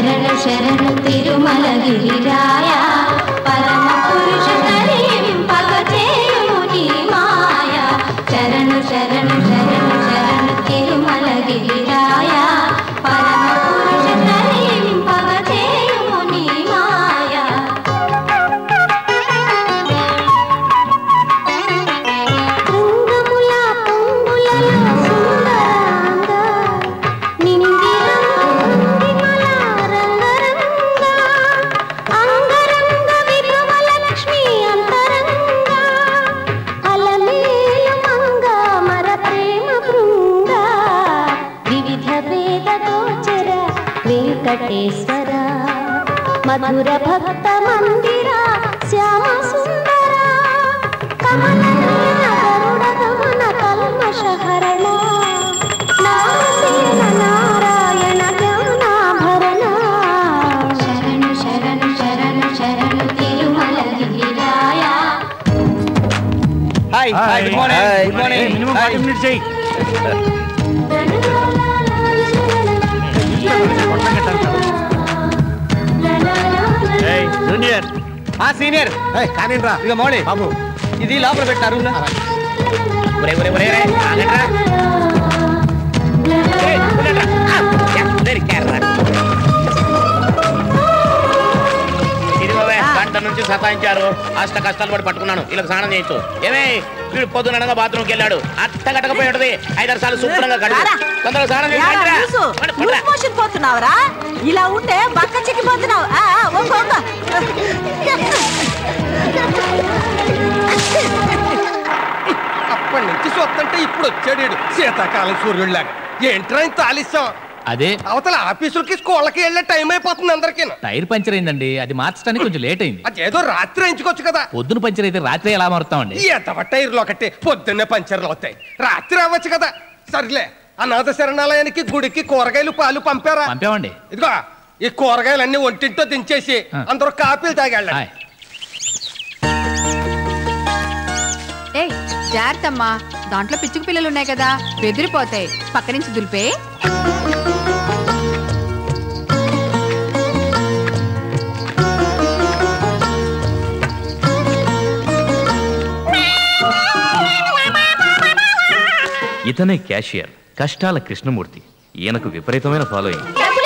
శరణు శరణు తిరుమలగిరిరాయ పరమ పురుష కలింపగ చేయుము నీ మాయ శరణు శరణు శరణు శరణు తిరుమలగిరిరాయ పరమ పురుష కలింపగ చేయుము నీ మాయ రంగముల పొంగులలో సుందరాంగ నిందిరంగిమల రంగరంగ అంగరంగ విభవ లక్ష్మి అంతరంగ అలమేలు మంగ మర ప్రేమ బృంద వివిధ వేద గోచర వెంకటేశ్వర మధుర భక్త మందిర శ్యామ సుందర కమల నయన గరుడ గమన కల్మషహరణ నామసేన నారాయణ జ్ఞానాభరణ శరణు శరణు శరణు శరణు తిరుమలగిరిరాయ hi hi good morning good morning minimum forty minutes చెయ్యి జూనియర్ ఆ సీనియర్ కానీ రా ఇక మౌళి బాబు ఇది లోపల పెట్టారు ఒరే ఒరే ఒరే ఒరే, ఆగండ్రా. ఏయ్, ఉండండ్రా. ఆ, యా, దొరికారురా. ఇదిగోవే, గంట నుంచి సతాయించారు అష్ట కష్టాలు పడి పట్టుకున్నాను ఇలా స్నానం చేయొచ్చు ఏమే వీడు పొద్దుననగా బాత్రూమ్కి వెళ్ళాడు అట్ట కట్టకపోయాడు ఐదారు సార్లు శుభ్రంగా కడుగు రారా. తొందరగా స్నానం చేసి యారా, రండిరా. లూసు? పడు, లూస్ పడురా. మోషన్ పోతున్నావురా ఇలా ఉంటే బక్క చిక్కిపోతున్నావు ఆ, ఆ, వంగు, వంగు. అప్పటి నుంచి చూస్తుంటే ఇప్పుడు వచ్చాడు ఈడు. శీతాకాలం సూర్యుడిలాగా ఏంట్రా ఇంత ఆలస్యం అదే అవతల ఆఫీసులకి స్కూళ్ళకి వెళ్ళే టైం అయిపోతుంది అందరికీ టైర్ పంచర్ అయిందండి అది మార్చడానికి కొంచెం లేట్ అయింది అదేదో రాత్రి ఎంచుకోవచ్చు కదా పొద్దున పంచర్ అయితే రాత్రి ఎలా మారుతామండి ఎంతవ టైర్లు ఒకటి పొద్దున్నే పంచర్లు అవుతాయి రాత్రి అవ్వచ్చు కదా సర్లే అనాథ శరణాలయానికి గుడికి కూరగాయలు పాలు పంపారా పంపామండి ఇదిగో ఈ కూరగాయలన్నీ ఒంటింటో దించేసి ఆ. అందరూ కాపీలు తాగాళ్ళ హాయ్ ఏయ్ జాగ్రత్తమ్మా దాంట్లో పిచ్చుకు పిల్లలు ఉన్నాయి కదా బెదిరిపోతాయి పక్క నుంచి దులిపే ఇతనే క్యాషియర్ కష్టాల కృష్ణమూర్తి ఈయనకు విపరీతమైన ఫాలోయింగ్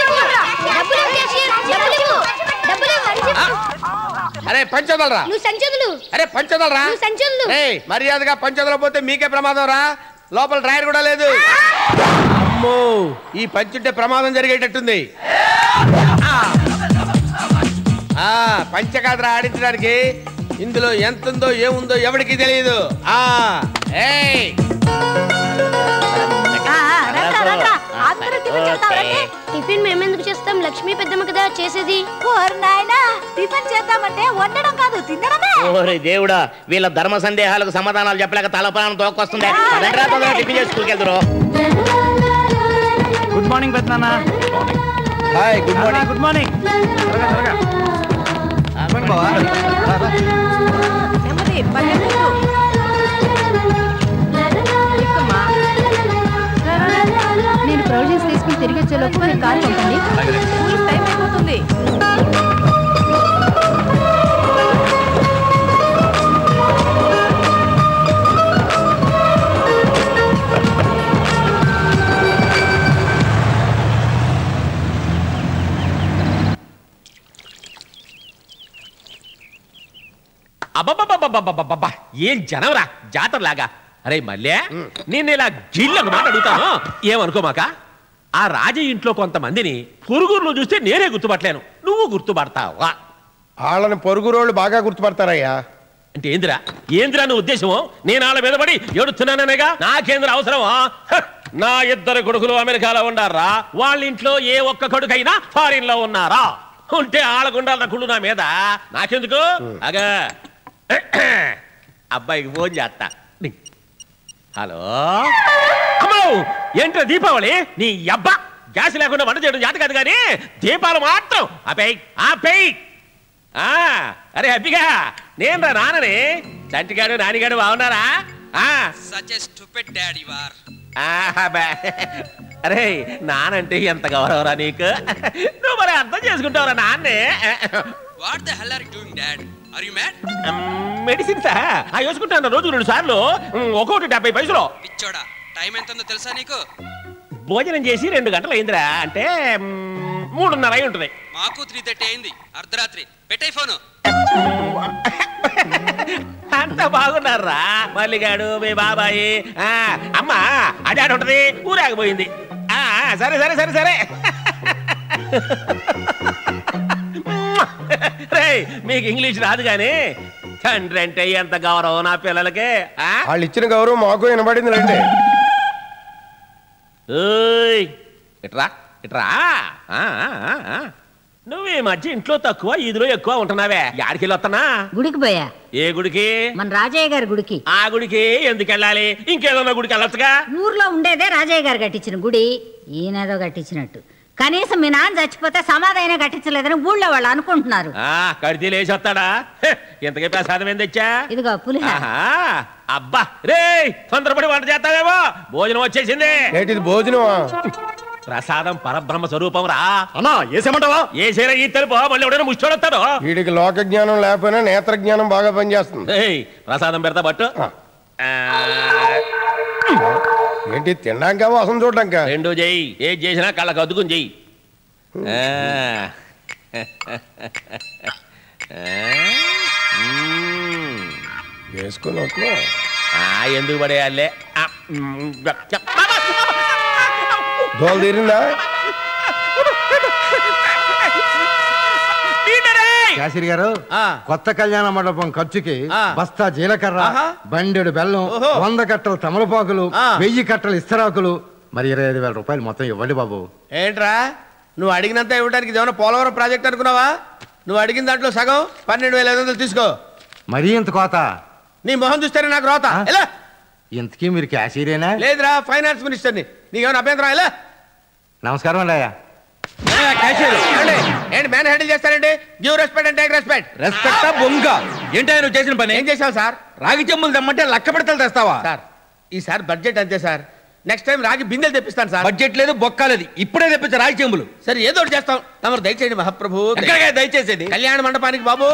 అరే పంచదలరా నువ్వు సంచదులు అరే పంచదలరా నువ్వు సంచదులు ఏయ్ మర్యాదగా పంచదల పోతే మీకే ప్రమాదం రా లోపల డ్రైవర్ కూడా లేదు అమ్మో ఈ పంచుంటే ప్రమాదం జరిగేటట్టుంది ఆ పంచ కాదురా ఆడించడానికి ఇందులో ఎంత ఉందో ఏముందో ఎవరికి తెలియదు ఆ ఏయ్ ఆ, ఆ, రండ్రా, రండ్రా. అందరూ టిఫిన్ చేద్దాం, రండి. టిఫిన్ మేమెందుకు చేస్తాం లక్ష్మీ పెద్దమ్మ కదా చేసేది ఓరి నాయనా టిఫిన్ చేద్దామంటే వండడం కాదు తినడమే ఓరే దేవుడా వీళ్ళ ధర్మ సందేహాలకు సమాధానాలు చెప్పలేక తలపాలను తోకొస్తుంది పదండ్రా, తొందరగా టిఫిన్ చేసి స్కూల్కి వెళ్తురు గుడ్ మార్నింగ్ పెద్దనాన్న hi good morning good morning త్వరగా త్వరగా నెమ్మది పరిగెత్తు. ఎక్కుమ్మా. నేను ప్రొవిజన్స్ తీసుకుని తిరిగి వచ్చేలోపు మీరు కారు పంపండి స్కూల్ టైం అయిపోతుంది అబ్బబ్బబ్బబ్బబ్బబ్బబ్బా ఏం జనవరా జాతరలాగా అరే మళ్ళీ నేను ఇలా గిల్లకు మాట అడుగుతాను ఏమనుకోమాక ఆ రాజ ఇంట్లో కొంతమందిని పొరుగురులో చూస్తే నేనే గుర్తుపట్టలేను నువ్వు గుర్తుపడతావా వాళ్ళని పొరుగురోళ్ళు బాగా గుర్తుపడతారయ్యా అంటే ఏందిరా ఏందిరా నువ్వు ఉద్దేశము నేను వాళ్ళ మీద పడి ఏడుతున్నాననేగా నాకేంద్ర అవసరమా హ! నా ఇద్దరు కొడుకులు అమెరికాలో ఉండారా వాళ్ళ ఇంట్లో ఏ ఒక్క కొడుకైనా ఫారిన్ లో ఉన్నారా ఉంటే ఆళ్ళకుండాల కుళ్ళు నా మీద నాకెందుకు అగా అబ్బాయికి ఫోన్ చేస్తా డింగ్. హలో అమ్మో ఏంట్రా దీపావళి నీ అబ్బా గ్యాస్ లేకుండా వంట చేయడం జాత కాదు కానీ దీపాలు మాత్రం ఆపేయ్ ఆపేయ్ ఆ అరే అబ్బిగా నేను రా నాన్నని చంటిగాడు నానిగాడు బాగున్నారా ఆ Such a stupid dad you are. ఆ, బా. అరే నానంటే ఎంత గౌరవరా నీకు నువ్వు మరి అర్థం చేసుకుంటావురా నాన్నే what the hell are doing dad are you mad medicines ఆ వేసుకుంటాను రోజు రెండు సార్లు ఉమ్, ఒక్కొక్కటి డెబ్బై పైసలు పిచ్చోడా టైం ఎంత ఉందో తెలుసా నీకు భోజనం చేసి రెండు గంటలు అయిందిరా అంటే ఉమ్, మూడున్నర అయి ఉంటుంది మాకు త్రీ థర్టీ అయింది అర్ధరాత్రి పెట్టాయి ఫోను అంత బాగున్నారా మల్లిగాడు మీ బాబాయి ఆ, అమ్మ అదే ఆడ ఉంటది ఊరాగిపోయింది ఆ, సరే సరే సరే సరే రేయ్ మీకు ఇంగ్లీష్ రాదు కానీ తండ్రి అంటే ఎంత గౌరవం నా పిల్లలకి ఆ? వాళ్ళు ఇచ్చిన గౌరవం మాకు వినబడింది రండి ఓయ్ ఇట్రా ఇట్రా ఆ, ఆ, ఆ, ఆ. నువ్వు ఈ మధ్య ఇంట్లో తక్కువ ఇదిలో ఎక్కువ ఉంటున్నావే యాడికి వస్తున్నా గుడికి పోయా ఏ గుడికి మన రాజయ్య గారి గుడికి ఆ గుడికి ఎందుకు వెళ్ళాలి ఇంకేదన్నా గుడికి వెళ్ళొచ్చుగా ఊర్లో ఉండేదే రాజయ్య గారు కట్టించిన గుడి ఈయనేదో కట్టించినట్టు కనీసం మీ నాన్న చచ్చిపోతే సమాధైనా కట్టించలేదని ఊళ్ళో వాళ్ళు అనుకుంటున్నారు ఆ కడితే లేచి వస్తాడా హె, ఇంతకీ ప్రసాదం ఏం తెచ్చా ఇదిగో పులిహార ఆహా, అబ్బా రే తొందరపడి వంట చేస్తావేమో భోజనం వచ్చేసింది ఏంటిది భోజనమా ప్రసాదం పరబ్రహ్మ స్వరూపం రా అన్నా ఏసేమంటావా ఏ సరే ఈ తెలుపు మళ్ళీ ఎవడైనా ముష్టోడొస్తాడు వీడికి లోక జ్ఞానం లేకపోయినా నేత్ర జ్ఞానం బాగా పనిచేస్తుంది ఏయ్ ప్రసాదం పెడతా పట్టు ఆ. ఆ, ఏంటి తినడానికా వాసన చూడడానికా రెండు చెయ్యి ఏది చేసినా కళ్ళకు అద్దుకుని చెయ్యి ఆ. ఆ. మ్మ్. వేసుకుని వస్తున్నా ఆ, ఎందుకు పడేయాలే ఆ, మ్మ్. చెప్. దోలు తీరిందా పీటరే! శాస్త్రి గారు కొత్త కళ్యాణ మండపం ఖర్చుకి బస్తా జీలకర్ర బండెడు బెల్లం వంద కట్టలు తమలపాకులు వెయ్యి కట్టలు ఇస్తరాకులు మరి ఇరవై ఐదు వేల రూపాయలు మొత్తం ఇవ్వండి బాబు ఏంట్రా నువ్వు అడిగినంత ఇవ్వడానికి ఇదేమన్నా పోలవరం ప్రాజెక్ట్ అనుకున్నావా నువ్వు అడిగిన దాంట్లో సగం పన్నెండు వేల ఐదు వందలు తీసుకో మరీ ఇంత కోత నీ మొహం చూస్తేనే నాకు రోత ఎలా ఇంతకీ మీరు క్యాషియరేనా లేదురా ఫైనాన్స్ మినిస్టర్ని నీకేమైనా అభ్యంతరం ఎలా నమస్కారం అండి అయ్యా ఏంటి? ఏంటి మ్యాన్ హ్యాండిల్ చేస్తారండి give respect and take respect రెస్పెక్టా బొంగ ఏంటో నువ్వు చేసిన పని ఏం చేసావు సార్ రాగి చెమ్ములు తెమ్మంటే లక్క పెడతలు తెస్తావా సార్ ఈసారి బడ్జెట్ అంతే సార్ నెక్స్ట్ టైం రాగి బిందెలు తెప్పిస్తాను సార్ బడ్జెట్ లేదు బొక్క లేదు ఇప్పుడే తెప్పించు రాగి చెంబులు సరే ఏదో ఒకటి చేస్తాం తమరు దయచేయండి మహాప్రభు ఎక్కడికే దయచేసేది కళ్యాణ మండపానికి బాబు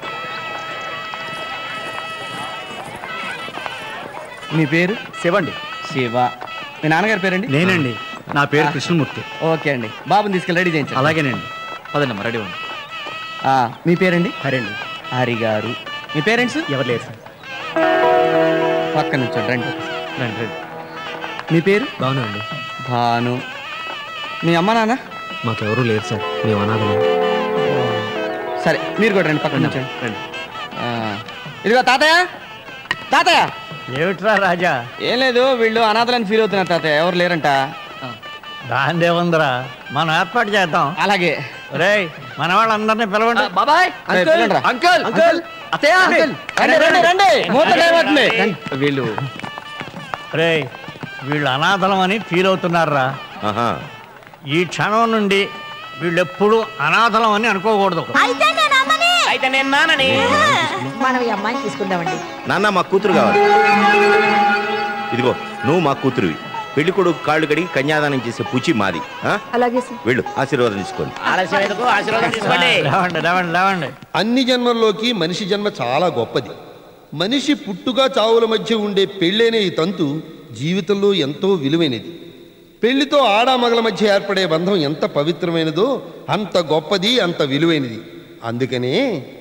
మీ పేరు శివండి శివ మీ నాన్నగారి పేరండి నేనండి నా పేరు కృష్ణమూర్తి ఓకే అండి బాబుని తీసుకెళ్ళి రెడీ చేయించండి అలాగేనండి పదండి రెడీ ఉంది ఆ, మీ పేరండి హరండి హరి గారు మీ పేరెంట్స్ ఎవరు లేరు సార్ పక్క నుంచి రండి రండి రండి మీ పేరు బాగున్నా అండి భాను మీ అమ్మ నాన్న మాకెవరూ లేరు సార్ మేము అనాథం సరే మీరు కూడా రండి పక్కన నుంచి రండి ఇదిగో తాతయ్య తాతయ్య ఏమిట్రా రాజా ఏం లేదు వీళ్ళు అనాథలని ఫీల్ అవుతున్నారు తాతయ్య ఎవరు లేరంట దాందేముందిరా మనం ఏర్పాటు చేద్దాం అలాగే రేయ్ మన వాళ్ళందరినీ పిలవండి బాబాయ్ అంకుల్ అంకుల్ అంకుల్ అత్తయ్య రండి రండి రండి మూత టైం అవుతుంది వీళ్ళు రేయ్ వీళ్ళు అనాథలం అని ఫీల్ అవుతున్నారా ఈ క్షణం నుండి వీళ్ళు ఎప్పుడు అనాథలం అని అనుకోకూడదు అయితే నేను అమ్మని అయితే నేను నానని మనం ఈ అమ్మాయిని తీసుకుందామండి నాన్న మా కూతురు కావాలి ఇదిగో నువ్వు మా కూతురువి పెళ్లి కొడుకు కాళ్ళు కడిగి కన్యాదానం చేసే పుచి మాది ఆ? అలాగే సార్ వెళ్ళు ఆశీర్వాదం తీసుకోండి ఆలస్యం ఎందుకు ఆశీర్వాదం తీసుకోండి లేవండి లేవండి లేవండి అన్ని జన్మల్లోకి మనిషి జన్మ చాలా గొప్పది మనిషి పుట్టుగా చావుల మధ్య ఉండే పెళ్ళైన ఈ తంతు జీవితంలో ఎంతో విలువైనది పెళ్లితో ఆడామగల మధ్య ఏర్పడే బంధం ఎంత పవిత్రమైనదో అంత గొప్పది అంత విలువైనది అందుకనే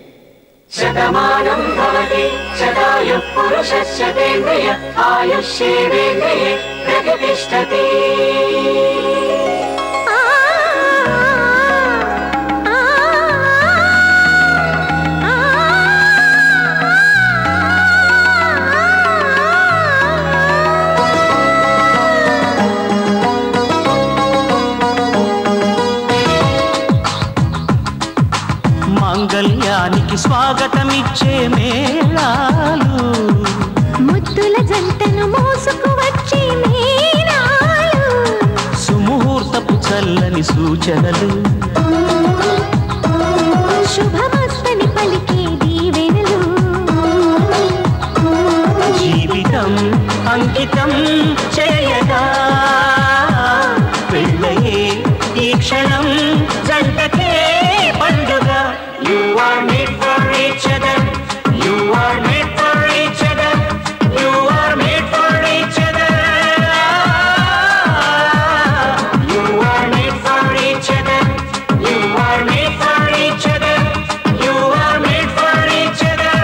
మాంగళ్యానికి స్వాగతమిచ్చే మేళాలు ముద్దుల జంటను మోసుకు వచ్చి మీనాలు సుముహూర్తపు చల్లని సూచనలు శుభమస్తని పలికే దీవెనలు జీవితం అంకితం చేయగా క్షణం జంటకే పండుగ you are made for each other you are made for each other you are made for each other you are made for each other you are made for each other you are made for each other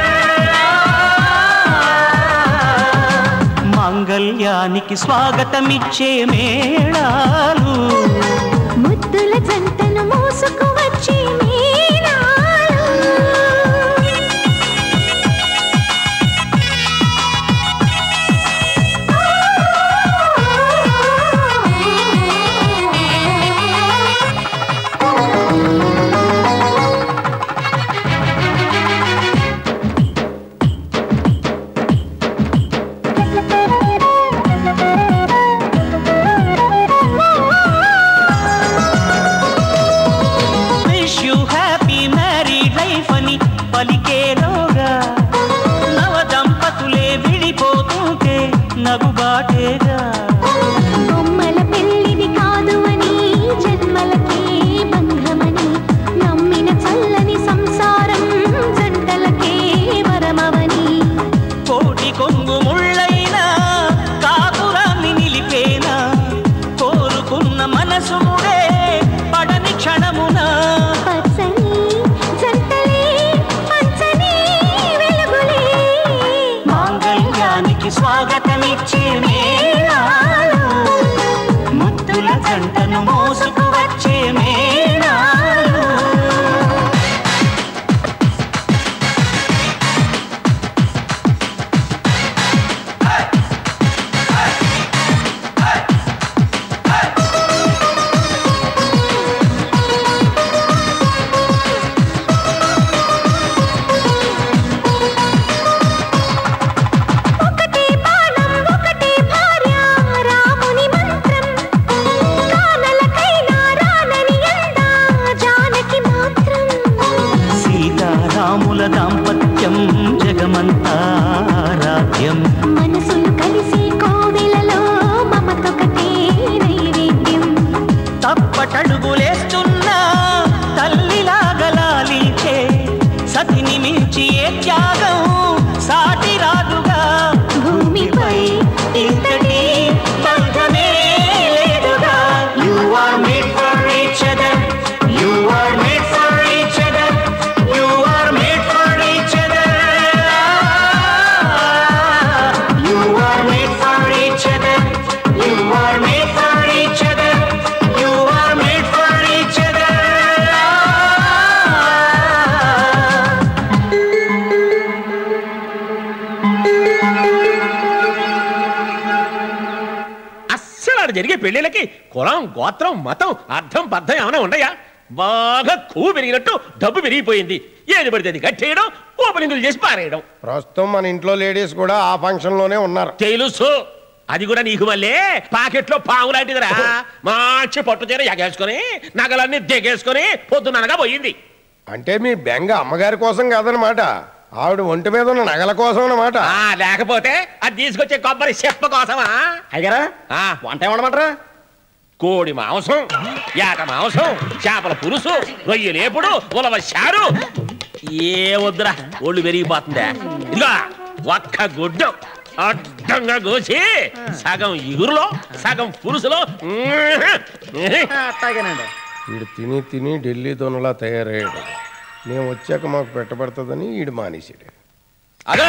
మాంగళ్యానికి స్వాగతమిచ్చే మేళాలు ముద్దుల జంటను మోసుకు వచ్చి మీనాలు wish you happy married life అని పలికేలోగా నవ దంపతులే విడిపోతుంటే నగుబాటేగా బొమ్మల పెళ్ళిది కాదు అని జన్మలకే బంధమని నమ్మిన చల్లని సంసారం జంటలకే వరమవని కోటి కొంగు ముళ్ళైనా కాపురాన్ని నిలిపేనా కోరుకున్న మనసుడే పడని క్షణమున పచ్చని జంటలే పంచని వెలుగులే మాంగళ్యానికి స్వాగతమిచ్చే మేళాలు ముద్దుల జంటను మోసుకు వచ్చే మేళాలు ఒకటే బాణం ఒకటే భార్య రాముని మంత్రం కానలకైనా రానని అందా జానకి మాత్రం సీతారాముల దాంపత్యం జగమంతా రాజ్యం మనసులు కలిసి కోవెలలో మమతొకటే నైవేద్యం తప్పటడుగులేస్తున్నా తల్లిలాగలాలిచే సతిని మించి ఏ త్యాగం సాటి రాదుగా భూమిపై ఇంతటి బంధమే లేదుగా you are made for each other you are made for each other you are made for each other you are made for each other you are made for each other you are made for each other అస్సలు ఆడ జరిగే పెళ్లిళ్ళకి కులం గోత్రం మతం అర్థం పద్ధం ఏమైనా ఉండయా బాగా కొవ్వు పెరిగినట్టు డబ్బు పెరిగిపోయింది ఏది పడితే అది కట్టేయడం ఓపెనింగ్లు చేసి పారేయడం ప్రస్తుతం మన ఇంట్లో లేడీస్ కూడా ఆ ఫంక్షన్ లోనే ఉన్నారు తెలుసు అది కూడా నీకు మళ్ళీ పాకెట్లో పాము లాంటిదిరా మంచి పట్టు చీర ఎగేసుకొని నగలన్నీ దిగేసుకొని పొద్దుననగా పోయింది అంటే మీ బెంగ అమ్మగారి కోసం కాదనమాట ఆవిడ ఒంటి మీద ఉన్న నగల కోసం అన్నమాట ఆ లేకపోతే అది తీసుకొచ్చే కొబ్బరి చెప్ప కోసమా అయ్యారా వంట ఏమన్నమాటరా కోడి మాంసం యాట మాంసం చేపల పులుసు రొయ్య లేపుడు ఉలవ చారు ఏ వద్దురా ఒళ్ళు పెరిగిపోతుందా ఇదిగో ఒక్క గుడ్డు అడ్డంగా కోసి సగం ఇగురులో సగం పులుసులో అట్టాగేనండి వీడు తిని తిని ఢిల్లీ దొనలా తయారయ్యాడు మేము వచ్చాక మాకు పెట్టబడుతుందని వీడు మానేసాడు అగా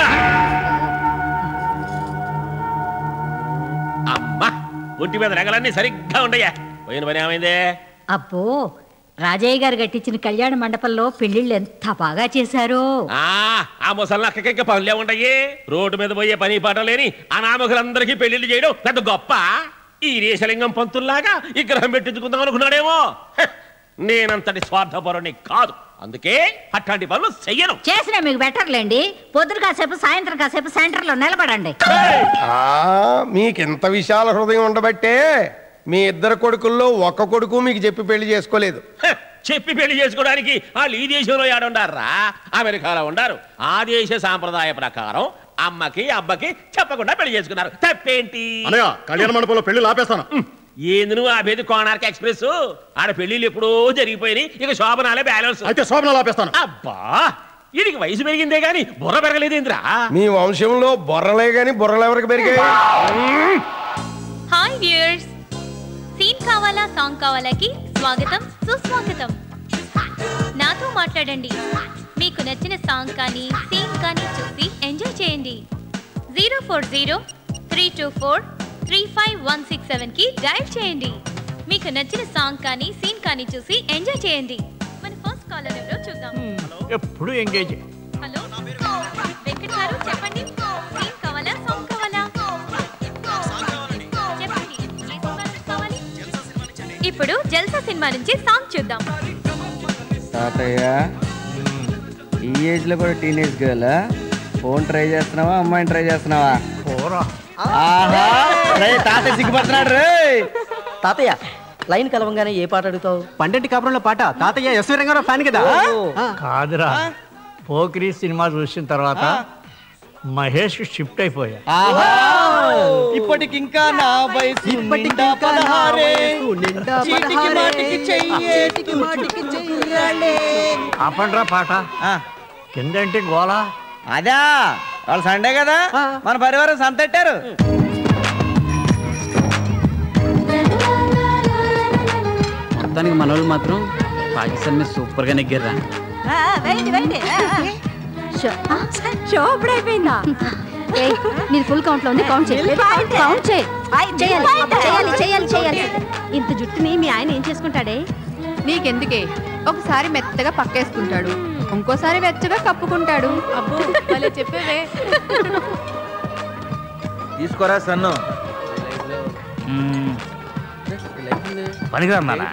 అమ్మా ఒంటి మీద నగలన్నీ సరిగ్గా ఉండయా పోయిన పని ఏమైంది అబ్బో రాజయ్య గారు కట్టించిన కళ్యాణ మండపంలో పెళ్లిళ్ళు ఎంత బాగా చేశారో ఆ ఆ ముసలి అక్కకి పనులే ఉండయి రోడ్డు మీద పోయే పని పాట లేని అనామకులందరికీ పెళ్లిళ్ళు చేయడం పెద్ద గొప్ప ఈ రేషలింగం పంతుల్లాగా విగ్రహం పెట్టించుకుందాం అనుకున్నాడేమో హ, నేనంతటి స్వార్థపరుని కాదు అందుకే అట్లాంటి పనులు చెయ్యను చేసినా మీకు బెటర్లేండి పొద్దున కాసేపు సాయంత్రం కాసేపు సెంటర్లో నిలబడండి ఆ, మీకింత విశాల హృదయం ఉండబట్టే మీ ఇద్దరు కొడుకుల్లో ఒక్క కొడుకు మీకు చెప్పి పెళ్లి చేసుకోలేదు హ, చెప్పి పెళ్లి చేసుకోవడానికి వాళ్ళు ఈ దేశంలో ఏడుండారా అమెరికాలో ఉండారు ఆ దేశ సాంప్రదాయ ప్రకారం అమ్మకి అబ్బకి చెప్పకుండా పెళ్లి చేసుకున్నారు తప్పేంటి అనయ్య కళ్యాణ మండపంలో పెళ్లి ఆపేస్తాను ఏంది నువ్వు ఆపేది కోనార్క్ ఎక్స్ప్రెస్ ఆడ పెళ్లిళ్ళు ఎప్పుడో జరిగిపోయినాయి ఇక శోభనాలే బ్యాలెన్స్ అయితే శోభనాలు ఆపేస్తాను అబ్బా వీడికి వయసు పెరిగిందే గాని బుర్ర పెరగలేదేంద్రా మీ వంశంలో బొర్రలే గాని బుర్రలు ఎవరికి పెరిగాయి హాయ్ వ్యూయర్స్ సీన్ కావాలా సాంగ్ కావాలాకి స్వాగతం సుస్వాగతం నాతో మాట్లాడండి మీకు నచ్చిన సాంగ్ కానీ సీన్ కానీ చూసి ఎంజాయ్ చేయండి zero four zero three two four three five one six సెవెన్కి డైల్ చేయండి మీకు నచ్చిన సాంగ్ కానీ సీన్ కానీ చూసి ఎంజాయ్ చేయండి మన ఫస్ట్ కాలర్ ఎవరో చూద్దాం ఎప్పుడు ఎంగేజ్ హలో వెంకట్ గారు చెప్పండి సీన్ కావాలా సాంగ్ కావాలా చెప్పండి ఏ సినిమా నుంచి కావాలి ఇప్పుడు జల్సా సినిమా నుంచి సాంగ్ చూద్దాం తాతయ్య ఈ ఏజ్ లో కూడా టీనేజ్ గర్ల్ ఫోన్ ట్రై చేస్తున్నావా అమ్మాయిని ట్రై చేస్తున్నావా ఆహా రే తాతయ్య సిగ్గుపడుతున్నాడు రే తాతయ్య లైన్ కలవంగానే ఏ పాట అడుగుతావు పండంటి కాపురంలో పాట తాతయ్య ఎస్వి రంగారావు ఫ్యాన్ కదా కాదురా పోకిరి సినిమా చూసిన తర్వాత మహేష్ షిఫ్ట్ అయిపోయా ఇప్పటికింకా నా వయసు నిండా పదహారే చీటికి మాటికి చెయ్యేటికి మాటికి చెయ్యాలే ఆపండ్రా పాట కిందంటే గోలా అదా వాళ్ళు సండే కదా మన పరివారం సంతెట్టారు మొత్తానికి మనోళ్ళు మాత్రం పాకిస్తాన్ మీద సూపర్ గా నెగ్గారా వెయిట్ వెయిట్ షో ఇప్పుడు అయిపోయిందా నీది ఫుల్ కౌంట్ లో ఉంది కౌంట్ చేయి కౌంట్ చేయి చేయాలి చేయాలి చేయాలి చేయాలి ఇంత జుట్టుని మీ ఆయన ఏం చేసుకుంటాడే నీకెందుకే ఒకసారి మెత్తగా పక్కేసుకుంటాడు ఇంకోసారి వెచ్చగా కప్పుకుంటాడు అబ్బో భలే చెప్పేవే తీసుకోరా సన్ను పనికిరా నాన్న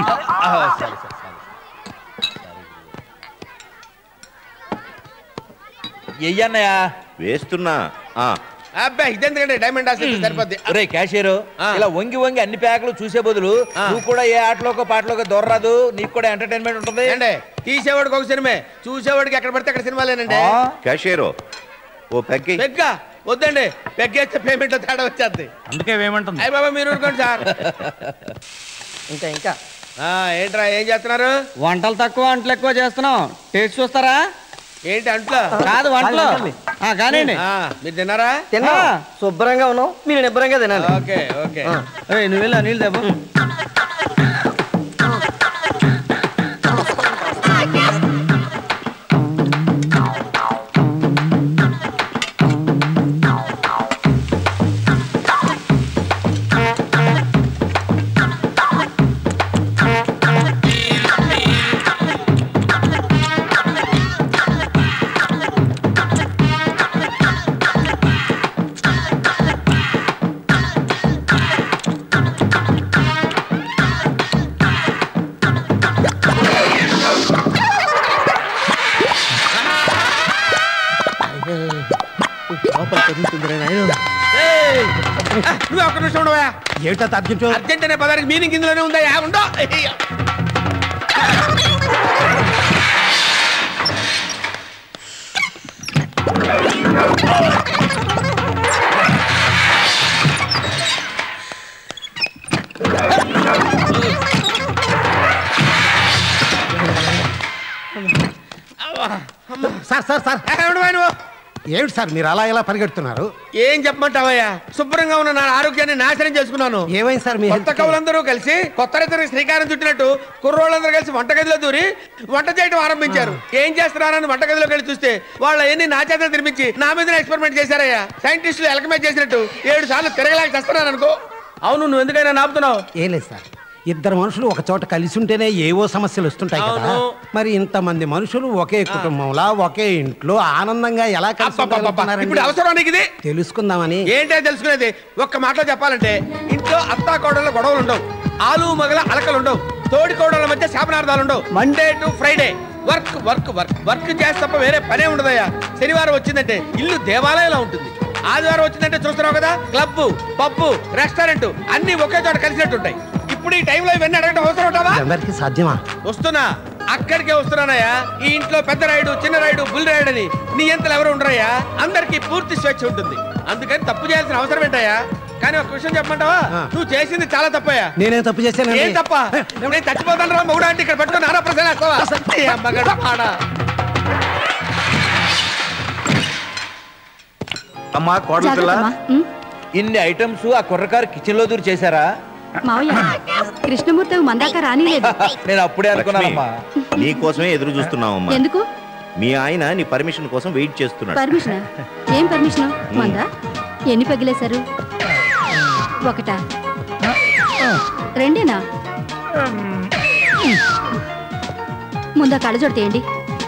ఎయ్యన్నయ్యా వేస్తున్నా ఆ. అబ్బా ఇదెందుకంటే డైమండ్ ఆశ సరిపోద్ది ఒరే క్యాషియర్ ఇలా వంగి వంగి అన్ని ప్యాకులు చూసే బదులు నువ్వు కూడా ఏ ఆటలోకో పాటలోకో దొరరాదు నీకు కూడా ఎంటర్టైన్మెంట్ ఉంటుంది ఏంటే తీసేవాడికి ఒక సినిమే చూసేవాడికి ఎక్కడ పడితే అక్కడ సినిమాలేనండి క్యాషియరో ఓ పెగ్గి పెగ్గ వద్దండి పెగ్గేస్తే పేమెంట్ తేడా వచ్చేది అందుకే ఏమంటుంది అయ్య బాబా మీరు ఊరుకోండి సార్ ఇంకా ఇంకా ఆ, ఏంట్రా ఏం చేస్తున్నారు వంటలు తక్కువ వంటలు ఎక్కువ చేస్తున్నాం టేస్ట్ చూస్తారా ఏంటి అంట్లో కాదు వంటలు ఆ, కానివ్వండి ఆ, మీరు తిన్నారా తిన్నా శుభ్రంగా ఉన్నావు మీరు నిబ్బరంగా తినాలి ఓకే ఓకే ఏయ్, నువ్వు వెళ్ళా నీళ్ళు దెబ్బ ఏయ్! ఆ, నువ్వు ఒక్క నిమిషం ఉండవా ఏమిటా అర్జెంట్ అర్జెంట్ అనే పదానికి మీనింగ్ ఇందులోనే ఉందా యా, ఉండో సార్ సార్ సార్ ఉండవా నువ్వు ఏమిటి సార్ మీరు అలా ఎలా పరిగెడుతున్నారు ఏం చెప్పమంటావయ్యా శుభ్రంగా ఉన్న నా ఆరోగ్యాన్ని నాశనం చేసుకున్నాను ఏమైంది సార్ మీ కొత్త health కి? కవులందరూ కలిసి కొత్త రైతులకు శ్రీకారం చుట్టినట్టు కుర్రోళ్ళందరూ కలిసి వంటగదిలో దూరి వంట చేయడం ఆరంభించారు ఏం చేస్తున్నారని వంటగదిలోకి వెళ్ళి చూస్తే వాళ్ళ ఎన్ని నా చేత తినిపించి నా మీద ఎక్స్పెరిమెంట్ చేశారయ్యా సైంటిస్టులు ఎలకమే చేసినట్టు ఏడు సార్లు తిరగలేక చేస్తున్నాను అనుకో అవును నువ్వు ఎందుకైనా నాపుతున్నావు ఏం లేదు సార్ ఇద్దరు మనుషులు ఒక చోట కలిసి ఉంటేనే ఏవో సమస్యలు వస్తుంటాయి కదా అవును. మరి ఇంతమంది మనుషులు ఒకే కుటుంబంలా ఒకే ఇంట్లో ఆనందంగా ఎలా కలిసి ఉండగలుగుతున్నారండి? ఇప్పుడు అవసరం నీకు ఇది తెలుసుకుందామని ఏంటో తెలుసుకునేది ఒక్క మాటలో చెప్పాలంటే ఇంట్లో అత్తా కోడళ్ళ గొడవలు ఉండవు ఆలు మగల అలకలు ఉండవు తోడి కోడళ్ళ మధ్య శాపనార్థాలు ఉండవు Monday to Friday work work work work చేస్తే తప్ప వేరే పనే ఉండదయ్యా శనివారం వచ్చిందంటే ఇల్లు దేవాలయంలో ఉంటుంది ఆదివారం వచ్చిందంటే చూస్తున్నావు కదా క్లబ్ పబ్బు రెస్టారెంట్ అన్ని ఒకే చోట కలిసినట్టు ఉంటాయి ఇప్పుడు ఈ టైంలో ఇవన్నీ అడగడం అవసరం ఉంటావా అందరికీ సాధ్యమా వస్తున్నా అక్కడికే వస్తున్నానయ్యా ఈ ఇంట్లో పెద్ద రాయుడు చిన్న రాయుడు బుల్ రాయుడు అని నీ ఎంతలు ఎవరు ఉండరయ్యా అందరికి పూర్తి స్వేచ్ఛ ఉంటుంది అందుకని తప్పు చేయాల్సిన అవసరం ఏంటయ్యా కానీ ఒక విషయం చెప్పమంటావా నువ్వు చేసింది చాలా తప్పయ్యా నేనేం తప్పు చేశానండి ఏం తప్ప నేను చచ్చిపోతాను రా మొగుడు అంటే ఇక్కడ పెట్టుకుని ఆరా ప్రశ్న వేస్తావా ఏ అమ్మగాడు పాడా అమ్మా కోడలు పిల్ల జాగ్రత్తమ్మా. ఉమ్, ఇన్ని ఐటమ్స్ ఆ కుర్రకారు కిచెన్ లో దూరి చేశారా మావయ్య కృష్ణమూర్తి మందాక రానిలేదు నేను అప్పుడే అనుకున్నానమ్మా నీకోసమే ఎదురు చూస్తున్నావమ్మా ఎందుకు మీ ఆయన నీ పర్మిషన్ కోసం వెయిట్ చేస్తున్నాడు పర్మిషన్ ఏం పర్మిషన్ మందా ఎన్ని పగిలేశారు ఒకటా రెండేనా ముందా కళ్ళజోడు తీయండి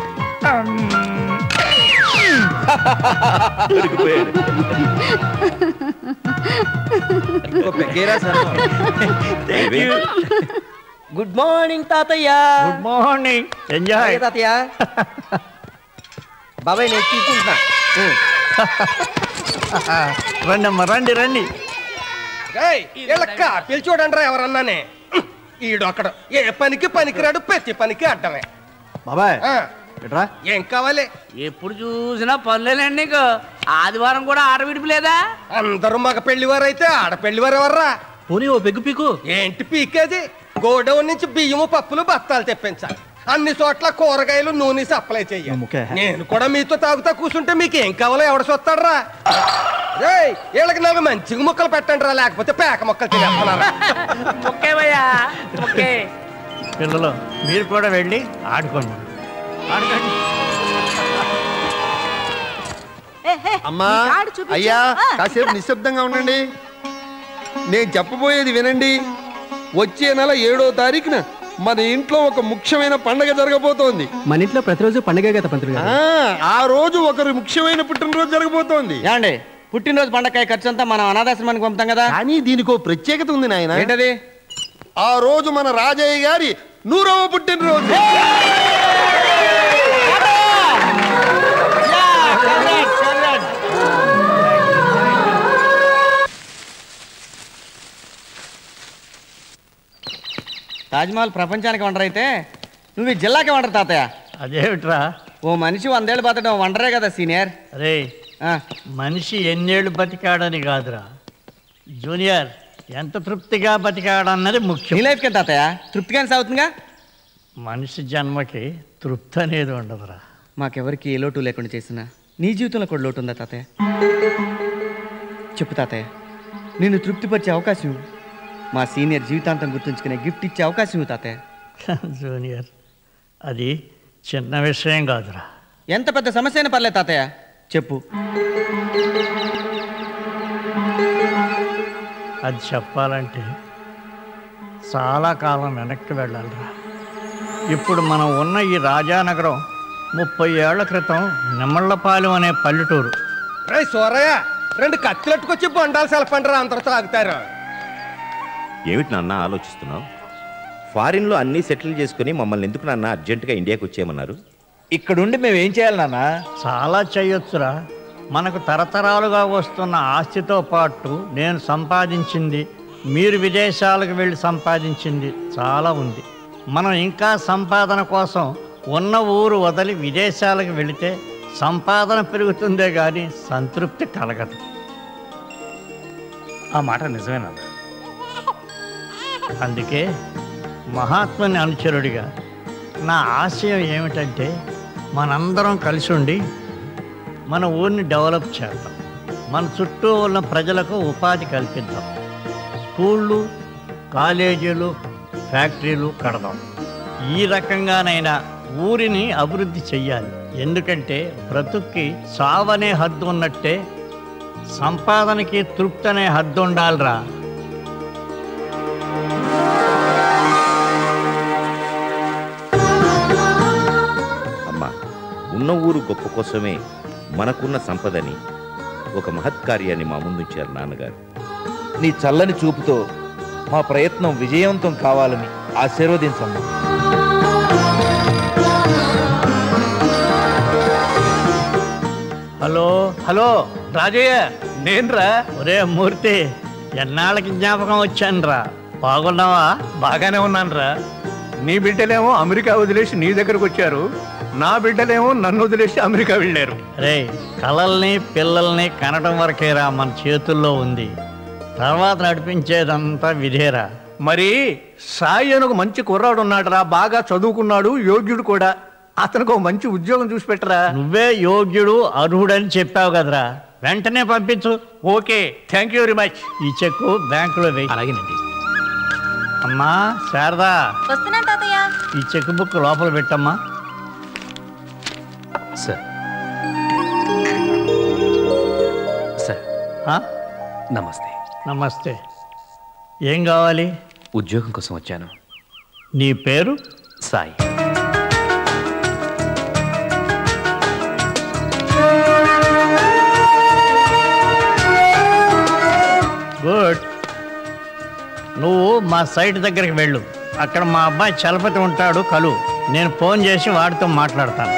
గుడ్ మార్నింగ్ తాతయ్య గుడ్ మార్నింగ్ ఎంజాయ్ అయ్య తాతయ్య బాబాయ్ నేను తీసుకుంటున్నా రండి అమ్మా రండి రండి ఏయ్, వీళ్ళ కాపీలు చూడండి రా ఎవరన్నానే ఈడు అక్కడ ఏ పనికి పనికిరాడు ప్రతి పనికి అడ్డమే బాబాయ్ ఆ, ఎట్రా ఏం కావాలి ఎప్పుడు చూసినా పనులేనండి నీకు ఆదివారం కూడా ఆట విడిపిలేదా అందరూ మగ పెళ్లివారు అయితే ఆడపెళ్లివారు ఎవర్రా పోనీ ఓ పెగ్గు పీకు ఏంటి పీకేది గోడౌన్ నుంచి బియ్యము పప్పులు బత్తాలు తెప్పించాలి అన్ని చోట్ల కూరగాయలు నూనె సప్లై చెయ్యాలి నేను కూడా మీతో తాగుతా కూర్చుంటే మీకు ఏం కావాలో ఎవడ చూస్తాడరా రేయ్ వీళ్ళకి నాకు మంచిగా ముక్కలు పెట్టండి రా లేకపోతే పేక ముక్కలు తినేస్తున్నారా ఓకేవయ్యా ఓకే పిల్లలు మీరు కూడా వెళ్ళి ఆడుకోండి ఆడుకోండి అమ్మా అయ్యా కాసేపు నిశ్శబ్దంగా ఉండండి నేను చెప్పబోయేది వినండి వచ్చే నెల ఏడో తారీఖున మన ఇంట్లో ఒక ముఖ్యమైన పండగ జరగబోతోంది మన ఇంట్లో ప్రతిరోజు పండుగ కదా పంతులు ఆ, ఆ రోజు ఒకరు ముఖ్యమైన పుట్టినరోజు జరగబోతోంది ఏమండి పుట్టినరోజు పండగ ఖర్చు అంతా మనం అనాథాశ్రమానికి పంపుతాం కదా కానీ దీనికి ఓ ప్రత్యేకత ఉంది నాయన ఏంటది ఆ రోజు మన రాజయ్య గారి నూరవ పుట్టినరోజు తాజ్మహల్ ప్రపంచానికి వండర్ అయితే నువ్వు ఈ జిల్లాకి వండరు తాతయ్య అదేమిట్రా ఓ మనిషి వందేళ్ళు బతకడం వండరే కదా సీనియర్ రే మనిషి ఎన్నేళ్ళు బతికాడని కాదురా జూనియర్ ఎంత తృప్తిగా బతికాడన్నది ముఖ్యం నీ లైఫ్కి తాతయ్య తృప్తిగానే సాగుతుందిగా మనిషి జన్మకి తృప్తి అనేది ఉండదురా మాకెవరికి ఏ లోటు లేకుండా చేసిన నీ జీవితంలో కూడా లోటు ఉందా తాతయ్య చెప్పు తాతయ్య నేను తృప్తిపరిచే అవకాశం ఇవ్వు. మా సీనియర్ జీవితాంతం గుర్తుంచుకునే గిఫ్ట్ ఇచ్చే అవకాశం ఇవ్వు తాతయ్య జూనియర్ అది చిన్న విషయం కాదురా ఎంత పెద్ద సమస్య అయినా పర్లేదు తాతయ్య చెప్పు అది చెప్పాలంటే చాలా కాలం వెనక్కి వెళ్ళాలిరా ఇప్పుడు మనం ఉన్న ఈ రాజానగరం ముప్పై ఏళ్ల క్రితం నిమ్మళ్ళపాలెం అనే పల్లెటూరు రే సూరయ్య రెండు కత్తిలెట్టుకొచ్చి బొండాలు సెలపండి అందరూ తాగుతారు ఏమిటి నాన్న ఆలోచిస్తున్నావు ఫారిన్లో అన్నీ సెటిల్ చేసుకుని మమ్మల్ని ఎందుకు నాన్న అర్జెంటుగా ఇండియాకి వచ్చేయమన్నారు ఇక్కడుండి మేము ఏం చేయాలి నాన్న చాలా చేయొచ్చురా మనకు తరతరాలుగా వస్తున్న ఆస్తితో పాటు నేను సంపాదించింది మీరు విదేశాలకు వెళ్ళి సంపాదించింది చాలా ఉంది మనం ఇంకా సంపాదన కోసం ఉన్న ఊరు వదిలి విదేశాలకు వెళితే సంపాదన పెరుగుతుందే కానీ సంతృప్తి కలగదు ఆ మాట నిజమేనా అందుకే మహాత్ముని అనుచరుడిగా నా ఆశయం ఏమిటంటే మనందరం కలిసి ఉండి మన ఊరిని డెవలప్ చేద్దాం మన చుట్టూ ఉన్న ప్రజలకు ఉపాధి కల్పిద్దాం స్కూళ్ళు కాలేజీలు ఫ్యాక్టరీలు కడదాం ఈ రకంగానైనా ఊరిని అభివృద్ధి చెయ్యాలి ఎందుకంటే బ్రతుక్కి సావనే హద్దు ఉన్నట్టే సంపాదనకి తృప్తి అనే హద్దు ఉండాలిరా అమ్మా ఉన్న ఊరు గొప్ప కోసమే మనకున్న సంపదని ఒక మహత్కార్యాన్ని మా ముందుంచారు నాన్నగారు నీ చల్లని చూపుతో మా ప్రయత్నం విజయవంతం కావాలని ఆశీర్వదించమ్మా హలో హలో రాజయ్య నేనురా ఒరే మూర్తి ఎన్నాళ్ళకి జ్ఞాపకం వచ్చానురా బాగున్నావా బాగానే ఉన్నానురా నీ బిడ్డలేమో అమెరికా వదిలేసి నీ దగ్గరకు వచ్చారు నా బిడ్డలేమో నన్ను వదిలేసి అమెరికా వెళ్ళారు రే కలల్ని పిల్లల్ని కనడం వరకేరా మన చేతుల్లో ఉంది తర్వాత నడిపించేదంతా విధేరా మరి సాయి అని ఒక మంచి కుర్రాడు ఉన్నాడురా బాగా చదువుకున్నాడు యోగ్యుడు కూడా అతనికి ఒక మంచి ఉద్యోగం చూసి పెట్టరా నువ్వే యోగ్యుడు అర్హుడని చెప్పావు కదరా వెంటనే పంపించు okay thank you very much ఈ చెక్కు బ్యాంకులో వెయ్యి అలాగేనండి అమ్మా శారదా వస్తున్నాను తాతయ్య ఈ చెక్ బుక్ లోపల పెట్టమ్మా సార్ సార్ ఆ? నమస్తే నమస్తే ఏం కావాలి ఉద్యోగం కోసం వచ్చాను నీ పేరు సాయి గుడ్ నువ్వు మా సైట్ దగ్గరికి వెళ్ళు అక్కడ మా అబ్బాయి చలపతి ఉంటాడు కలు నేను ఫోన్ చేసి వాడితో మాట్లాడతాను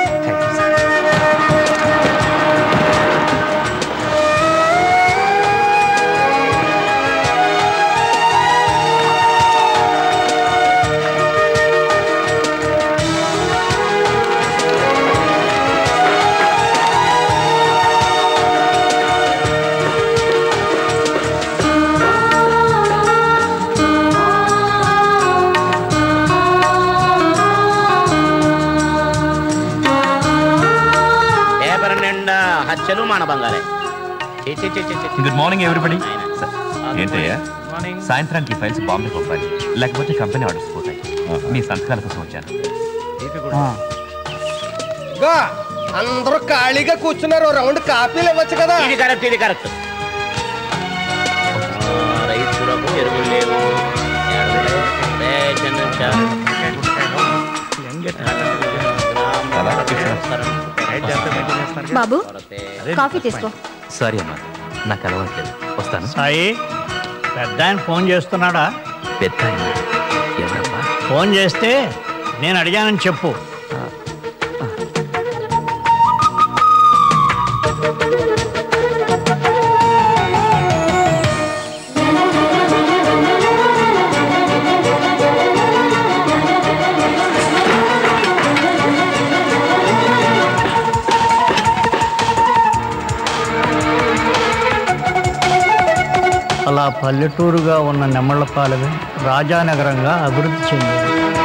పేపర్ నిండా హత్యలు మానభంగాలే ఛీ, ఛీ, ఛీ, ఛీ, ఛీ. గుడ్ మార్నింగ్ ఎవ్రీబడి ఏంటయ్యా సాయంత్రానికి ఫైల్స్ బాంబే పంపాలి లేకపోతే కంపెనీ ఆర్డర్స్ పోతాయి మీ సంతకాల కోసం వచ్చాను ఇదిగో, అందరూ ఖాళీగా కూర్చున్నారు ఓ రౌండ్ కాపీలు ఇవ్వచ్చు కదా ఇది కరెక్ట్ ఇది కరెక్ట్ రైతులకు ఎరువులు లేవు ఎరువులు, రేషన్ చా- బాబు కాఫీ తీసుకో సారీ అమ్మా నాకు అలవాట్లేదు వస్తాను సాయి పెద్ద ఆయన ఫోన్ చేస్తున్నాడా పెద్ద ఆయన ఎవరమ్మా ఫోన్ చేస్తే నేను అడిగానని చెప్పు అలా పల్లెటూరుగా ఉన్న నెమ్మళ్ళపాలెం రాజానగరంగా అభివృద్ధి చెందింది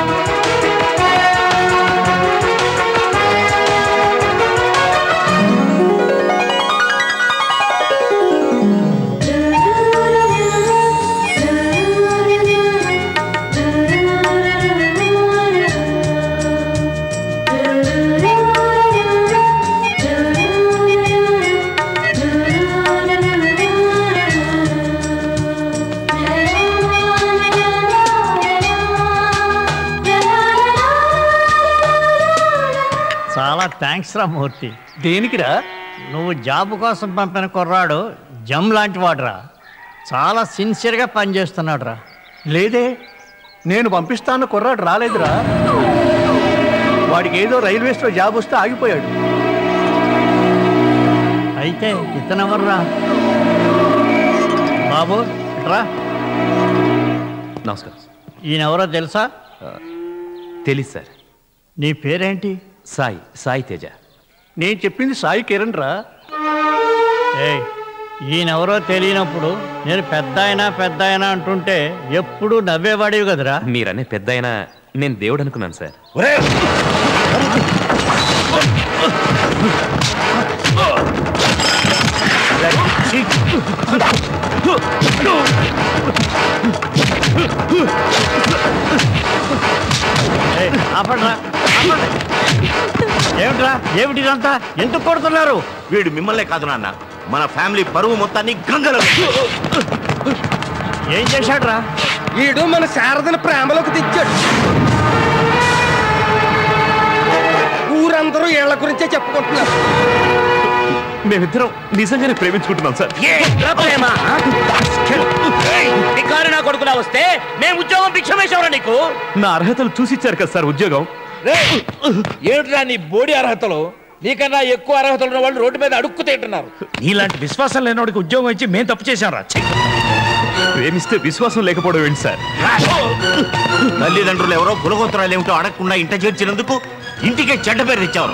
చాలా థ్యాంక్స్ రా మూర్తి దేనికిరా నువ్వు జాబ్ కోసం పంపిన కుర్రాడు జమ్ లాంటి వాడురా చాలా సిన్సియర్గా పనిచేస్తున్నాడు రా లేదే నేను పంపిస్తాన్న కుర్రాడు రాలేదురా వాడికి ఏదో రైల్వేస్లో జాబ్ వస్తే ఆగిపోయాడు అయితే ఇతనెవర్రా బాబు రా నమస్కారం ఈయనెవరో తెలుసా తెలీదు సార్ నీ పేరేంటి సాయి సాయి తేజ నేను చెప్పింది సాయి కిరణ్ రా ఏయ్ ఈయనెవరో తెలియనప్పుడు నేను పెద్ద అయినా పెద్ద అయినా అంటుంటే ఎప్పుడు నవ్వేవాడివి కదరా మీరనే పెద్ద అయినా నేను దేవుడు అనుకున్నాను సార్ ఏయ్, ఆపండ్రా, ఆపండి. ఏమిట్రా ఏమిటి ఇదంతా ఎందుకు కొడుతున్నారు వీడు మిమ్మల్నే కాదు నాన్న మన ఫ్యామిలీ పరువు మొత్తాన్ని గంగలో ఏం చేశాడ్రా వీడు మన శారదని ప్రేమలోకి తెచ్చాడు ఊరందరూ వీళ్ళ గురించే చెప్పుకుంటున్నారు మేమిద్దరం నిజంగానే ప్రేమించుకుంటున్నాం సార్ ఏంట్రా ప్రేమ నికారు నా కొడుకులా వస్తే మేము ఉద్యోగం భిక్ష వేసేవరా నీకు నా అర్హతలు చూసిచ్చారు కదా సార్ ఉద్యోగం ఏమిట్రా నీ బోడి అర్హతలు నీకన్నా ఎక్కువ అర్హతలు ఉన్న వాళ్ళు రోడ్డు మీద అడుక్కు తింటున్నారు నీలాంటి విశ్వాసం లేనివాడికి ఉద్యోగం ఇచ్చి మేము తప్పు చేశాం రా ప్రేమిస్తే విశ్వాసం లేకపోవడం ఏంటి సార్ తల్లిదండ్రులు ఎవరో కులగోత్రాలు ఏమిటో అడగకుండా ఇంట చేర్చినందుకు ఇంటికే చెడ్డ పేరు తెచ్చారు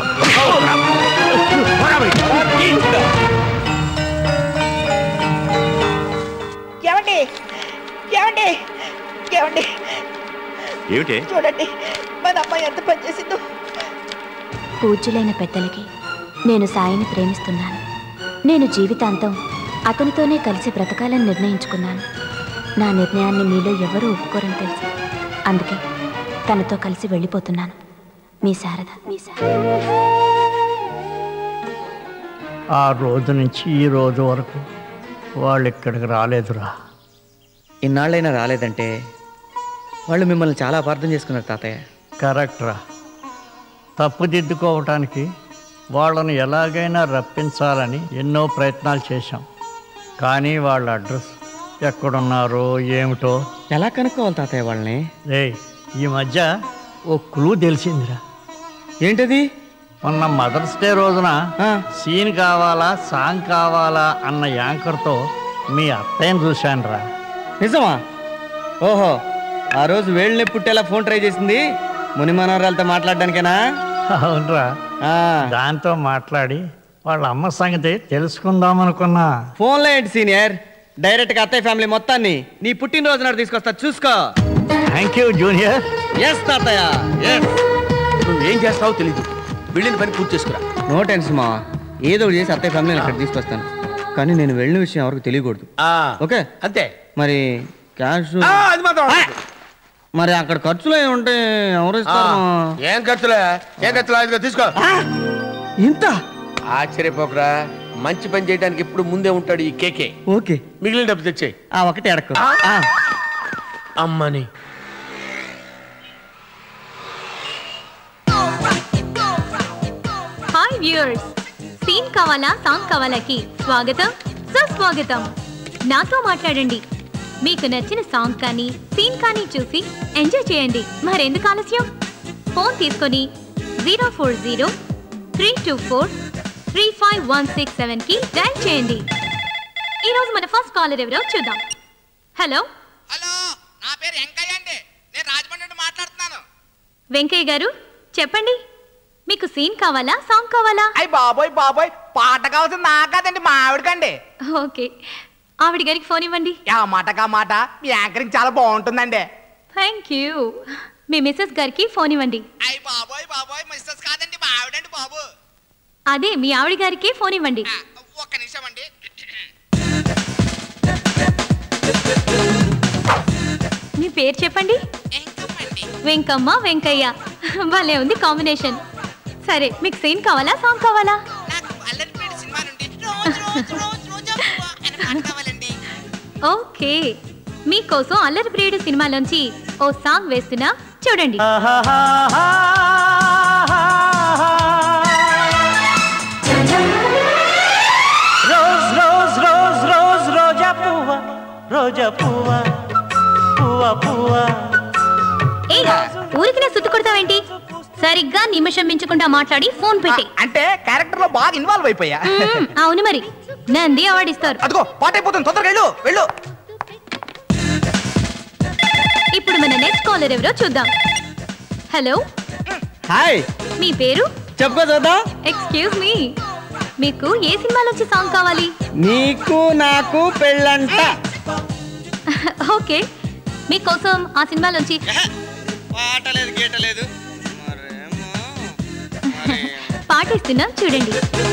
ఏమండి ఏమండి ఏమండి ఏమిటి చూడండి మన అమ్మాయి ఎంత పనిచేసిందో పూజ్యులైన పెద్దలకి నేను సాయిని ప్రేమిస్తున్నాను నేను జీవితాంతం అతనితోనే కలిసి బ్రతకాలని నిర్ణయించుకున్నాను నా నిర్ణయాన్ని మీలో ఎవరూ ఒప్పుకోరని తెలుసు అందుకే తనతో కలిసి వెళ్ళిపోతున్నాను మీ శారద మీ శారద ఆ రోజు నుంచి ఈ రోజు వరకు వాళ్ళు ఇక్కడికి రాలేదురా ఇన్నాళ్ళైనా రాలేదంటే వాళ్ళు మిమ్మల్ని చాలా అపార్థం చేసుకున్నారు తాతయ్య కరెక్ట్ రా తప్పుదిద్దుకోవటానికి వాళ్ళని ఎలాగైనా రప్పించాలని ఎన్నో ప్రయత్నాలు చేశాం కానీ వాళ్ళ అడ్రస్ ఎక్కడున్నారో ఏమిటో ఎలా కనుక్కోవాలి తాతయ్య వాళ్ళని రే ఈ మధ్య ఓ క్లూ తెలిసిందిరా ఏంటది మొన్న మదర్స్ డే రోజున సీన్ కావాలా సాంగ్ కావాలా అన్న యాంకర్తో మీ అత్తయ్యని చూశాను రా నిజమా ఓహో ఆ రోజు వేళ్ళని పుట్టేలా ఫోన్ ట్రై చేసింది ముని మనవరాలతో మాట్లాడడానికేనా అవునరా దాంతో మాట్లాడి వాళ్ళ అమ్మ సంగతి తెలుసుకుందాం అనుకున్నా ఫోన్లో ఏంటి సీనియర్ డైరెక్ట్ గా అత్తయ్య ఫ్యామిలీ మొత్తాన్ని నీ పుట్టినరోజు నాడు తీసుకొస్తా చూసుకో థ్యాంక్ యూ జూనియర్ ఎస్ తాతయ్య ఎస్ నువ్వేం చేస్తావో తెలీదు వెళ్ళిన పని పూర్తి చేసుకురా నో టెన్షన్ మా ఏదో ఒకటి చేసి అత్తయ్య ఫ్యామిలీని ఇక్కడ తీసుకొస్తాను కానీ నేను వెళ్ళిన విషయం ఎవరికి తెలియకూడదు ఓకే అంతే మరి క్యాష్ ఆ, అది మాత్రం మరి అక్కడ ఖర్చులు ఏమి ఉంటాయి ఎవరు ఇస్తారు మా? ఏం ఖర్చులే ఏం ఖర్చులు ఇదిగో తీసుకో ఇంత ఆశ్చర్యపోకరా మంచి పని చేయడానికి ఎప్పుడు ముందే ఉంటాడు ఈ కేకే ఓకే మిగిలిన డబ్బు తెచ్చేయి ఆ ఒకటి అడక్కు అమ్మని హాయ్ వ్యూయర్స్ సీన్ కావాలా సాంగ్ కావాలాకి స్వాగతం సుస్వాగతం నాతో మాట్లాడండి మీకు నచ్చిన సాంగ్ కానీ సీన్ కానీ చూసి ఎంజాయ్ చేయండి మరెందుకు ఆలస్యం ఫోన్ తీసుకొని zero four zero three two four three five one six సెవెన్కి డైల్ చేయండి ఈరోజు మన ఫస్ట్ కాలర్ ఎవరో చూద్దాం హలో వెంకయ్య గారు చెప్పండి మీకు సీన్ కావాలా సాంగ్ కావాలా అయ్యి బాబోయ్ బాబోయ్ పాట కావాల్సింది నా కాదండి మా ఆవిడకండి ఓకే ఆవిడ గారికి ఫోన్ ఇవ్వండి ఆ మాట కా మాట మీ యాంకరింగ్ చాలా బాగుంటుందండి థ్యాంక్ యూ మీ మిస్సెస్ గారికి ఫోన్ ఇవ్వండి అయ్యి బాబోయ్ బాబోయ్ మిస్సెస్ కాదండి మా ఆవిడండి బాబు అదే మీ ఆవిడ గారికి ఫోన్ ఇవ్వండి ఒక్క నిమిషం అండి మీ పేరు చెప్పండి వెంకమ్మ వెంకయ్య భలే ఉంది కాంబినేషన్ సరే మీకు సీన్ కావాలా సాంగ్ కావాలా ఓకే మీకోసం అల్లరి ప్రియుడు సినిమాలోంచి ఓ సాంగ్ వేస్తున్నా చూడండి రోజ్ రోజ్ రోజ్ రోజ్ రోజా పువ్వ రోజా పువ్వ పువ్వ పువ్వ ఏ ఊరికినే సుత్తు కొడతావేంటి సరిగ్గా నిమిషం మించకుండా మాట్లాడి ఫోన్ పెట్టి అంటే క్యారెక్టర్ లో బాగా ఇన్వాల్వ్ అయిపోయా అవును మరి నంది అవార్డు ఇస్తారు అదిగో పాట అయిపోతుంది తొందరగా వెళ్ళు వెళ్ళు ఇప్పుడు మన నెక్స్ట్ కాలర్ ఎవరో చూద్దాం హలో హాయ్ మీ పేరు చెప్పుకో చూద్దాం ఎక్స్క్యూజ్ మీ మీకు ఏ సినిమాలోంచి సాంగ్ కావాలి నీకు నాకు పెళ్ళంట ఓకే మీకోసం ఆ సినిమాలోంచి పాటలేదు గీటలేదు పాటిస్తున్నాం చూడండి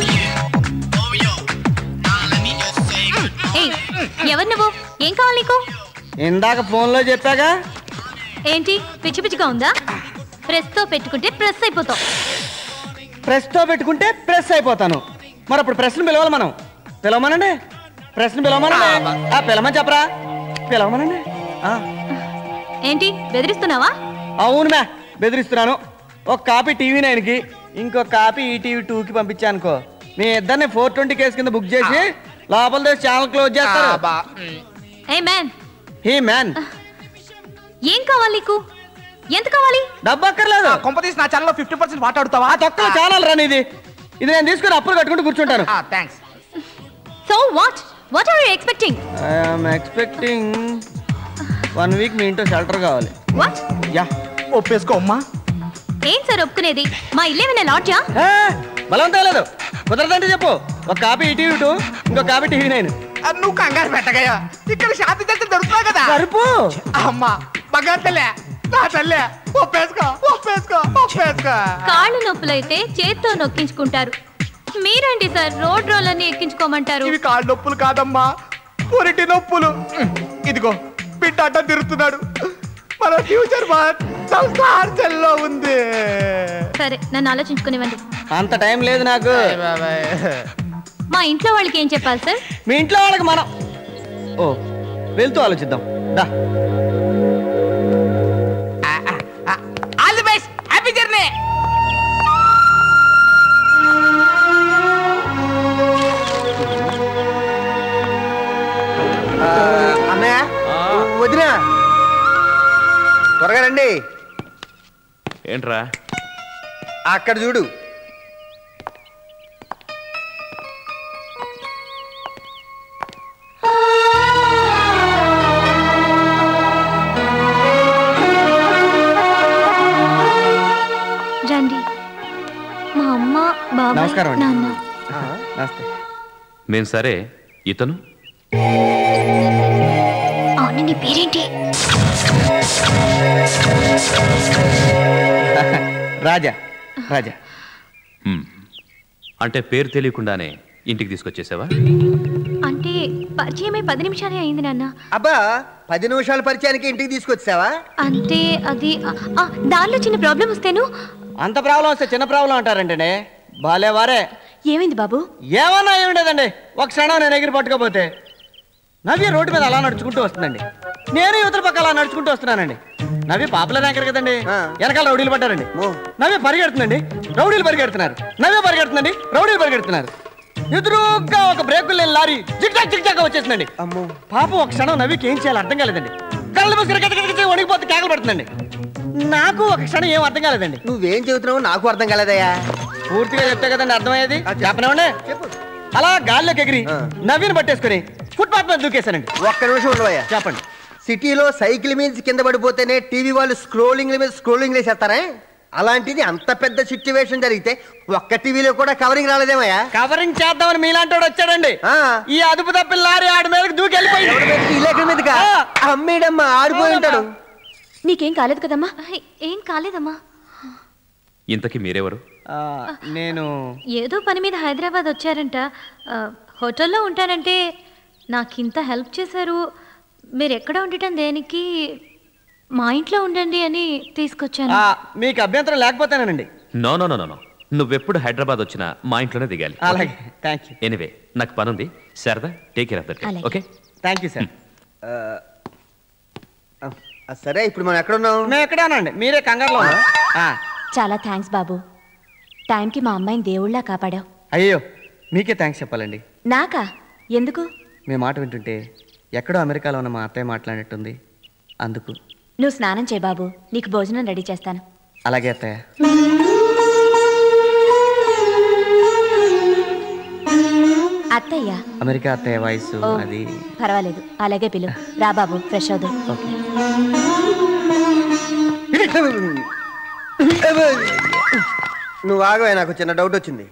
ఏయ్, ఎవరు నువ్వు ఏం కావాలి నీకు ఇందాక ఫోన్లో చెప్పాగా ఏంటి పిచ్చి పిచ్చిగా ఉందా ప్రెస్ తో పెట్టుకుంటే ప్రెస్ అయిపోతావు ప్రెస్తో పెట్టుకుంటే ప్రెస్ అయిపోతాను మరి అప్పుడు ప్రశ్న పిలవాలి మనం పిలవమనండి ప్రశ్న పిలవమనండి ఆ పిలవమని చెప్పరా పిలవమనండి ఆ, ఏంటి బెదిరిస్తున్నావా అవును మ్యా బెదిరిస్తున్నాను ఒక కాపీ టీవీ నైన్కి ఇంకో కాపీ ఈటీవీ టూకి పంపించా అనుకో మీ ఇద్దరిని ఫోర్ ట్వంటీ కేసు కింద బుక్ చేసి లోపల తెచ్చి ఛానల్ క్లోజ్ చేస్తారు ఏ మ్యాన్ హీ మ్యాన్ ఏం కావాలి నీకు ఎంత కావాలి డబ్బు అక్కర్లేదు కొంప తీసి నా ఛానల్లో ఫిఫ్టీ పర్సెంట్ మాట్లాడుతావా ఆ తొక్కల ఛానల్ రాని ఇది ఇది నేను తీసుకుని అప్పులు కట్టుకుంటూ కూర్చుంటాను thanks so what what are you expecting I'm expecting one week మీ ఇంట్లో షెల్టర్ కావాలి వాట్ యా ఒప్పేసుకో అమ్మా ఏం సార్ ఒప్పుకునేది మా ఇల్లేమైనా లాడ్జా బలవంతం లేదు కుదరదంటే చెప్పు ఒక కాపీ ఈటీవీ టూ ఇంకో కాపీ టీవీ నైన్ నువ్వు కంగారు పెట్టగయ్యా ఇక్కడ షాపింగ్ వెళ్తే దొరుకుతావు కదా సరుపు అమ్మా బంగారు తల్లే నా తల్లే ఒప్పేసుకో ఒప్పేసుకో ఒప్పేసుకో కాళ్ళు నొప్పులైతే చేత్తో నొక్కించుకుంటారు మీరండి సార్ రోడ్ రోలర్ని ఎక్కించుకోమంటారు ఇవి కాళ్ళు నొప్పులు కాదమ్మా పురిటి నొప్పులు ఇదిగో బిడ్డ అడ్డ తిరుగుతున్నాడు మన ఫ్యూచర్ మొత్తం కార్చెల్లో ఉంది సరే నన్ను ఆలోచించుకునివ్వండి అంత టైం లేదు నాకు మా ఇంట్లో వాళ్ళకి ఏం చెప్పాలి సార్ మీ ఇంట్లో వాళ్ళకి మనం ఓ వెళ్తూ ఆలోచిద్దాం దా all the best happy journey అన్నయ్య వదినా త్వరగా రండి ఏంట్రా అక్కడ చూడు రండి మా అమ్మ బాబాయ్ నమస్కారం అండి. నాన్న నమస్తే మేం సరే ఇతను అవును నీ పేరేంటి రాజా రాజా హ్మ్. అంటే పేరు తెలియకుండానే ఇంటికి తీసుకొచ్చేసావా అంటే పరిచయమై పది నిమిషాలే అయింది నాన్న అబ్బా పది నిమిషాల పరిచయానికి ఇంటికి తీసుకొచ్చావా అంటే అది ఆ, ఆ, దానిలో చిన్న ప్రాబ్లం వస్తేను అంత ప్రాబ్లం వస్తే చిన్న ప్రాబ్లం అంటారంటే బాలే వారే ఏమైంది బాబు ఏమన్నా ఏముండదండి ఒక క్షణం నేను ఎగిరి పట్టుకోపోతే నవ్య రోడ్డు మీద అలా నడుచుకుంటూ వస్తుందండి నేను యువతల పక్క అలా నడుచుకుంటూ వస్తున్నానండి నవ్య పాపులర్ యాంకర్ కదండి వెనకాల రౌడీలు పడ్డారండి నవ్య పరిగెడుతుందండి రౌడీలు పరిగెడుతున్నారు నవ్య పరిగెడుతుందండి రౌడీలు పరిగెడుతున్నారు ఎదురుగా ఒక బ్రేకులు లేని లారీ జిగ్జాగ్ జిగ్జాగ్ వచ్చేసిందండి పాపం ఒక క్షణం నవ్వికి ఏం చేయాలో అర్థం కాలేదండి కళ్ళు మూసుకుని గజగజగజ వణికిపోతే కేకలు పడుతుందండి నాకు ఒక క్షణం ఏం అర్థం కాలేదండి నువ్వేం చెబుతున్నావు నాకు అర్థం కాలేదయ్యా పూర్తిగా చెప్తే కదండి అర్థమయ్యేది చెప్పనివ్వండి అలా గాల్లోకి ఎగిరి నవ్విని పట్టేసుకుని ఫుట్పాత్ మీద దూకేశానండి ఒక్క నిమిషం ఉండవయ్యా చెప్పండి సిటీలో సైకిల్ మీద కింద పడిపోతేనే టీవీ వాళ్ళు స్క్రోలింగ్ మీద స్క్రోలింగ్ వేసేస్తారా అలాంటిది అంత పెద్ద సిచ్యువేషన్ జరిగితే ఒక్క టీవీలో కూడా కవరింగ్ రాలేదేమయ్యా కవరింగ్ చేద్దామని మీలాంటి వాడు వచ్చాడండి ఈ అదుపు తప్పిన లారీ ఆడి మీదకి దూకి వెళ్ళిపోయింది ఇలాక మీదకా అమ్మేడమ్మా ఆడిపోయి ఉంటాడు నీకేం కాలేదు కదమ్మా ఏం కాలేదమ్మా ఇంతకీ మీరెవరు నేను ఏదో పని మీద హైదరాబాద్ వచ్చారంట ఆ, హోటల్లో ఉంటానంటే నాకింత హెల్ప్ చేశారు మీరు ఎక్కడ ఉండటం దేనికి మా ఇంట్లో ఉండండి అని తీసుకొచ్చాను ఆ, మీకు అభ్యంతరం లేకపోతేనండి no no no no no నువ్వెప్పుడు హైదరాబాద్ వచ్చినా మా ఇంట్లోనే దిగాలి అలాగే థ్యాంక్ యూ ఎనివే నాకు పనుంది Sharada take care of that అలాగే. ఓకే థ్యాంక్ యూ సార్ సరే ఇప్పుడు మనం ఎక్కడ ఉన్నాం మేము ఎక్కడానండి మీరే కంగారులో ఉన్నారు. ఆ, చాలా థ్యాంక్స్ బాబు టైంకి మా అమ్మాయిని దేవుళ్ళా కాపాడావు అయ్యో మీకే థ్యాంక్స్ చెప్పాలండి నాకా ఎందుకు మీ మాట వింటుంటే ఎక్కడో అమెరికాలో ఉన్న మా అత్తయ్య మాట్లాడినట్టుంది అందుకు నువ్వు స్నానం చేయి బాబు నీకు భోజనం రెడీ చేస్తాను అలాగే అత్తయ్య అత్తయ్య అమెరికా అత్తయ్య వయసు ఓ. అది పర్వాలేదు అలాగే పిలు రా బాబు ఫ్రెష్ అవుదు నువ్వు ఆగవే నాకు చిన్న డౌట్ వచ్చింది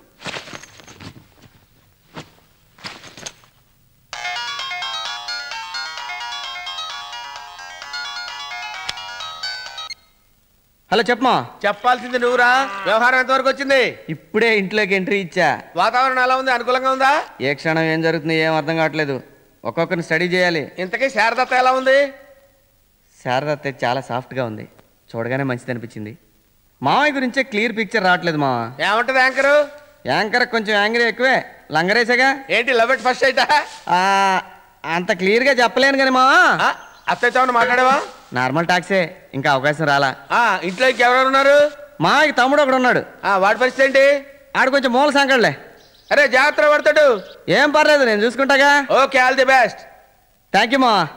హలో చెప్పమా చెప్పాల్సింది నువ్వురా వ్యవహారం ఎంతవరకు వచ్చింది ఇప్పుడే ఇంట్లోకి ఎంట్రీ ఇచ్చా వాతావరణం ఎలా ఉంది అనుకూలంగా ఉందా ఏ క్షణం ఏం జరుగుతుంది ఏం అర్థం కావట్లేదు ఒక్కొక్కరిని స్టడీ చేయాలి ఇంతకీ శారదత్త ఎలా ఉంది శారద అత్తయ్య చాలా సాఫ్ట్గా ఉంది చూడగానే మంచిది అనిపించింది మామయ్య గురించే క్లియర్ పిక్చర్ రావట్లేదు మామ ఏమంటది యాంకరు యాంకర్ కొంచెం యాంగ్రీ ఎక్కువే లంగరేసాగా ఏంటి లవ్ ఎట్ ఫస్ట్ అయితే ఆ, అంత క్లియర్గా చెప్పలేను కానీ మావా అత్తయ్యతో మాట్లాడావా నార్మల్ టాక్సే ఇంకా అవకాశం రాలా ఆ, ఇంట్లో ఇంకెవరెవరు ఉన్నారు మామయ్యకి తమ్ముడు ఒకడు ఉన్నాడు వాడి పరిస్థితి ఏంటి ఆడు కొంచెం మూల సంకడలే అరే జాగ్రత్త పడతాడు ఏం పర్లేదు నేను చూసుకుంటాగా okay all the best thank you మావా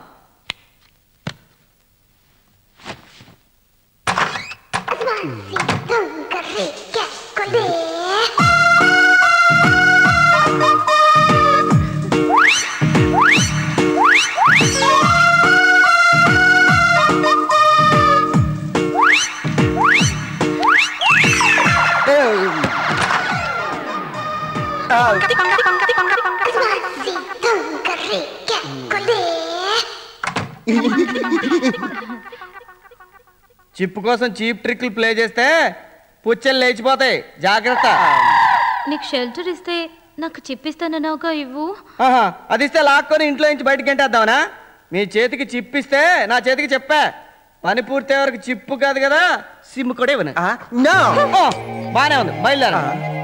చిప్పు కోసం చీప్ ట్రిక్లు ప్లే చేస్తే పుచ్చెలు లేచిపోతాయి జాగ్రత్త నీకు షెల్టర్ ఇస్తే నాకు చెప్పిస్తానన్నావుగా ఇవ్వు ఆహా, అది ఇస్తే లాక్కొని ఇంట్లో నుంచి బయటికి ఎంటేద్దామనా మీ చేతికి చిప్పిస్తే నా చేతికి చెప్పా పని పూర్తి వరకు చిప్పు కాదు కదా సిమ్ కూడా ఇవ్వను ఓ, బానే ఉంది బయలుదేరా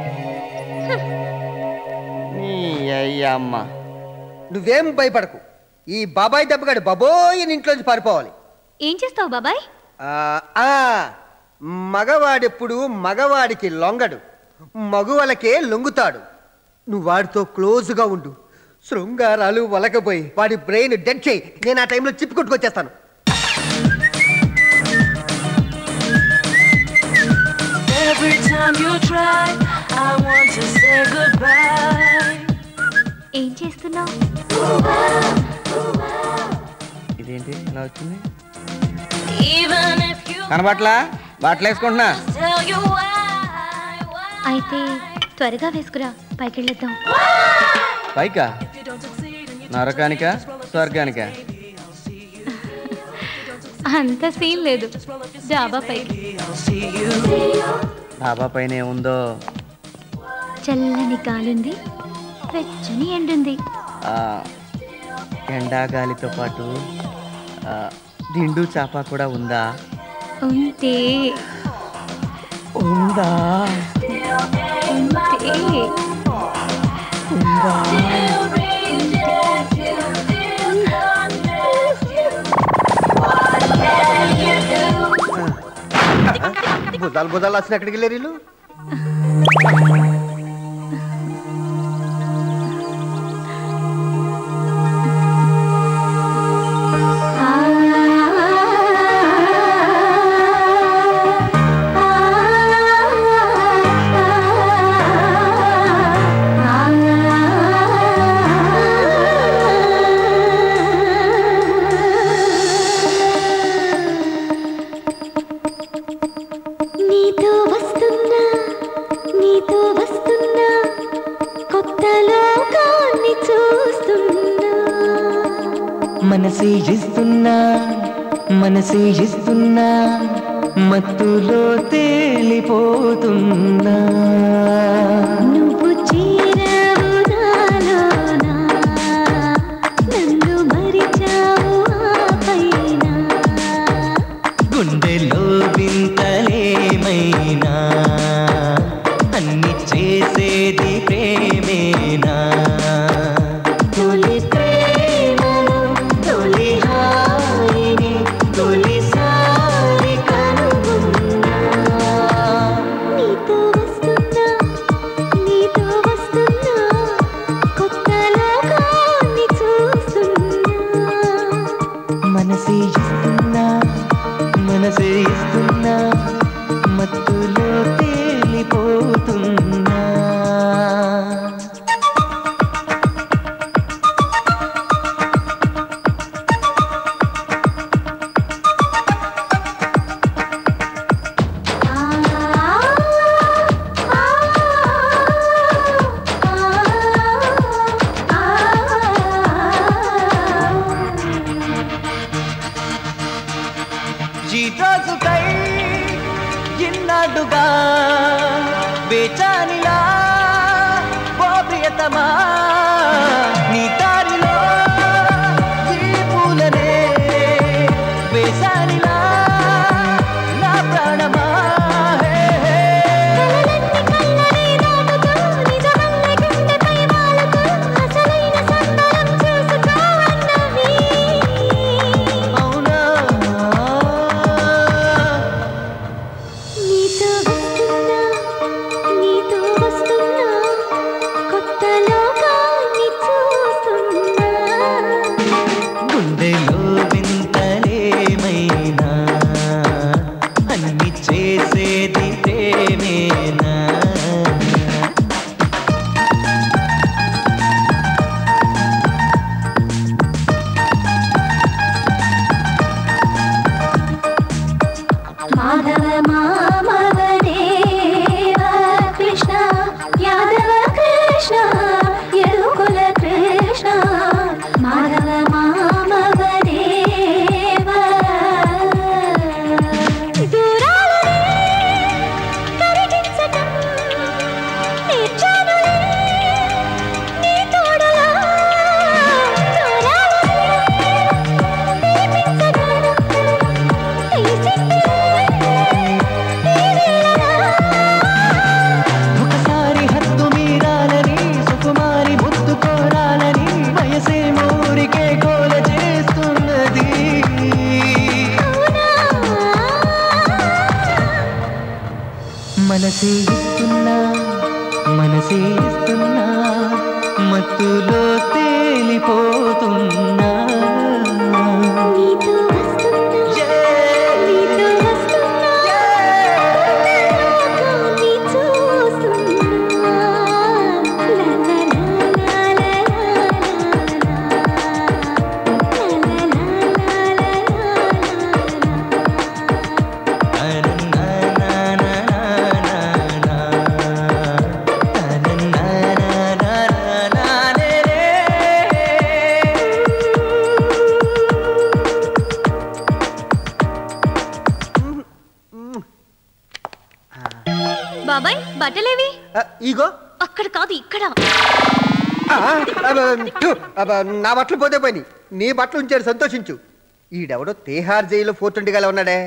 నీ అయ్యమ్మ నువ్వేం భయపడకు ఈ బాబాయ్ దెబ్బగాడు బాబోయ్ అని ఇంట్లోంచి పారిపోవాలి ఏం చేస్తావు బాబాయ్ ఆ, ఆ, మగవాడెప్పుడు మగవాడికి లొంగడు మగువలకే లొంగుతాడు నువ్వు వాడితో క్లోజ్గా ఉండు శృంగారాలు వలకపోయి వాడి బ్రెయిన్ డెడ్ చేయి నేను ఆ టైంలో చిప్పు కొట్టుకొచ్చేస్తాను Every time you try, I want to say goodbye. ఏం చేస్తున్నావు ఇదేంటి ఇలా వచ్చింది Even if you కనబట్లా బట్టలు వేసుకుంటున్నా tell you why. అయితే త్వరగా వేసుకురా పైకి వెళ్ళొద్దాం పైకా నరకానిక స్వర్గానిక అంత సీన్ లేదు డాబా పైకి డాబా పైన ఏముందో చల్లని గాలుంది వెచ్చని ఎండుంది ఆ, ఎండా గాలితో పాటు ఆ, దిండు చాప కూడా ఉందా ఉంటే ఉందా ఉంటే ఉందా బుధాలు బుధాలు వచ్చిన ఎక్కడికి వెళ్ళారు వీళ్ళు నీతో వస్తున్నా నీతో వస్తున్నా కొత్త లోకాన్ని చూస్తున్నా మనసే ఇస్తున్నా మనసే ఇస్తున్నా మత్తులో తేలిపోతున్నా నువ్వు చేరావు నాలోనా నన్ను మరిచావు ఆ పైన గుండెలో వింతలేమైనా అన్ని చేసేది ప్రేమేనా తొలి ప్రేమలో తొలి హాయిని తొలిసారి కనుగొన్నా నీతో వస్తున్నా నీతో వస్తున్నా కొత్త లోకాన్ని చూస్తున్నా మనసే ఇస్తున్నా మనసే ఇస్తున్నా మత్తులో తేలిపోతున్నా ఈ రోజుకై ఇన్నాడుగా వేచానిలా ఓ ప్రియతమా నీ దారిలో ఈ పూలనే వేసానిలా నా ప్రాణమా హే, హే. నీతో వస్తున్నా నీతో వస్తున్నా కొత్త లోకాన్ని చూస్తున్నా గుండెలో వింతలేమైనా అన్ని చేసేది ప్రేమేనా మాధవ మామవ దేవ కృష్ణ యాదవ కృష్ణ యదుకుల కృష్ణ మాధవ మామవ దేవ ఒకసారి హద్దు మీరాలని సుకుమారి ముద్దు కోరాలని వయసే మూరికే కోల చేస్తున్నది మనసే ఇస్తున్నా మనసే ఇస్తున్నా మత్తులో తేలిపోతున్నా బాబాయ్ బట్టలేవి ఈగో అక్కడ కాదు ఇక్కడ ఆ, అబ్బ, థు, అబ్బ, నా బట్టలు పోతే పోయి నీ బట్టలు ఉంచాడు సంతోషించు ఈడెవడో తేహార్ జైల్లో ఫోర్ ట్వంటీ గల ఉన్నాడే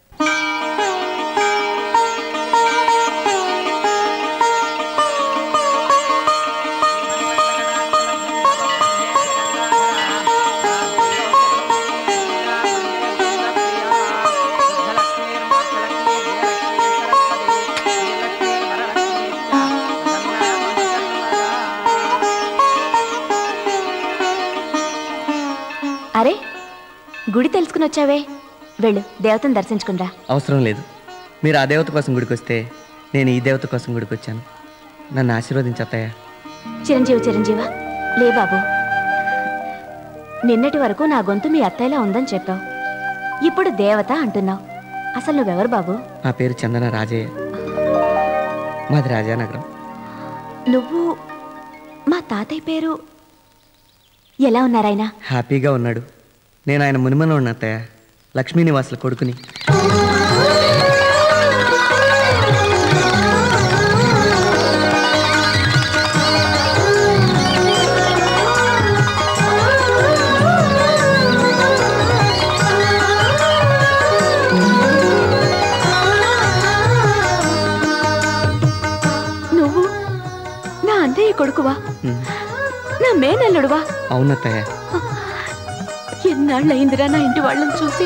అరే గుడి తెలుసుకుని వచ్చావే వెళ్ళు దేవతను దర్శించుకునిరా అవసరం లేదు మీరు ఆ దేవత కోసం గుడికి వస్తే నేను ఈ దేవత కోసం గుడికి వచ్చాను నన్ను ఆశీర్వదించత్తయ్య చిరంజీవి చిరంజీవ లే బాబు నిన్నటి వరకు నా గొంతు మీ అత్తయ్యలా ఉందని చెప్పావు ఇప్పుడు దేవత అంటున్నావు అసలు నువ్వెవరు బాబు నా పేరు చందన రాజయ్య మాది రాజానగరం నువ్వు మా తాతయ్య పేరు ఎలా ఉన్నారాయన హ్యాపీగా ఉన్నాడు నేను ఆయన మునిమన ఉన్న అత్తయ్య లక్ష్మీ నివాసుల కొడుకుని నువ్వు నా అన్నయ్య కొడుకువా నా మేనల్లుడువా అవునత్తయ్య ఎన్నాళ్ళయిందిరా నా ఇంటి వాళ్ళని చూసి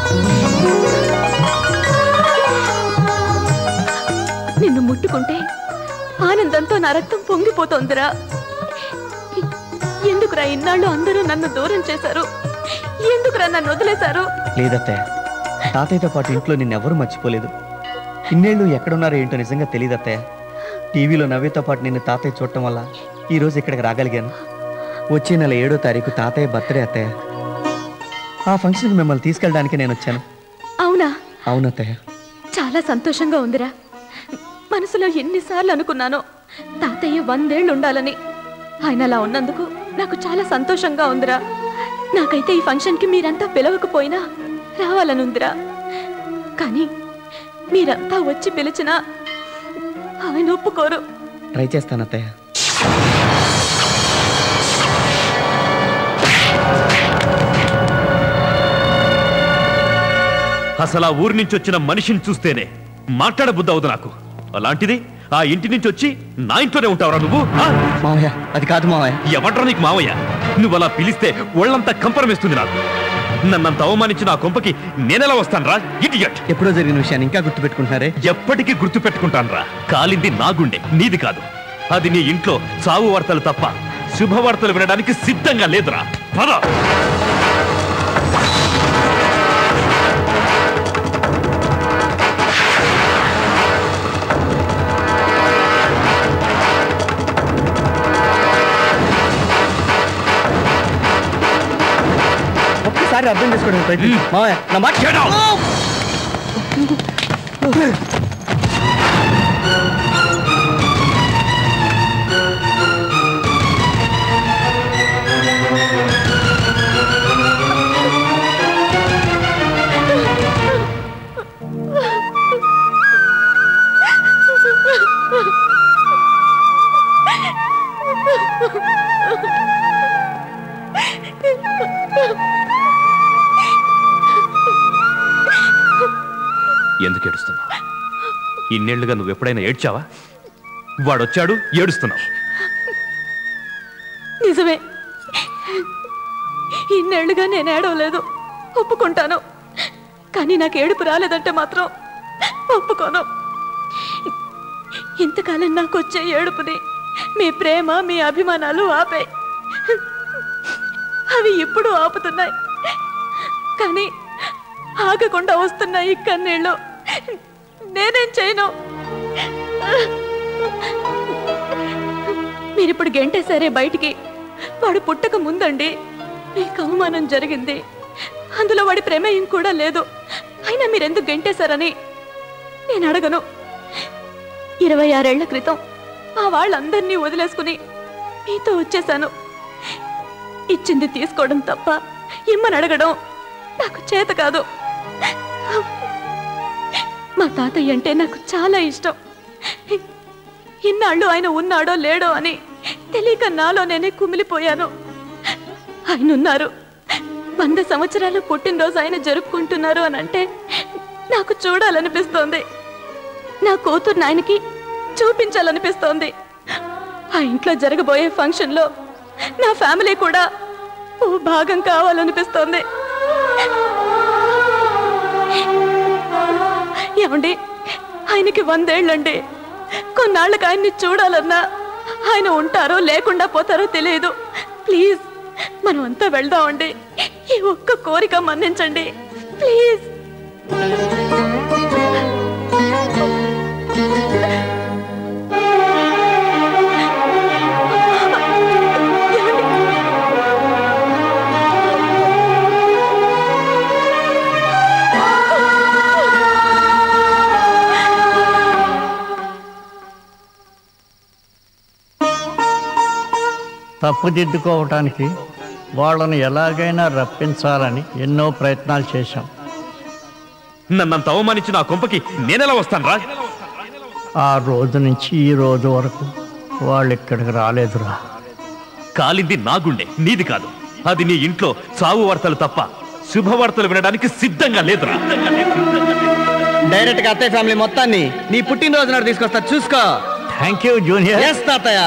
నిన్ను ముట్టుకుంటే ఆనందంతో నా రక్తం పొంగిపోతోందిరా ఎందుకురా ఇన్నాళ్ళు అందరూ నన్ను దూరం చేశారు ఎందుకురా నన్ను వదిలేశారు లేదత్తయ్య తాతయ్యతో పాటు ఇంట్లో నిన్నెవరూ మర్చిపోలేదు ఇన్నేళ్ళు ఎక్కడున్నారో ఏంటో నిజంగా తెలియదు అత్తయ్య టీవీలో నవ్వేతో పాటు నిన్ను తాతయ్య చూడటం వల్ల ఈ రోజు ఇక్కడికి రాగలిగాను వచ్చే నెల ఏడో తారీఖు తాతయ్య బర్త్డే అత్తయ్య ఆ ఫంక్షన్కి మిమ్మల్ని తీసుకెళ్ళడానికి నేను వచ్చాను అవునా అవును అత్తయ్య చాలా సంతోషంగా ఉందిరా మనసులో ఎన్నిసార్లు అనుకున్నానో తాతయ్య వందేళ్ళు ఉండాలని ఆయన అలా ఉన్నందుకు నాకు చాలా సంతోషంగా ఉందిరా నాకైతే ఈ ఫంక్షన్కి మీరంతా పిలవకపోయినా రావాలనుందిరా కానీ మీరంతా వచ్చి పిలిచినా ఆయన ఒప్పుకోరు ట్రై చేస్తాను అత్తయ్య అసలు ఆ ఊరి నుంచి వచ్చిన మనిషిని చూస్తేనే మాట్లాడబుద్ధి అవుదు నాకు అలాంటిది ఆ ఇంటి నుంచి వచ్చి నా ఇంట్లోనే ఉంటావురా నువ్వు ఆ? మావయ్య అది కాదు మావయ్య ఎవడ్రా నీకు మావయ్య నువ్వు అలా పిలిస్తే ఒళ్ళంతా కంపరమేస్తుంది నాకు నన్నంత అవమానించిన ఆ కొంపకి నేనెలా వస్తాను రా ఇడియట్ ఎప్పుడో జరిగిన విషయాన్ని ఇంకా గుర్తుపెట్టుకుంటున్నారే ఎప్పటికీ గుర్తు పెట్టుకుంటాను రా కాలింది నా గుండె నీది కాదు అది నీ ఇంట్లో చావు వార్తలు తప్ప శుభవార్తలు వినడానికి సిద్ధంగా లేదురా పద ఒక్కసారి అర్థం చేసుకోవడం ప్రయత్నం మావయ్య నా మాట ఎందుకు ఏడుస్తున్నావు ఇన్నేళ్లుగా నువ్వు ఎప్పుడైనా ఏడ్చావా వాడొచ్చాడు ఏడుస్తున్నావు నిజమే ఇన్నేళ్లుగా నేను ఏడవలేదు ఒప్పుకుంటాను కానీ నాకు ఏడుపు రాలేదంటే మాత్రం ఒప్పుకోను ఇంతకాలం నాకు వచ్చే ఏడుపుని మీ ప్రేమ మీ అభిమానాలు ఆపాయి అవి ఇప్పుడు ఆపుతున్నాయి కానీ ఆగకుండా వస్తున్న ఈ కన్నీళ్ళు నేనేం చేయను మీరిప్పుడు గెంటేశారే బయటికి వాడు పుట్టక ముందండి మీకు అవమానం జరిగింది అందులో వాడి ప్రమేయం కూడా లేదు అయినా మీరెందుకు గెంటేశారని నేను అడగను ఇరవై ఆరేళ్ల క్రితం ఆ వాళ్ళందరినీ వదిలేసుకుని మీతో వచ్చేశాను ఇచ్చింది తీసుకోవడం తప్ప ఇమ్మని అడగడం నాకు చేత కాదు మా తాతయ్య అంటే నాకు చాలా ఇష్టం ఇన్నాళ్ళు ఆయన ఉన్నాడో లేడో అని తెలియక నాలో నేనే కుమిలిపోయాను ఆయన ఉన్నారు వంద సంవత్సరాలు పుట్టినరోజు ఆయన జరుపుకుంటున్నారు అని అంటే నాకు చూడాలనిపిస్తోంది నా కూతుర్ని ఆయనకి చూపించాలనిపిస్తోంది ఆ ఇంట్లో జరగబోయే ఫంక్షన్లో నా ఫ్యామిలీ కూడా ఓ భాగం కావాలనిపిస్తోంది ఏమండి ఆయనకి వందేళ్ళండి కొన్నాళ్ళకి ఆయన్ని చూడాలన్నా ఆయన ఉంటారో లేకుండా పోతారో తెలియదు ప్లీజ్ మనం అంతా వెళ్దామండి ఈ ఒక్క కోరిక మన్నించండి ప్లీజ్ తప్పుదిద్దుకోవటానికి వాళ్ళను ఎలాగైనా రప్పించాలని ఎన్నో ప్రయత్నాలు చేశాం నన్నంత అవమానించిన ఆ కొంపకి నేనెలా వస్తాను రా ఆ రోజు నుంచి ఈ రోజు వరకు వాళ్ళు ఇక్కడికి రాలేదురా కాలింది నా గుండె నీది కాదు అది నీ ఇంట్లో చావు వార్తలు తప్ప శుభవార్తలు వినడానికి సిద్ధంగా లేదురా డైరెక్ట్ గా అత్తయ్య ఫ్యామిలీ మొత్తాన్ని నీ పుట్టినరోజు నాడు తీసుకొస్తా చూసుకో థ్యాంక్ యూ జూనియర్ ఎస్ తాతయ్య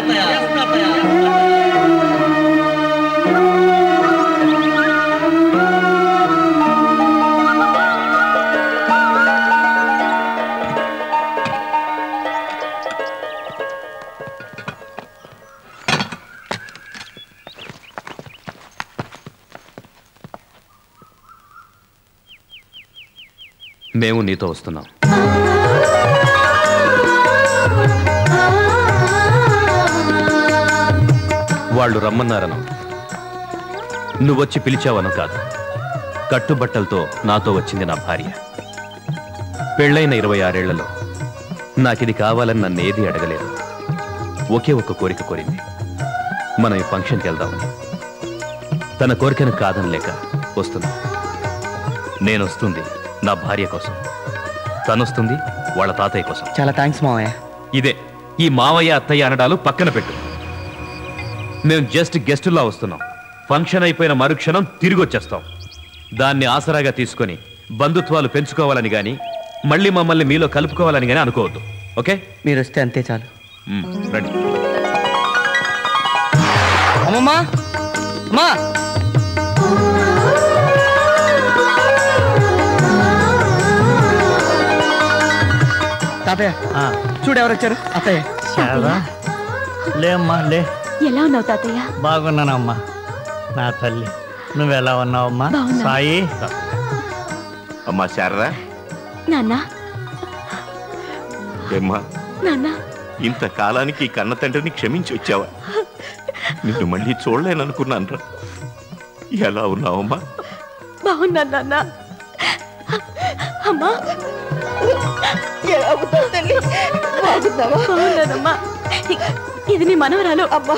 మేము నీతో వస్తున్నాం వాళ్ళు రమ్మన్నారను నువ్వొచ్చి పిలిచావను కాదు కట్టుబట్టలతో నాతో వచ్చింది నా భార్య పెళ్ళైన ఇరవై ఆరేళ్లలో నాకిది కావాలని నన్ను ఏది అడగలేదు ఒకే ఒక్క కోరిక కోరింది మనం ఈ ఫంక్షన్కి వెళ్దామని తన కోరికను కాదనలేక వస్తున్నా నేను వస్తుంది నా భార్య కోసం తనొస్తుంది వాళ్ళ తాతయ్య కోసం చాలా థ్యాంక్స్ మావయ్య ఇదే ఈ మావయ్య అత్తయ్య అనడాలు పక్కన పెట్టు మేము జస్ట్ గెస్టులా వస్తున్నాం ఫంక్షన్ అయిపోయిన మరుక్షణం తిరిగి వచ్చేస్తాం దాన్ని ఆసరాగా తీసుకొని బంధుత్వాలు పెంచుకోవాలని గాని మళ్ళీ మమ్మల్ని మీలో కలుపుకోవాలని గాని అనుకోవద్దు ఓకే మీరు వస్తే అంతే చాలు మ్, రండి అమ్మమ్మా అమ్మా తాతయ్య చూడు ఎవరు వచ్చారు అత్తయ్య చాలా లేమ్మా లే ఎలా ఉన్నావు తాతయ్య బాగున్నానమ్మా నా తల్లి నువ్వెలా ఉన్నావమ్మా బాగున్నాను. సాయి అమ్మా శారదా నాన్న ఏమ్మా నాన్న ఇంతకాలానికి ఈ కన్న తండ్రిని క్షమించి వచ్చావా నిన్ను మళ్ళీ చూడలేననుకున్నాను రా ఎలా ఉన్నావమ్మా బాగున్నాను నాన్న అమ్మా బాగున్నానమ్మా ఇది నీ మనవరాలు అబ్బా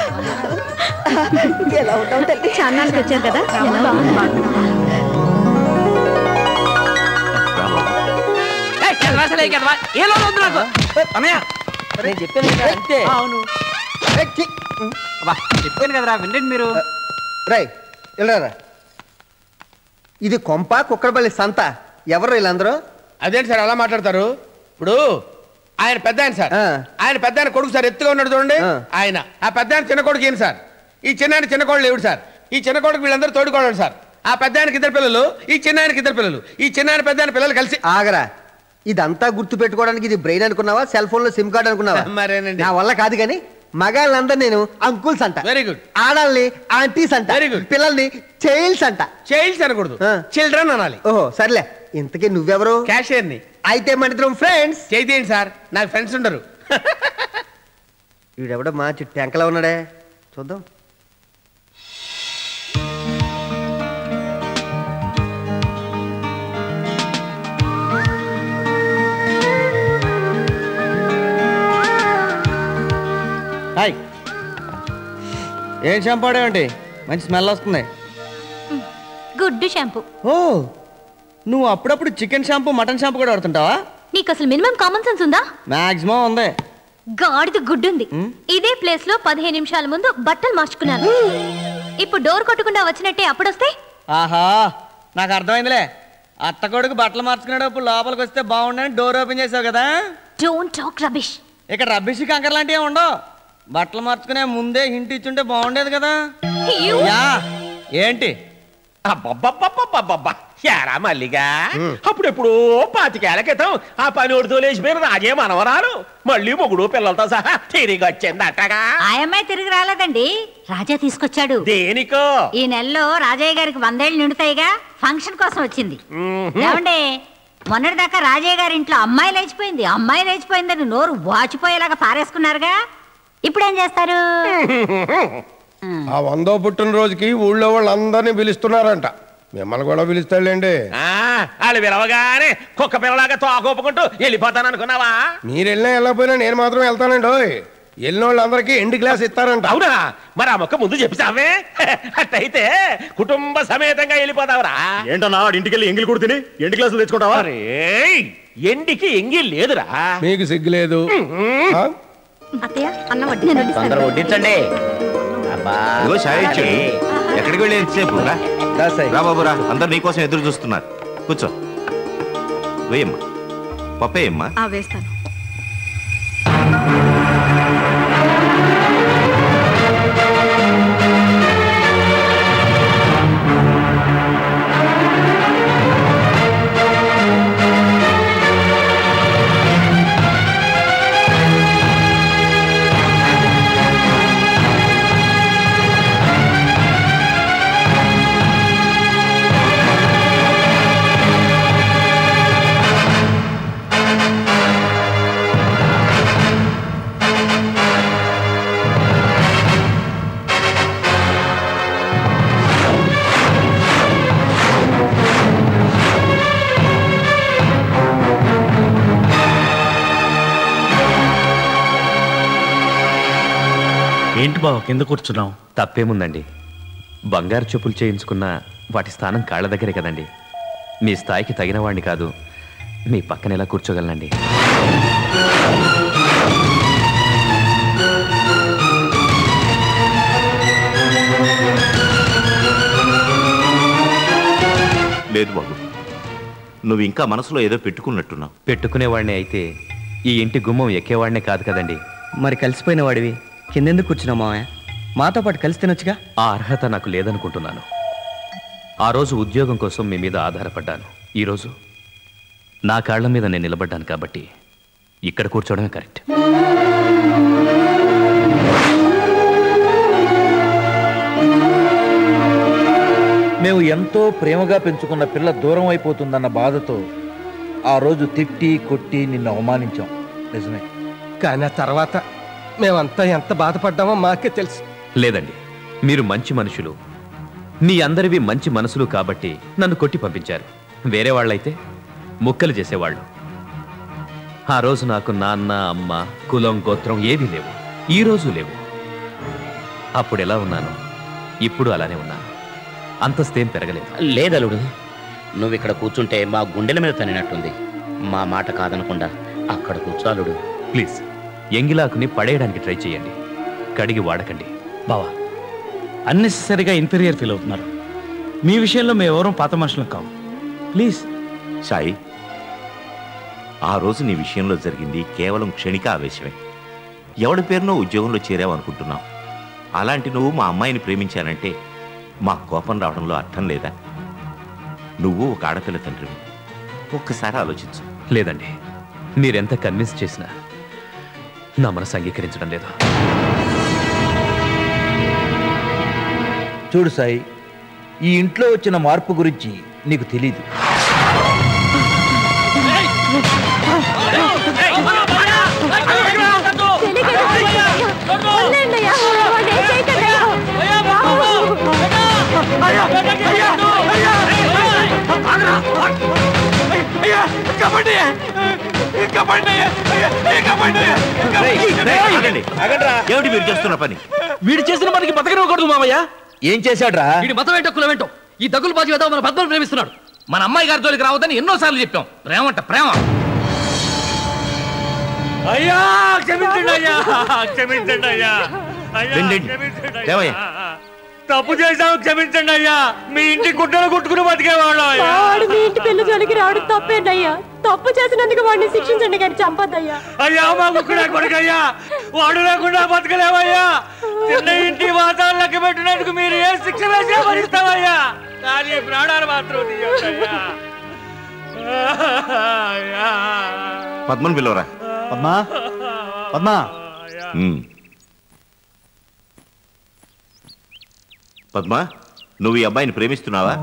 ఎలా ఉంటావు తల్లి చాన్నాళ్ళకి వచ్చారు కదా నేను చెప్పాను కదా అంతే అవును చెప్పాను కదరా వినండి మీరు రై వెళ్ళరా ఇది కొంప కుక్కడపల్లి సంత ఎవరు వీళ్ళందరూ అదేంటి సార్ అలా మాట్లాడతారు ఇప్పుడు ఆయన పెద్ద ఆయన సార్ ఆయన పెద్ద ఆయన కొడుకు సార్ ఎత్తుగా ఉన్నాడు చూడండి ఆయన ఆ పెద్ద ఆయన చిన్న కొడుకు ఈయన సార్ ఈ చిన్న ఆయన చిన్న కోడలు లేవుడు సార్ ఈ చిన్న కొడుకు వీళ్ళందరూ తోడుకోవడం సార్ ఆ పెద్ద ఆయనకి ఇద్దరు పిల్లలు ఈ చిన్న ఆయనకి ఇద్దరు పిల్లలు ఈ చిన్న ఆయన పెద్ద ఆయన పిల్లలు కలిసి ఆగరా ఇదంతా గుర్తు పెట్టుకోవడానికి ఇది బ్రెయిన్ అనుకున్నావా సెల్ ఫోన్ లో సిమ్ కార్డ్ అనుకున్నావా మరేనండి నా వల్ల కాదు కానీ మగాళ్ళందరూ నేను అంకుల్స్ అంట వెరీ గుడ్ ఆడాల్ని ఆంటీస్ అంట వెరీ గుడ్ పిల్లల్ని చైల్డ్స్ అంట చైల్డ్స్ అనకూడదు చిల్డ్రన్ అనాలి ఓహో సర్లే ఇంతకీ నువ్వెవరు క్యాషియర్ని అయితే మన ఇద్దరం ఫ్రెండ్స్ చేయండి సార్ నాకు ఫ్రెండ్స్ ఉండరు వీడెవడో మంచి టెంకలో ఉన్నాడే చూద్దాం హాయ్ ఏం షాంపూ ఆడేవంటి మంచి స్మెల్ వస్తుంది గుడ్డు షాంపూ ఓ నువ్వు అప్పుడప్పుడు చికెన్ షాంపూ మటన్ షాంపూ కూడా వాడుతుంటావా నీకు అసలు మినిమం కామన్ సెన్స్ ఉందా మాక్సిమం ఉంది గాడిద గుడ్డుంది ఇదే ప్లేస్ లో పదిహేను నిమిషాల ముందు బట్టలు మార్చుకున్నాను ఇప్పుడు డోర్ కొట్టకుండా వచ్చినట్టే అప్పుడొస్తే ఆహా నాకు అర్థమైందిలే అత్త కొడుకు బట్టలు మార్చుకునేటప్పుడు లోపలికి వస్తే బాగుండని డోర్ ఓపెన్ చేసావు కదా డోంట్ టాక్ రబిష్ ఇక్కడ రబ్బిష్ కంకర్ లాంటివి ఏమి ఉండవు బట్టలు మార్చుకునే ముందే హింట్ ఇచ్చుంటే బాగుండేది కదా యా ఏంటి అబ్బబ్బబ్బబ్బబ్బబ్బా యారా మల్లిగా అప్పుడెప్పుడు పాతికేళ్ల క్రితం ఆ పని ఒడితో లేచిపోయిన రాజే మనవరాలు మళ్ళీ మొగుడు పిల్లలతో సహా తిరిగి వచ్చింది అట్టగా ఆ అమ్మాయి తిరిగి రాలేదండి రాజా తీసుకొచ్చాడు దేనికో ఈ నెలలో రాజయ్య గారికి వందేళ్ళు నిండుతాయిగా ఫంక్షన్ కోసం వచ్చింది ఏమండి మొన్నటిదాకా రాజయ్య గారి ఇంట్లో అమ్మాయి లేచిపోయింది అమ్మాయి లేచిపోయిందని నోరు వాచిపోయేలాగా పారేసుకున్నారుగా ఇప్పుడేం చేస్తారు ఆ వందో పుట్టినరోజుకి ఊళ్ళో వాళ్ళందరినీ పిలుస్తున్నారంట మిమ్మల్ని కూడా పిలుస్తాడులేండి ఆ, వాళ్ళు విలవగానే కుక్క పిల్లలాగా తోకొప్పుకుంటూ వెళ్ళిపోతాను అనుకున్నావా మీరు వెళ్ళినా వెళ్ళకపోయినా నేను మాత్రం వెళ్తానండి ఓయ్ వెళ్ళిన వాళ్ళందరికీ ఎండ్ క్లాస్ ఇస్తారంట అవునా మరి ఆ మొక్క ముందు చెప్పిసావే అట్టయితే కుటుంబ సమేతంగా వెళ్ళిపోతావురా ఏంటన్నా వాడి ఇంటికి వెళ్ళి ఎంగిలి కూడా తిని ఎండి క్లాసులు తెచ్చుకుంటావా అరే ఎండికి ఎంగి లేదురా మీకు సిగ్గులేదు ఆ? అత్తయ్య అన్నం వడ్డీ తొందర వడ్డించండి అబ్బా ఇదిగో చాయ్ ఇచ్చాడు ఎక్కడికి వెళ్ళి ఎంతసేపు రా రా బాబు రా అందరు నీకోసం ఎదురు చూస్తున్నారు కూర్చో వేయమ్మా పప్పేయమ్మా ఆ వేస్తాను ఏంటి బావ కింద కూర్చున్నావు తప్పేముందండి బంగారు చెప్పులు చేయించుకున్న వాటి స్థానం కాళ్ళ దగ్గరే కదండి మీ స్థాయికి తగిన వాడిని కాదు మీ పక్కన ఎలా కూర్చోగలనండి లేదు బాబు నువ్వు ఇంకా మనసులో ఏదో పెట్టుకున్నట్టున్నావు పెట్టుకునేవాడిని అయితే ఈ ఇంటి గుమ్మం ఎక్కేవాడినే కాదు కదండి మరి కలిసిపోయిన వాడివి కిందెందుకు కూర్చున్నావు మావయ్య మాతో పాటు కలిసి తినొచ్చుగా ఆ అర్హత నాకు లేదనుకుంటున్నాను ఆ రోజు ఉద్యోగం కోసం మీ మీద ఆధారపడ్డాను ఈరోజు నా కాళ్ళ మీద నేను నిలబడ్డాను కాబట్టి ఇక్కడ కూర్చోవడమే కరెక్ట్ మేము ఎంతో ప్రేమగా పెంచుకున్న పిల్ల దూరం అయిపోతుందన్న బాధతో ఆ రోజు తిట్టి కొట్టి నిన్ను అవమానించాం నిజమే కానీ ఆ తర్వాత మేమంతా ఎంత బాధపడ్డామో మాకే తెలుసు లేదండి మీరు మంచి మనుషులు మీ అందరివి మంచి మనసులు కాబట్టి నన్ను కొట్టి పంపించారు వేరే వాళ్ళైతే ముక్కలు చేసేవాళ్ళు ఆ రోజు నాకు నాన్న అమ్మ కులం గోత్రం ఏవీ లేవు ఈ రోజు లేవు అప్పుడు ఎలా ఉన్నాను ఇప్పుడు అలానే ఉన్నాను అంతస్తేం పెరగలేదు లేదలుడు నువ్వు ఇక్కడ కూర్చుంటే మా గుండెల మీద తనినట్టుంది మా మాట కాదనకుండా అక్కడ కూర్చోలుడు ప్లీజ్ ఎంగిలాకుని పడేయడానికి ట్రై చేయండి కడిగి వాడకండి బావా అన్నెసెసరీగా ఇన్ఫీరియర్ ఫీల్ అవుతున్నారు మీ విషయంలో మేము ఎవరూ పాత మనుషులం కావు ప్లీజ్ సాయి ఆ రోజు నీ విషయంలో జరిగింది కేవలం క్షణిక ఆవేశమే ఎవడి పేరునో ఉద్యోగంలో చేరావు అనుకుంటున్నావు అలాంటి నువ్వు మా అమ్మాయిని ప్రేమించానంటే మా కోపం రావడంలో అర్థం లేదా నువ్వు ఒక ఆడపిల్ల తండ్రివి ఒక్కసారి ఆలోచించు లేదండి మీరెంత కన్విన్స్ చేసినా నా మనసు అంగీకరించడం లేదు చూడు సాయి ఈ ఇంట్లో వచ్చిన మార్పు గురించి నీకు తెలీదు ఏమిటి మీరు చేస్తున్న పని వీడు చేసిన పనికి బతకనివ్వకూడదు మామయ్య ఏం చేశాడ్రా వీడి మతం ఏంటో కులం ఏంటో ఈ దగ్గులు బాజు ఏదో మన పద్మను ప్రేమిస్తున్నాడు మన అమ్మాయి గారి జోలికి రావద్దని ఎన్నో సార్లు చెప్పాం ప్రేమంట ప్రేమ అయ్యా క్షమించండి అయ్యా క్షమించండి అయ్యా అయ్యా రండి. క్షమించండి దేవయ్య. అయ్యా తప్పు చేశాము క్షమించండి అయ్యా మీ ఇంటి గుడ్డలు కుట్టుకుని బతికేవాళ్ళం అయ్యా వాడు మీ ఇంటి పిల్ల జోలికి రావడం తప్పేంటయ్యా తప్పు చేసినందుకు వాడిని శిక్షించండి కానీ చంపద్దయ్యా అయ్యా మా ముక్కుడా కొడుకయ్యా వాడు లేకుండా బతకలేవయ్యా చిన్న ఇంటి వాతావరణ లెక్క పెట్టినందుకు మీరు ఏ శిక్ష వేసే భరిస్తామయ్యా కానీ ప్రాణాలు మాత్రం తీయొద్దయ్యా. అయ్యా. పద్మన్ పిలవరా పద్మా పద్మా ఉమ్. పద్మ నువ్వు ఈ అబ్బాయిని ప్రేమిస్తున్నావా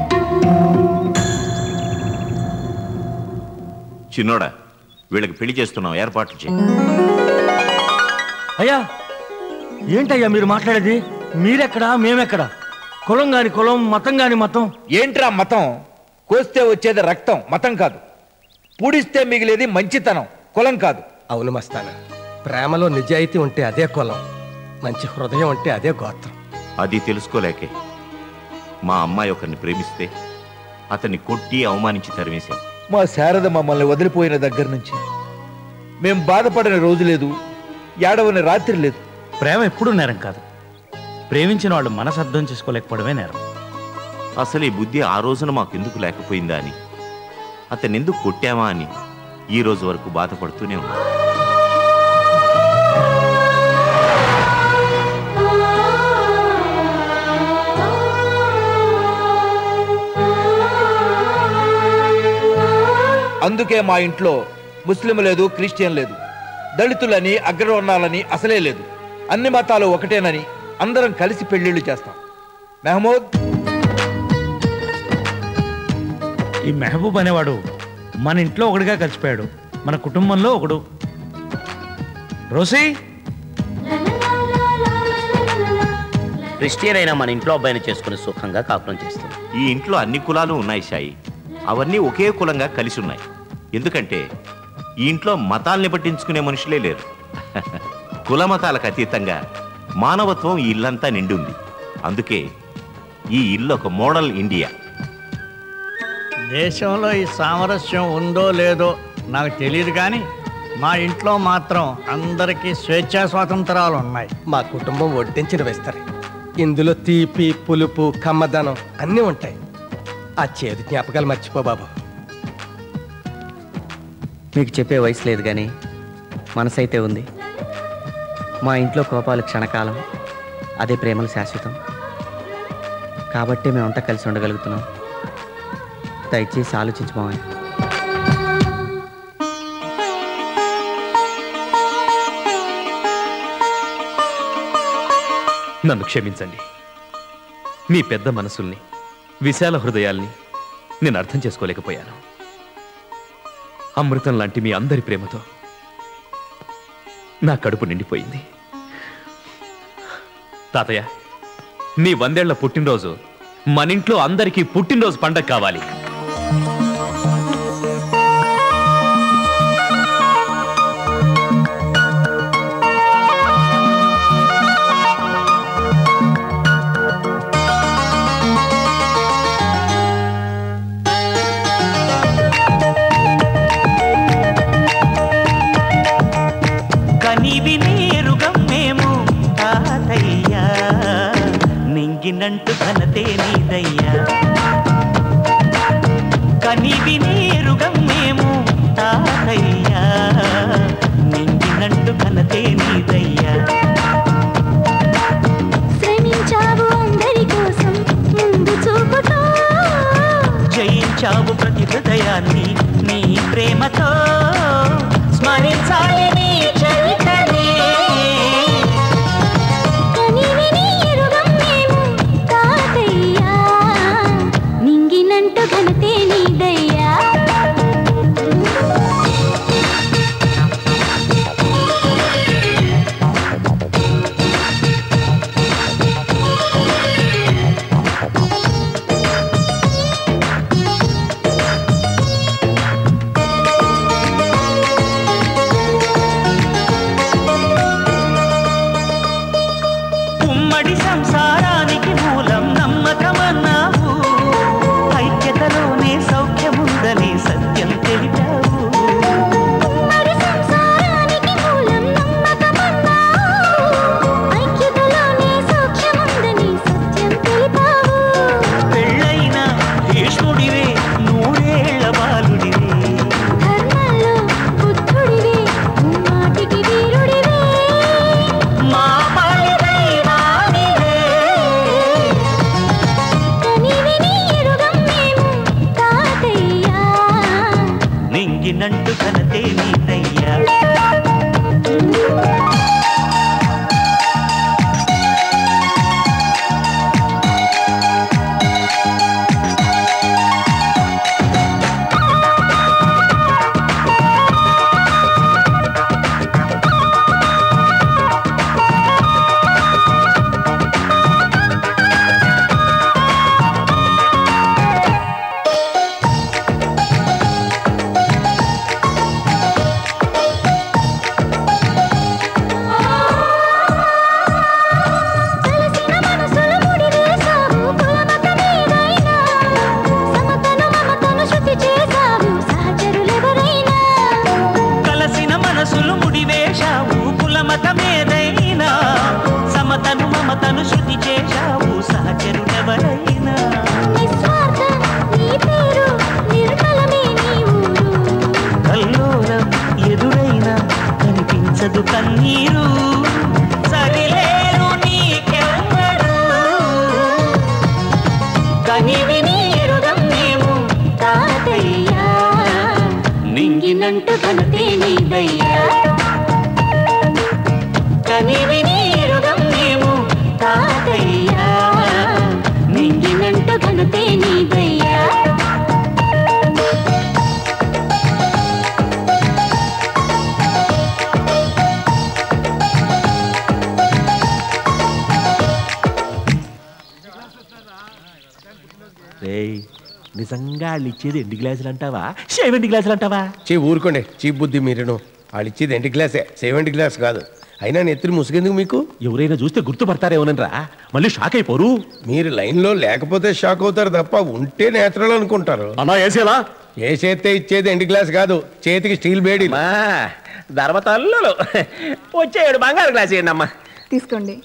చిన్నోడా వీళ్ళకి పెళ్లి చేస్తున్నావు ఏర్పాట్లు చేయి అయ్యా ఏంటయ్యా మీరు మాట్లాడేది మీరెక్కడా మేమెక్కడా కులం గాని కులం మతం గాని మతం ఏంట్రా మతం కోస్తే వచ్చేది రక్తం మతం కాదు పూడిస్తే మిగిలేది మంచితనం కులం కాదు అవును మస్తాన ప్రేమలో నిజాయితీ ఉంటే అదే కులం మంచి హృదయం ఉంటే అదే గోత్రం అది తెలుసుకోలేకే మా అమ్మాయి ఒకరిని ప్రేమిస్తే అతన్ని కొట్టి అవమానించి తరిమేశాం మా శారద మమ్మల్ని వదిలిపోయిన దగ్గర నుంచి మేం బాధపడిన రోజు లేదు ఏడవని రాత్రి లేదు ప్రేమ ఎప్పుడూ నేరం కాదు ప్రేమించిన వాళ్ళు మనసు అర్థం చేసుకోలేకపోవడమే నేరం అసలు ఈ బుద్ధి ఆ రోజున మాకెందుకు లేకపోయిందా అని అతన్ని ఎందుకు కొట్టామా అని ఈ రోజు వరకు బాధపడుతూనే ఉన్నా అందుకే మా ఇంట్లో ముస్లిం లేదు క్రిస్టియన్ లేదు దళితులని అగ్రవర్ణాలని అసలే లేదు అన్ని మతాలు ఒకటేనని అందరం కలిసి పెళ్లిళ్ళు చేస్తాం మెహమూద్ ఈ మెహబూబ్ అనేవాడు మన ఇంట్లో ఒకడిగా కలిసిపోయాడు మన కుటుంబంలో ఒకడు రోసీ క్రిస్టియన్ అయినా మన ఇంట్లో అబ్బాయిని చేసుకుని సుఖంగా కాపురం చేస్తుంది ఈ ఇంట్లో అన్ని కులాలు ఉన్నాయి సాయి అవన్నీ ఒకే కులంగా కలిసి ఉన్నాయి ఎందుకంటే ఈ ఇంట్లో మతాల్ని పట్టించుకునే మనుషులే లేరు కుల మతాలకు అతీతంగా మానవత్వం ఈ ఇల్లంతా నిండి ఉంది అందుకే ఈ ఇల్లు ఒక మోడల్ ఇండియా దేశంలో ఈ సామరస్యం ఉందో లేదో నాకు తెలియదు కానీ మా ఇంట్లో మాత్రం అందరికీ స్వేచ్ఛా స్వాతంత్రాలు ఉన్నాయి మా కుటుంబం వడ్డించిన వేస్తారు ఇందులో తీపి పులుపు కమ్మదనం అన్నీ ఉంటాయి ఆ చేదు జ్ఞాపకాలు మర్చిపో బాబు మీకు చెప్పే వయసు లేదు కానీ మనసు అయితే ఉంది మా ఇంట్లో కోపాలు క్షణకాలం అదే ప్రేమలు శాశ్వతం కాబట్టే మేమంతా కలిసి ఉండగలుగుతున్నాం దయచేసి ఆలోచించుకోవాలి నన్ను క్షమించండి మీ పెద్ద మనసుల్ని విశాల హృదయాల్ని నేను అర్థం చేసుకోలేకపోయాను అమృతం లాంటి మీ అందరి ప్రేమతో నా కడుపు నిండిపోయింది తాతయ్య మీ వందేళ్ల పుట్టినరోజు మన ఇంట్లో అందరికీ పుట్టినరోజు పండగ కావాలి కనివి నేరుగా మేము తాతయ్యా నింగినంటు ఘనతే నీదయ్యా కనివి నేరుగా మేము తాతయ్య ఘనతే నీదయ్యా కలసిన మనసులు ముడివేశావు కులమతమేదైనా సమతను మమతను శృతి చేశావు సహచరుడెవరైనా కల్లోలం ఎదురైనా కనిపించదు కన్నీరు సరిలేరు నీకెవ్వరు కనివి నీరుగం మేము తాతయ్యా నింగినంటు కనతే నీదయ్యా కనివి నీరుగం మేము తాతయ్యా నింగినంటు కనతే నీదయ్యా రేయ్ నిజంగా వాళ్ళు ఇచ్చేది ఎండి గ్లాసులు అంటావా షేవెండి గ్లాసులు అంటావా చీ ఊరుకోండి చీప్ బుద్ధి మీరును వాళ్ళు ఇచ్చేది ఎంటి గ్లాసే సెవెంటీ గ్లాస్ కాదు అయినా నెత్తిని ముసుగెందుకు మీకు ఎవరైనా చూస్తే గుర్తుపడతారేమోనరా మళ్ళీ షాక్ అయిపోరు మీరు లైన్లో లేకపోతే షాక్ అవుతారు తప్ప ఉంటే నేచురల్ అనుకుంటారు అన్నా వేసేలా ఏ చేస్తే ఇచ్చేది ఎండి గ్లాస్ కాదు చేతికి స్టీల్ బేడీ ధర్మతల్లులు వచ్చేడు బంగారు గ్లాస్ ఇవ్వండి అమ్మా తీసుకోండి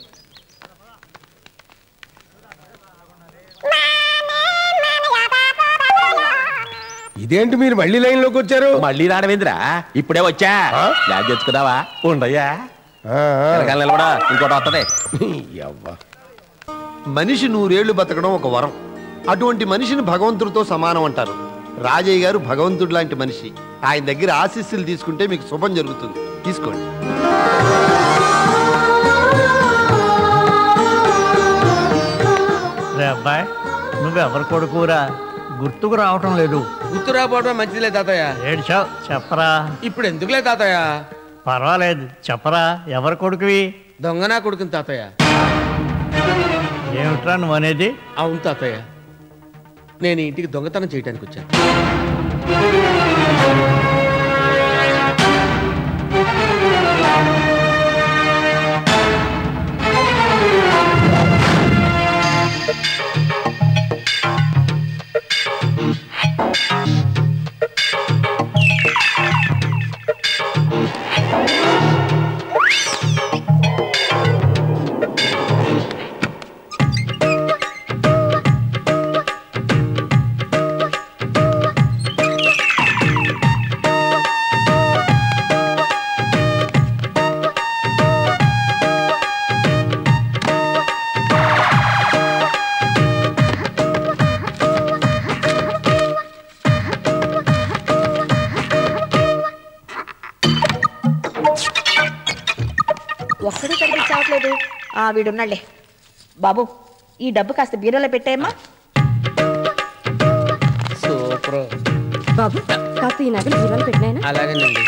ఇదేంటి మీరు మళ్ళీ లైన్లోకి వచ్చారు మళ్ళీ రావడమేంద్రా ఇప్పుడే వచ్చా గ్లాస్ తెచ్చుకున్నావా ఉండయ్యా వెనకాల నిలబడా ఇంకోటి వస్తుంది మనిషి నూరేళ్లు బతకడం ఒక వరం అటువంటి మనిషిని భగవంతుడితో సమానం అంటారు రాజయ్య గారు భగవంతుడు లాంటి మనిషి ఆయన దగ్గర ఆశీస్సులు తీసుకుంటే మీకు శుభం జరుగుతుంది తీసుకోండి రే అబ్బాయి నువ్వెవరి కొడుకురా గుర్తుకు రావటం లేదు గుర్తు రాపోవడం మంచిదిలే తాతయ్య ఏడ్చావు చెప్పరా ఇప్పుడు ఎందుకులే తాతయ్య పర్వాలేదు చెప్పరా ఎవరి కొడుకువి దొంగనా కొడుకుని తాతయ్య ఏమిట్రా నువ్వు అనేది అవును తాతయ్య నేను ఈ ఇంటికి దొంగతనం చేయడానికి వచ్చాను ఒక్కడూ కనిపించవట్లేదు ఆ వీడున్నాళ్లే బాబు ఈ డబ్బు కాస్త బీరోలో పెట్టేయమ్మా సూపర్ బాబు కాస్త ఈ నగలు బీరువాలో పెట్టినాయనా అలాగేనండి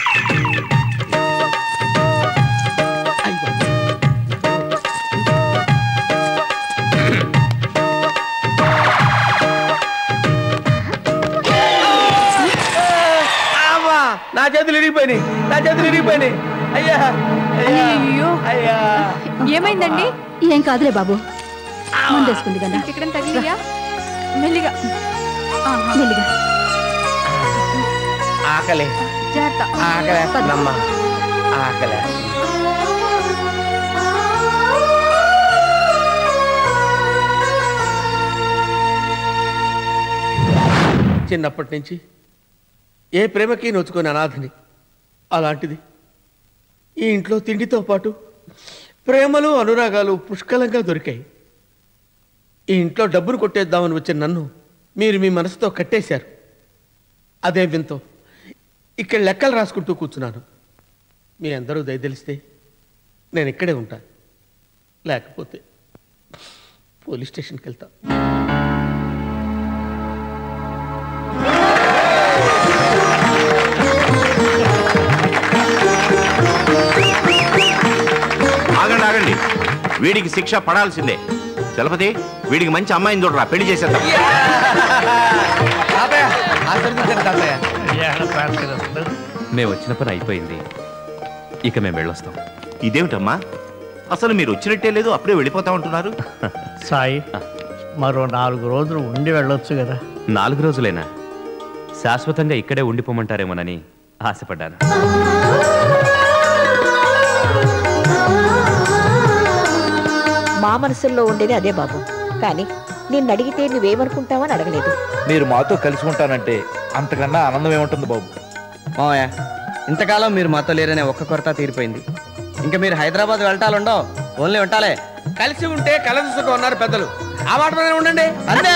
అమ్మా నా చేతులు ఇరిగిపోయినాయి నా చేతులు ఇరిగిపోయినాయి అయ్యా అయ్యా అయ్యో అయ్యా ఏమైందండి ఏం కాదులే బాబు ముందేసుకుంది కదా ఇక్కడ తగిలియా మెల్లిగా మెల్లిగా ఆకలి జాగ్రత్త ఆకలేస్తుందమ్మా ఆకలి చిన్నప్పటి నుంచి ఏ ప్రేమకి నొచ్చుకొని అనాథని అలాంటిది ఈ ఇంట్లో తిండితో పాటు ప్రేమలు అనురాగాలు పుష్కలంగా దొరికాయి ఈ ఇంట్లో డబ్బును కొట్టేద్దామని వచ్చిన నన్ను మీరు మీ మనసుతో కట్టేశారు అదే వింతో ఇక్కడ లెక్కలు రాసుకుంటూ కూర్చున్నాను మీ అందరూ దయ తెలిస్తే నేను ఇక్కడే ఉంటా లేకపోతే పోలీస్ స్టేషన్కి వెళ్తా ఆగండి ఆగండి వీడికి శిక్ష పడాల్సిందే చలపతి వీడికి మంచి అమ్మాయిని చూడరా పెళ్లి చేసేద్దాం మేము వచ్చిన పని అయిపోయింది ఇక మేము వెళ్ళొస్తాం ఇదేమిటమ్మా అసలు మీరు వచ్చినట్టే లేదు అప్పుడే వెళ్ళిపోతా ఉంటున్నారు సాయి మరో నాలుగు రోజులు ఉండి వెళ్ళొచ్చు కదా నాలుగు రోజులేనా శాశ్వతంగా ఇక్కడే ఉండిపోమంటారేమోనని ఆశపడ్డాను మా మనసుల్లో ఉండేది అదే బాబు కానీ నిన్ను అడిగితే నువ్వేమనుకుంటావని అడగలేదు మీరు మాతో కలిసి ఉంటానంటే అంతకన్నా ఆనందం ఏముంటుంది బాబు మావయ్య ఇంతకాలం మీరు మాతో లేరనే ఒక్క కొరత తీరిపోయింది ఇంకా మీరు హైదరాబాద్ వెళ్ళటాలుండవు ఓన్లీ ఉంటాలే కలిసి ఉంటే కలదు సుఖం ఉన్నారు పెద్దలు ఆ మాట మీద ఉండండి అంతే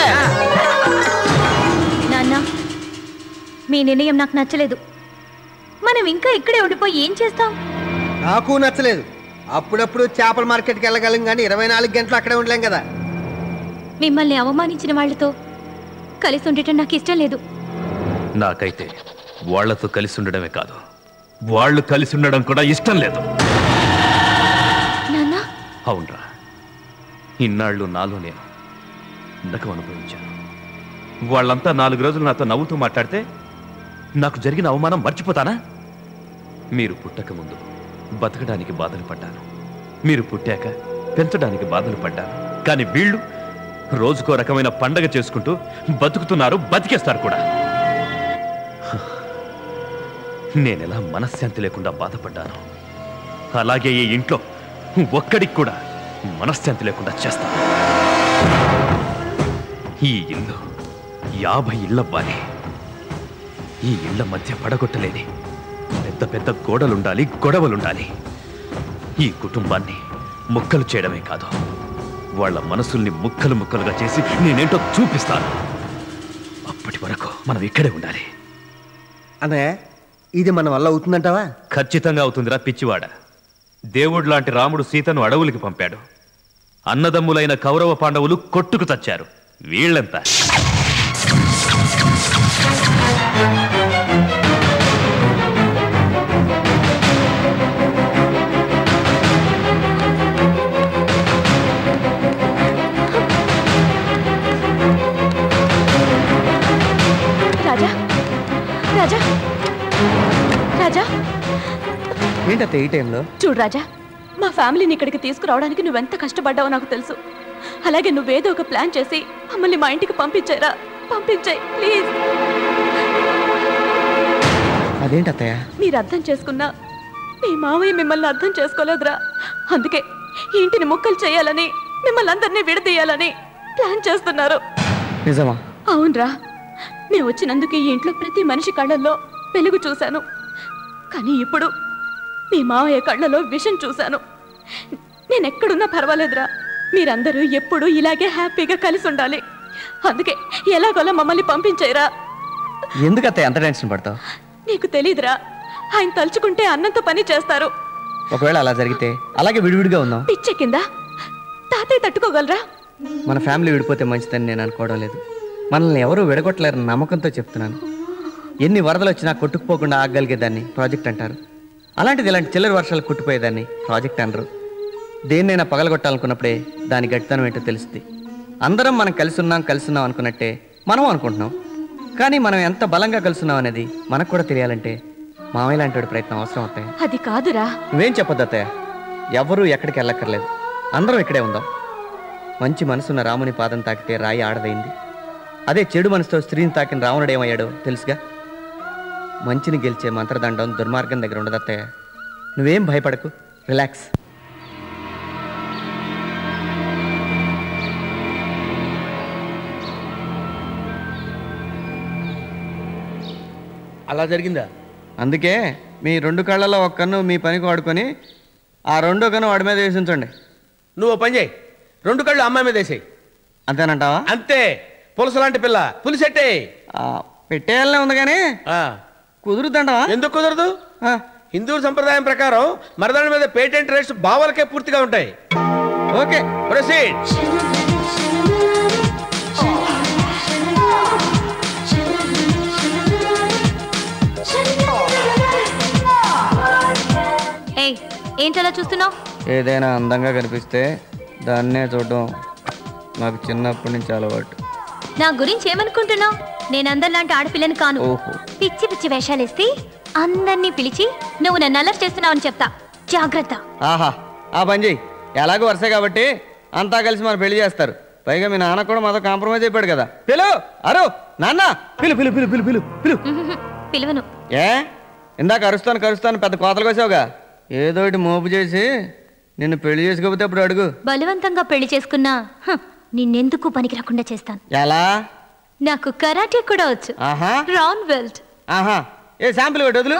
నాన్న మీ నిర్ణయం నాకు నచ్చలేదు మనం ఇంకా ఇక్కడే ఉండిపోయి ఏం చేస్తాం నాకు నచ్చలేదు అప్పుడప్పుడు చేపల మార్కెట్కి వెళ్ళగలం కానీ ఇరవై నాలుగు గంటలు అక్కడే ఉండలేం కదా మిమ్మల్ని అవమానించిన వాళ్ళతో కలిసి ఉండటం నాకు ఇష్టం లేదు నాకైతే వాళ్లతో కలిసి ఉండడమే కాదు వాళ్ళు కలిసి ఉండడం కూడా ఇష్టం లేదు నాన్న అవునరా ఇన్నాళ్ళు నాలో నేను నరకం అనుభవించాను వాళ్ళంతా నాలుగు రోజులు నాతో నవ్వుతూ మాట్లాడితే నాకు జరిగిన అవమానం మర్చిపోతానా మీరు పుట్టక ముందు బతకడానికి బాధలు పడ్డాను మీరు పుట్టాక పెంచడానికి బాధలు పడ్డాను కానీ వీళ్ళు రోజుకో రకమైన పండగ చేసుకుంటూ బతుకుతున్నారు బతికేస్తారు కూడా నేనెలా మనశ్శాంతి లేకుండా బాధపడ్డాను అలాగే ఈ ఇంట్లో ఒక్కడికి కూడా మనశ్శాంతి లేకుండా చేస్తాను ఈ ఇల్లు యాభై ఇళ్ల బాలి ఈ ఇళ్ల మధ్య పడగొట్టలేని పెద్ద పెద్ద గోడలుండాలి గొడవలుండాలి ఈ కుటుంబాన్ని ముక్కలు చేయడమే కాదు వాళ్ళ మనసుల్ని ముక్కలు ముక్కలుగా చేసి నేనేంటో చూపిస్తాను అప్పటి వరకు మనం ఇక్కడే ఉండాలి అన్నయ్య ఇది మన వల్ల అవుతుందంటావా ఖచ్చితంగా అవుతుందిరా పిచ్చివాడ దేవుడు లాంటి రాముడు సీతను అడవులకి పంపాడు అన్నదమ్ములైన కౌరవ పాండవులు కొట్టుకు చచ్చారు వీళ్ళెంత రాజా రాజా రాజా ఏంటత్తే ఈ టైంలో చూడు రాజా మా ఫ్యామిలీని ఇక్కడికి తీసుకురావడానికి నువ్వెంత కష్టపడ్డావో నాకు తెలుసు అలాగే నువ్వేదో ఒక ప్లాన్ చేసి మమ్మల్ని మా ఇంటికి పంపించారా పంపించాయి ప్లీజ్ అదేంటత్తయ్య మీరు అర్థం చేసుకున్నా మీ మావయ్య మిమ్మల్ని అర్థం చేసుకోలేదురా అందుకే ఈ ఇంటిని ముక్కలు చేయాలని మిమ్మల్ని అందరినీ విడదీయాలని ప్లాన్ చేస్తున్నారు నిజమా అవునరా మేము వచ్చినందుకు ఈ ఇంట్లో ప్రతి మనిషి కళ్ళల్లో వెలుగు చూశాను కానీ ఇప్పుడు మీ మావయ్య కళ్ళలో విషం చూశాను నేను ఎక్కడున్నా పర్వాలేదురా మీరందరూ ఎప్పుడూ ఇలాగే హ్యాపీగా కలిసి ఉండాలి అందుకే ఎలాగోలా మమ్మల్ని పంపించేరా ఎందుకు అత్తయ్య అంత టెన్షన్ పడతావు నీకు తెలీదురా ఆయన తలుచుకుంటే అన్నంత పని చేస్తారు ఒకవేళ అలా జరిగితే అలాగే విడివిడిగా ఉందాం పిచ్చే కింద తాతయ్య తట్టుకోగలరా మన ఫ్యామిలీ విడిపోతే మంచిదని నేను అనుకోవడం లేదు మనల్ని ఎవరూ విడగొట్టలేరన్న నమ్మకంతో చెప్తున్నాను ఎన్ని వరదలు వచ్చినా కొట్టుకుపోకుండా ఆగగలిగేదాన్ని ప్రాజెక్ట్ అంటారు అలాంటిది ఇలాంటి చిల్లర వర్షాలు కొట్టుపోయేదాన్ని ప్రాజెక్ట్ అనరు దేన్నైనా పగలగొట్టాలనుకున్నప్పుడే దాని గట్టితనం ఏంటో తెలుస్తుంది అందరం మనం కలిసి ఉన్నాం కలిసి ఉన్నాం అనుకున్నట్టే మనం అనుకుంటున్నాం కానీ మనం ఎంత బలంగా కలిసి ఉన్నాం అనేది మనకు కూడా తెలియాలంటే మామయ్య లాంటి వాడి ప్రయత్నం అవసరం అవుతాయి అది కాదురా నువ్వేం చెప్పొద్దు అత్తయ్య ఎవరూ ఎక్కడికి వెళ్ళక్కర్లేదు అందరం ఇక్కడే ఉందాం మంచి మనసున్న రాముని పాదం తాకితే రాయి ఆడదైంది అదే చెడు మనసుతో స్త్రీని తాకిన రావణుడు ఏమయ్యాడో తెలుసుగా మంచిని గెలిచే మంత్రదండం దుర్మార్గం దగ్గర ఉండదు అత్తయ్య నువ్వేం భయపడకు రిలాక్స్ అలా జరిగిందా అందుకే మీ రెండు కళ్ళలో ఒక కన్ను మీ పనికి వాడుకొని ఆ రెండో కన్ను వాడి మీద వేసి ఉంచండి నువ్వు ఓ పని చేయి రెండు కళ్ళు అమ్మాయి మీద వేసేయి అంతేనంటావా అంతే పులస లాంటి పిల్ల పులిసెట్టే పెట్టేయాలనే ఉంది కానీ కుదురుదండవా ఎందుకు కుదరదు హిందూ సంప్రదాయం ప్రకారం మరదాని మీద పేటెంట్ రైట్స్ బావలకే పూర్తిగా ఉంటాయి ఓకే ప్రొసీడ్ ఏయ్ ఏంటలా చూస్తున్నావు ఏదైనా అందంగా కనిపిస్తే దాన్నే చూడడం నాకు చిన్నప్పటి నుంచి అలవాటు నా గురించి ఏమనుకుంటున్నావు నేను అందరిలాంటి ఆడపిల్లని కాను ఓహో పిచ్చి పిచ్చి వేషాలేస్తే అందరినీ పిలిచి నువ్వు నన్ను అలర్ట్ చేస్తున్నావని చెప్తా జాగ్రత్త ఆహా ఆ పని చెయ్యి ఎలాగో వరుసే కాబట్టి అంతా కలిసి మన పెళ్లి చేస్తారు పైగా మీ నాన్న కూడా మాతో కాంప్రమైజ్ అయిపోయాడు కదా పిలు అరు నాన్న పిలు పిలు పిలు పిలు పిలు పిలు పిలువను ఏ ఇందాక అరుస్తాను కరుస్తాను పెద్ద కోతలు కోసావుగా ఏదో ఒకటి మోపు చేసి నిన్ను పెళ్లి చేసుకోకపోతే అప్పుడు అడుగు బలవంతంగా పెళ్లి చేసుకున్నా హ, నిన్నెందుకు పనికి రాకుండా చేస్తాను ఎలా నాకు కరాటే కూడా వచ్చు ఆహా రాన్ బెల్ట్ ఆహా ఏ శాంపుల్ పెట్టి వదులు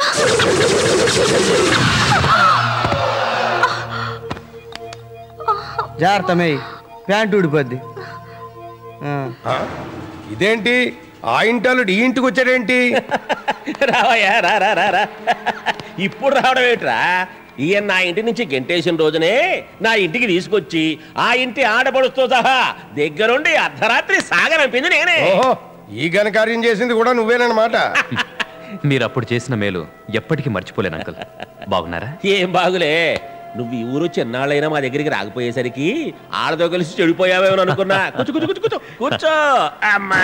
జాగ్రత్త మేయ్ ప్యాంట్ ఊడిపోద్ది ఆ. ఇదేంటి ఆ ఇంటాలుడు ఈ ఇంటికి వచ్చాడేంటి రావయ్యా రా రా రా రా ఇప్పుడు రావడం ఏమిట్రా ఈయన నా ఇంటి నుంచి గెంటేసిన రోజునే నా ఇంటికి తీసుకొచ్చి ఆ ఇంటి ఆడపడుస్తూ సహా దగ్గరుండి అర్ధరాత్రి సాగనంపింది నేనే ఓహో ఈ ఘనకార్యం చేసింది కూడా నువ్వేనమాట మీరు అప్పుడు చేసిన మేలు ఎప్పటికీ మర్చిపోలేను అంకుల్ బాగున్నారా ఏం బాగులే నువ్వు ఈ ఊరు చిన్నాళ్ళైనా మా దగ్గరికి రాకపోయేసరికి ఆడతో కలిసి చెడిపోయావేమో అనుకున్నా కూర్చో కూర్చో కూర్చో కూర్చో కూర్చో అమ్మా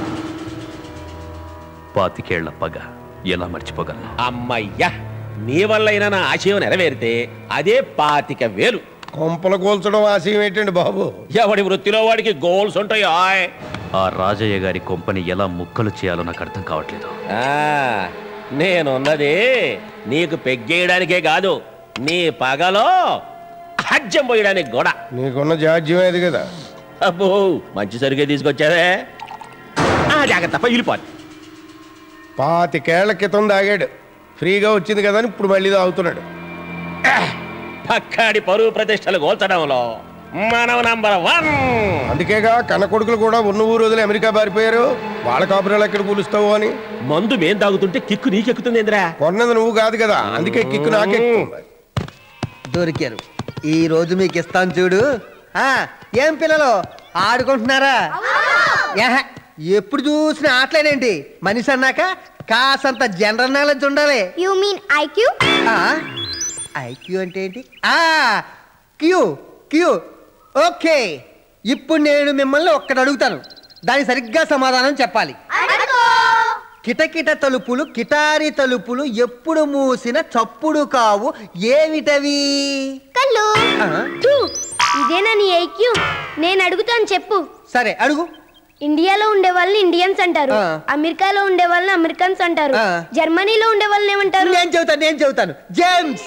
పాతికేళ్ల పగ ఎలా మర్చిపోగలను అమ్మయ్యా నీ వల్లైనా నా ఆశయం నెరవేరితే అదే పాతిక వేలు కొంపలు కోల్చడం ఆశయం ఏంటండి బాబు ఎవడి వృత్తిలో వాడికి గోల్స్ ఉంటాయా ఆ రాజయ్య గారి కొంపని ఎలా ముక్కలు చేయాలో నాకు అర్థం కావట్లేదు ఆ, నేనున్నది నీకు పెగ్గేయడానికే కాదు నీ పగలో హజ్జం పోయడానికి కూడా నీకున్న జాడ్యం అది కదా అబ్బో మంచి సరిగే తీసుకొచ్చావే ఆ, జాగ్రత్త పగిలిపోదు పాతికేళ్ల క్రితం దాగాడు ఫ్రీగా వచ్చింది కదా అని ఇప్పుడు మళ్ళీ తాగుతున్నాడు పక్కాడి పరువు ప్రతిష్టలు కోల్చడంలో మనం నంబర్ వన్ అందుకేగా కన్న కొడుకులు కూడా ఉన్న ఊరు వదిలి అమెరికా పారిపోయారు వాళ్ళ కాపురాలు ఎక్కడ కూలుస్తావు అని మందు మేం తాగుతుంటే కిక్కు నీకెక్కుతుంది ఇంద్రా కొన్నది నువ్వు కాదు కదా అందుకే కిక్కు నాకెక్కుతుంది దొరికారు ఈ రోజు మీకు ఇస్తాను చూడు ఆ ఏం పిల్లలు ఆడుకుంటున్నారా ఏహ, ఎప్పుడు చూసిన ఆటలేనేంటి మనిషి అన్నాక కాసంత జనరల్ నాలెడ్జ్ ఉండాలి యు మీన్ ఐక్యూ ఐక్యూ అంటే ఏంటి ఆ క్యూ క్యూ ఓకే ఇప్పుడు నేను మిమ్మల్ని ఒక్కటి అడుగుతాను దానికి సరిగ్గా సమాధానం చెప్పాలి కిటకిట తలుపులు కిటారి తలుపులు ఎప్పుడు మూసిన చప్పుడు కావు ఏమిటవి కళ్ళు టూ. ఇదేనా నీ ఐక్యూ నేను అడుగుతాను చెప్పు సరే అడుగు ఇండియాలో ఉండే వాళ్ళని ఇండియన్స్ అంటారు ఆ. అమెరికాలో ఉండే వాళ్ళని అమెరికన్స్ అంటారు ఆ. జర్మనీలో ఉండే వాళ్ళని ఏమంటారు నేను చెబుతాను నేను చెబుతాను జేమ్స్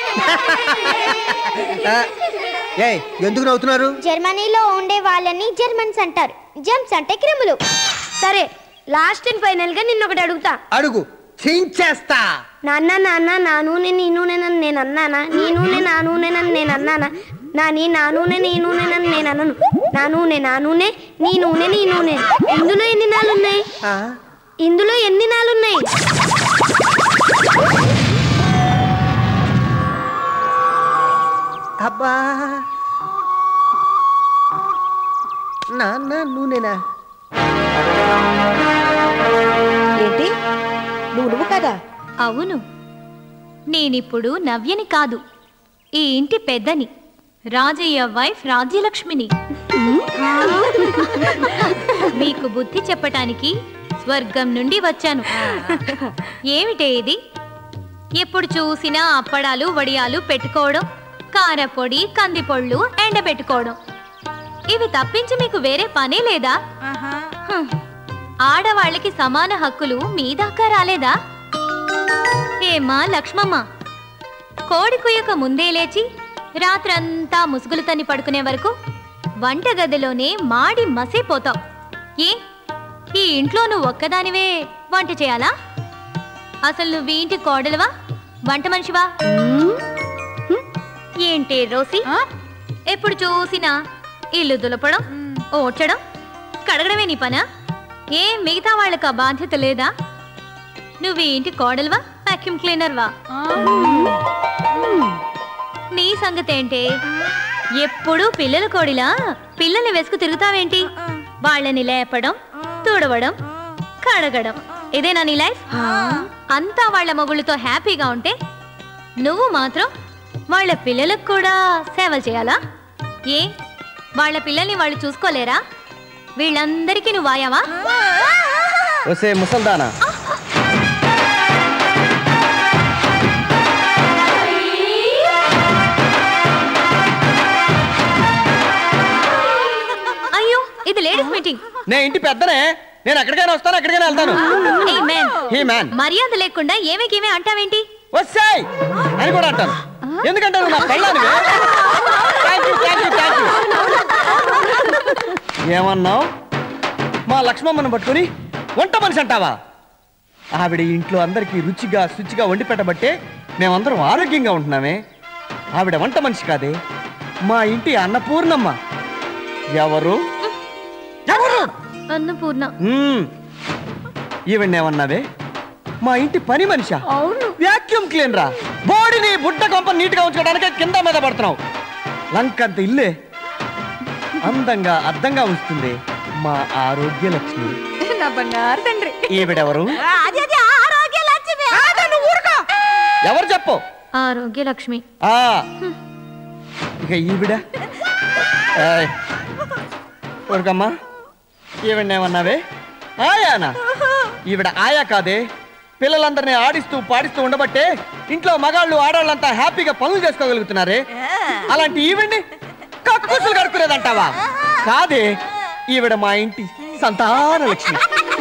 ఆ, ఏయ్ ఎందుకు నవ్వుతున్నారు జర్మనీలో ఉండే వాళ్ళని జర్మన్స్ అంటారు జెమ్స్ అంటే క్రిములు సరే లాస్ట్ అండ్ ఫైనల్ గా నిన్న ఒకటి అడుగుతా అడుగు చించేస్తా నాన్న నాన్న నా నూనె నీ నూనెనని నేను అన్నానా నీ నూనె నా నూనెనని నేను అన్నానా నా నీ నా నూనె నీ నూనెనని నేను అన్నాను నా నూనె నా నూనె నీ నూనె నీ నూనె ఇందులో ఎన్ని నాలున్నాయి ఇందులో ఎన్ని నాలున్నాయి అబ్బా నాన్న నూనెనా ఏంటి నువ్వు నువ్వు కదా అవును నేనిప్పుడు నవ్యని కాదు ఈ ఇంటి పెద్దని రాజయ్య వైఫ్ రాజ్యలక్ష్మిని మీకు బుద్ధి చెప్పటానికి స్వర్గం నుండి వచ్చాను ఏమిటే ఇది ఎప్పుడు చూసినా అప్పడాలు వడియాలు పెట్టుకోవడం కారపొడి కందిపొళ్ళు ఎండబెట్టుకోవడం ఇవి తప్పించి మీకు వేరే పనే లేదా హ్మ్. ఆడవాళ్ళకి సమాన హక్కులు మీ దాకా రాలేదా ఏమా లక్ష్మమ్మ కోడి కుయ్యక ముందే లేచి రాత్రంతా ముసుగులు తన్ని పడుకునే వరకు వంటగదిలోనే మాడి మసైపోతావు ఏ ఈ ఇంట్లో నువ్వు ఒక్కదానివే వంట చేయాలా అసలు నువ్వు ఈ ఇంటి కోడలువా వంట మనిషివా ఏంటి రోసి ఎప్పుడు చూసినా ఇల్లు దులపడం ఓడ్చడం కడగడమే నీ పనా ఏం మిగతా వాళ్ళకి ఆ బాధ్యత లేదా నువ్వేంటి కోడలువా వాక్యూమ్ క్లీనర్వా నీ సంగతి ఏంటి ఎప్పుడు పిల్లల కోడిలా పిల్లల్ని వేసుకు తిరుగుతావేంటి వాళ్ళని లేపడం తుడవడం కడగడం ఇదేనా నీ లైఫ్ అంతా వాళ్ళ మొగుళ్ళతో హ్యాపీగా ఉంటే నువ్వు మాత్రం వాళ్ళ పిల్లలకు కూడా సేవలు చేయాలా ఏ వాళ్ళ పిల్లల్ని వాళ్ళు చూసుకోలేరా వీళ్ళందరికీ నువ్వు వాయావా వసే ముసల్దానా అయ్యో ఇది లేడీస్ మీటింగ్ నేను ఇంటి పెద్దనే నేను ఎక్కడికైనా వస్తాను ఎక్కడికైనా వెళ్తాను ఏ మ్యాన్ హీ మ్యాన్ మర్యాద లేకుండా ఏమే గీమే అంటావేంటి వస్తాయి అని కూడా అంటాను ఎందుకంటే నువ్వు నా పెళ్ళానివి thank you thank you thank you ఏమన్నావు మా లక్ష్మమ్మను పట్టుకొని వంట మనిషి అంటావా ఆవిడ ఇంట్లో అందరికీ రుచిగా శుచిగా వండి పెట్టబట్టే మేమందరం ఆరోగ్యంగా ఉంటున్నామే ఆవిడ వంట మనిషి కాదే మా ఇంటి అన్నపూర్ణమ్మ ఎవరు ఎవరు అన్నపూర్ణ మ్మ్. ఈవిడేమన్నావే మా ఇంటి పని మనిషా అవును వ్యాక్యూమ్ క్లీన్ రా బాడీని బుట్ట కొంప నీట్ గా ఉంచుకోవడానికి కింద మీద పడుతున్నావు లంకంత ఇల్లే అందంగా అద్దంగా ఉంచుతుంది మా ఆరోగ్య లక్ష్మి నా బంగారు తండ్రి ఈవిడెవరు అది అది ఆరోగ్య లక్ష్మి నువ్వు ఊరుకో ఎవరు చెప్పు ఆరోగ్య లక్ష్మి ఆ ఇక ఈవిడ ఏయ్, ఊరుకమ్మా ఈవిడేమన్నావే ఆయానా ఈవిడ ఆయా కాదే పిల్లలందరినీ ఆడిస్తూ పాడిస్తూ ఉండబట్టే ఇంట్లో మగాళ్ళు ఆడవాళ్ళంతా హ్యాపీగా పనులు చేసుకోగలుగుతున్నారే అలాంటి ఈవిడ్ని కక్కుసులు కడుక్కునేదంటావా కాదే ఈవిడ మా ఇంటి సంతాన Lakshmi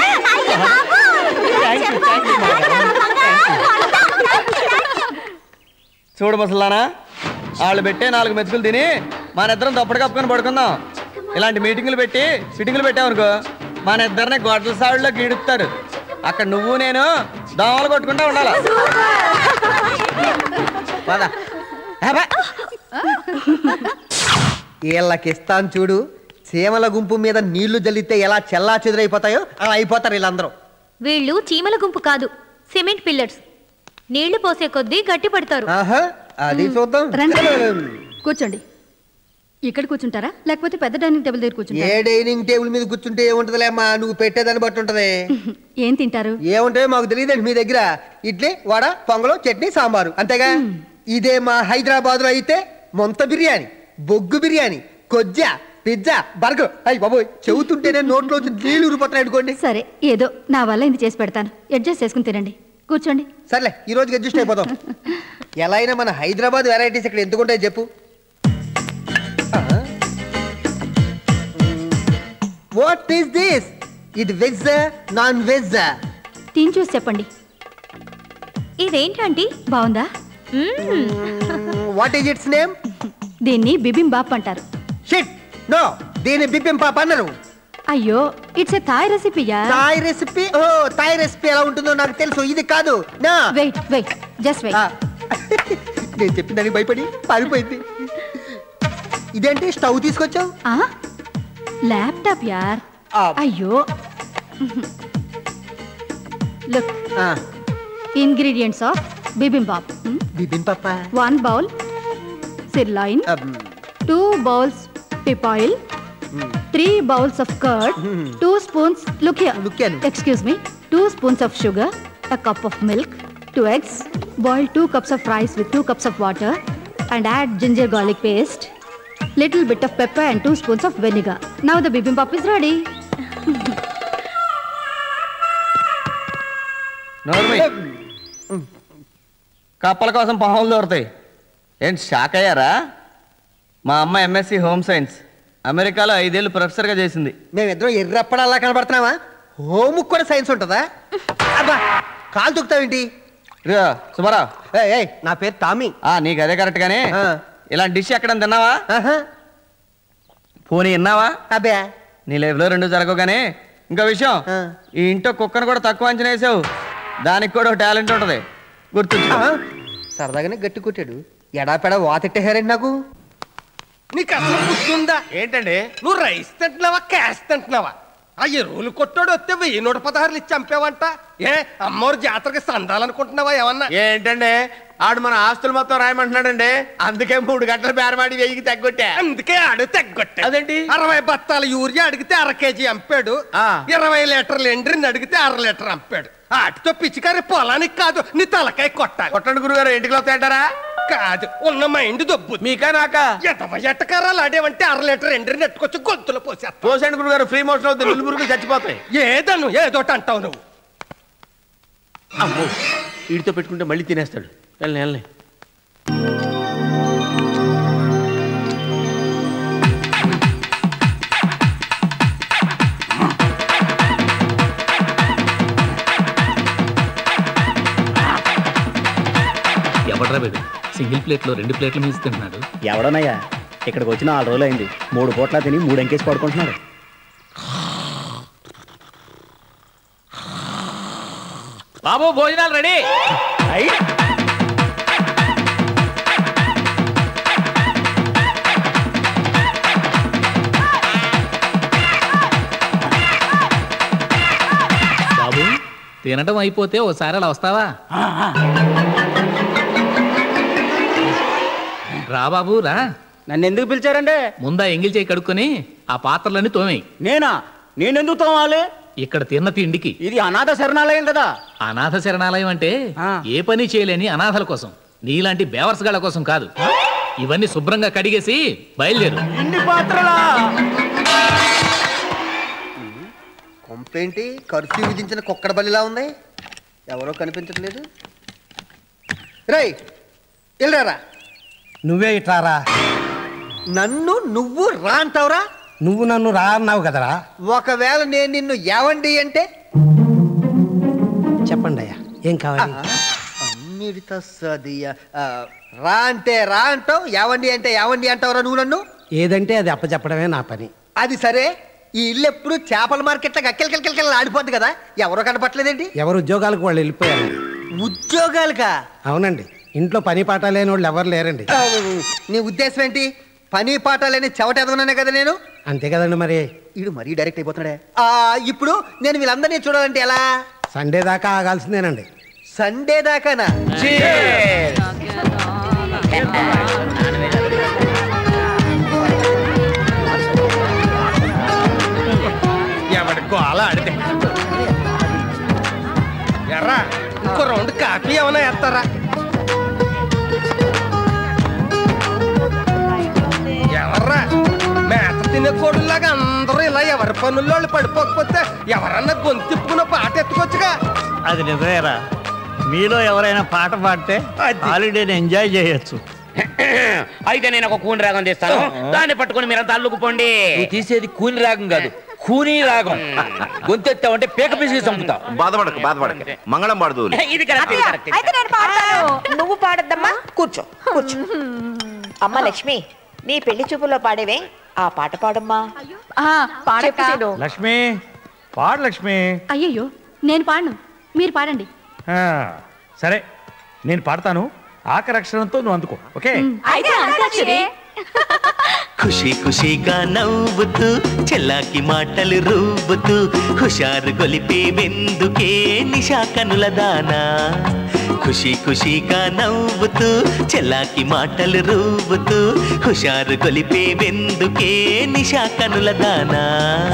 Thank you, thank you, మామగారు. చూడు ముసలానా వాళ్ళు పెట్టే నాలుగు మెతుకులు తిని మన ఇద్దరం తప్పుడు కప్పుకొని పడుకుందాం ఇలాంటి మీటింగులు పెట్టి సిట్టింగులు పెట్టామనుకో మన ఇద్దరిని గొడ్డల సావిడిలో గీడుస్తారు అక్కడ నువ్వు నేను దోమలు కొట్టుకుంటా ఉండాలి పద. అబ్బా. వీళ్ళకి ఇస్తాను చూడు చీమల గుంపు మీద నీళ్లు జల్లితే ఎలా చెల్లా చెదురైపోతాయో అలా అయిపోతారు వీళ్ళందరూ వీళ్ళు చీమల గుంపు కాదు సిమెంట్ పిల్లర్స్ నీళ్లు పోసే కొద్దీ గట్టి పడతారు ఆహా అది చూద్దాం రండి కూర్చోండి ఇక్కడ కూర్చుంటారా లేకపోతే పెద్ద డైనింగ్ టేబుల్ దగ్గర ఏ కూర్చుంటారా డైనింగ్ టేబుల్ మీద కూర్చుంటే ఏముంటదిలే అమ్మా నువ్వు పెట్టేదాన్ని బట్టి ఉంటది ఏం తింటారు ఏముంటాయో మాకు తెలియదండి మీ దగ్గర ఇడ్లీ వడ పొంగలు చట్నీ సాంబారు అంతేగా ఇదే మా హైదరాబాద్ లో అయితే మొంత బిర్యానీ బొగ్గు బిర్యానీ కొజ్జా పిజ్జా బర్గర్ అయ్యి బాబోయ్ చెబుతుంటేనే నోట్లో నీళ్ళు ఊరిపోతున్నాయి అనుకోండి సరే ఏదో నా వల్ల ఇది చేసి పెడతాను అడ్జస్ట్ చేసుకుని తినండి కూర్చోండి సర్లే ఈ రోజుకి అడ్జస్ట్ అయిపోదాం ఎలా అయినా మన హైదరాబాద్ వెరైటీస్ ఇక్కడ ఎందుకుంటాయి చెప్పు వాట్ ఈస్ దిస్ ఇది వెజ్ నాన్ వెజ్ తిని చూసి చెప్పండి ఇదేంటంటీ బాగుందా వాట్ ఈస్ ఇట్స్ నేమ్ దీన్ని బిబింబాప్ అంటారు షిట్ నో దీని బిపిం పాప అన్నారు అయ్యో ఇట్స్ ఏ థాయ్ రెసిపీయా థాయ్ రెసిపీ ఓ థాయ్ రెసిపీ ఎలా ఉంటుందో నాకు తెలుసు ఇది కాదు నా వెయిట్ వెయిట్ జస్ట్ వెయిట్ నేను చెప్పిన దానికి భయపడి పారిపోయింది ఇదేంటి స్టవ్ తీసుకొచ్చావు ల్యాప్టాప్ యార్ అయ్యో look ingredients of bibimbap bibimbap one bowl sirloin, two bowls pip oil, three bowls of curd, two spoons, look here, excuse me, two spoons of sugar, a cup of milk, two eggs, boil two cups of rice with two cups of water and add ginger garlic paste, little bit of pepper and two spoons of vinegar. Now the bibimbap is ready. నోర్మి కప్పల కోసం పాములు దొరుకుతాయి ఏంటి shock అయ్యారా మా అమ్మ MSc home science అమెరికాలో ఐదేళ్ళు ప్రొఫెసర్గా చేసింది మేమిద్దరం ఎర్రప్పడల్లా కనబడుతున్నావా హోమ్ కూడా సైన్స్ ఉంటుందా అబ్బా కాలు తుకుతావేంటి ఇదిగో సుబ్బారావు ఏయ్ నా పేరు టామీ ఆ నీకు అదే కరెక్ట్ గానే ఇలాంటి డిష్ ఎక్కడ తిన్నావా పోనీ విన్నావా అబ్బే నీ లైఫ్లో రెండు జరగవు కానీ ఇంకో విషయం ఈ ఇంట్లో కుక్కను కూడా తక్కువ అంచనా వేసావు దానికి కూడా టాలెంట్ ఉంటుంది గుర్తుంచు సరదాగానే గట్టి కొట్టాడు ఎడాపెడా వాతెట్టేశారండి నాకు నీకు అసలు గుర్తుందా ఏంటండి నువ్వు రైస్ తింటున్నావా క్యాష్ తింటున్నావా ఆ ఎరువులు కొట్టాడు వస్తే వెయ్యి నూట పదహారులు ఇచ్చి చంపావంట ఏ అమ్మవారు జాతరకి సందాలనుకుంటున్నావా ఏమన్నా ఏంటండి ఆడు మన ఆస్తులు మొత్తం రాయమంటున్నాడండి అందుకే మూడు గంటల బేరమాడి వెయ్యికి తగ్గొట్టా అందుకే ఆడు తెగ్గొట్టాడు అదేంటి అరవై బత్తాల యూరియా అడిగితే అర కేజీ అంపాడు ఇరవై లీటర్లు ఎండ్రిని అడిగితే అర లీటర్ అంపాడు వాటితో పిచ్చికారి పొలానికి కాదు నీ తలకాయ కొట్టాలి కొట్టండి గురుగారు ఇంటికి వస్తాయంటారా కాదు ఉన్న మైండ్ దొబ్బు మీకా నాకా ఎదవ ఎట్టకారాలు ఆడేవంటే అర లీటర్ ఎండ్రిని నెట్టుకొచ్చి గొంతులో పోసేస్తా పోసండి గురుగారు ఫ్రీ మోషన్ అవుతుంది నిల్లు పురుగులు చచ్చిపోతాయి ఏదను ఏదోటి అంటావు నువ్వు అమ్మో వీడితో పెట్టుకుంటే మళ్ళీ తినేస్తాడు వెళ్ళి వెళ్ళి ఎవడ్రా బేబీ సింగిల్ ప్లేట్లో రెండు ప్లేట్ల మీద తింటున్నాడు ఎవడనయ్యా ఇక్కడికి వచ్చిన ఆరు రోజులు అయింది మూడు పూట్ల తిని మూడు ఎంకేసి పడుకుంటున్నాడు బాబు భోజనాలు రెడీ బాబు తినడం అయిపోతే ఓసారి అలా వస్తావా రా బాబు రా నన్ను ఎందుకు పిలిచారండి ముందా ఎంగిల్ చేయి కడుక్కొని ఆ పాత్రలన్నీ తోమేయి నేనా నేనెందుకు తోమాలి ఇక్కడ తిన్న తిండికి ఇది అనాథ శరణాలయం కదా అనాథ శరణాలయం అంటే ఏ పని చేయలేని అనాథల కోసం నీలాంటి బేవర్సగాళ్ళ కోసం కాదు ఇవన్నీ శుభ్రంగా కడిగేసి బయలుదేరు ఇన్ని పాత్రలా కొంపేంటి కర్ఫ్యూ విధించిన కుక్కడ బలిలా ఉంది ఎవరో కనిపించట్లేదు రై వెళ్ళరారా నువ్వే ఇట్లారా నన్ను నువ్వు రా అంటావురా నువ్వు నన్ను రా అన్నావు కదరా ఒకవేళ నేను నిన్ను ఏవండి అంటే చెప్పండి అయ్యా ఏం కావాలి అమ్మిడిత సదియ ఆ, రా అంటే రా అంటావు యావండి అంటే యావండి అంటావురా నువ్వు నన్ను ఏదంటే అది అప్పచెప్పడమే నా పని అది సరే ఈ ఇల్లు ఎప్పుడు చేపల మార్కెట్లో గక్కెలకెలకెలకెల ఆడిపోద్ది కదా ఎవరో కనపట్లేదేంటి ఎవరు ఉద్యోగాలకు వాళ్ళు వెళ్ళిపోయారు ఉద్యోగాలుగా అవునండి ఇంట్లో పని పాట లేని వాళ్ళు ఎవరు లేరండి ఆ, నీ ఉద్దేశం ఏంటి పని పాట లేని చెవట ఎదగనే కదా నేను అంతే కదండి మరి ఇడు మరీ డైరెక్ట్ అయిపోతున్నాడే ఆ, ఇప్పుడు నేను వీళ్ళందరినీ చూడాలంటే ఎలా సండే దాకా ఆగాల్సిందేనండి సండే దాకానా ఎవడి గోల ఆడితే ఎర్రా ఇంకో రౌండ్ కాఫీ ఏమైనా వేస్తారా ఎవర్రా మేత తినే కోడులాగా అందరూ ఇలా ఎవరి పనుల్లో వాళ్ళు పడిపోకపోతే ఎవరన్నా గొంతిప్పుకున్న పాట ఎత్తుకోవచ్చుగా అది నిజమేరా మీలో ఎవరైనా పాట పాడితే హాలిడేని ఎంజాయ్ చేయొచ్చు అయితే నేను ఒక కూని రాగం తీస్తాను దాన్ని పట్టుకొని మీరంతా అల్లుకుపోండి నువ్వు తీసేది కూని రాగం కాదు కూని రాగం గొంతెత్తావంటే పేక పిసికి చంపుతా బాధపడక బాధపడక మంగళం పాడుతూ ఇది కరెక్ట్ ఇది కరెక్ట్ అయితే నేను పాడతాను నువ్వు పాడద్దమ్మా కూర్చో కూర్చో అమ్మ లక్ష్మి నీ పెళ్లి చూపులో పాడేవే ఆ పాట పాడమ్మా చెప్పు సీను. లక్ష్మి పాడు లక్ష్మి అయ్యయ్యో నేను పాడను మీరు పాడండి ఆ, సరే నేను పాడతాను ఆఖరి అక్షరంతో నువ్వు అందుకో ఓకే అయితే అంతాక్షరి ఖుషి ఖుషిగా నవ్వుతూ చెల్లాకి మాటలు రువ్వుతూ హుషారు గొలిపే వెందుకే నిశా కనుల దానా ఖుషి ఖుషిగా నవ్వుతూ చెల్లాకి మాటలు రువ్వుతూ హుషారు గొలిపే వెందుకే నిశా కనుల దానా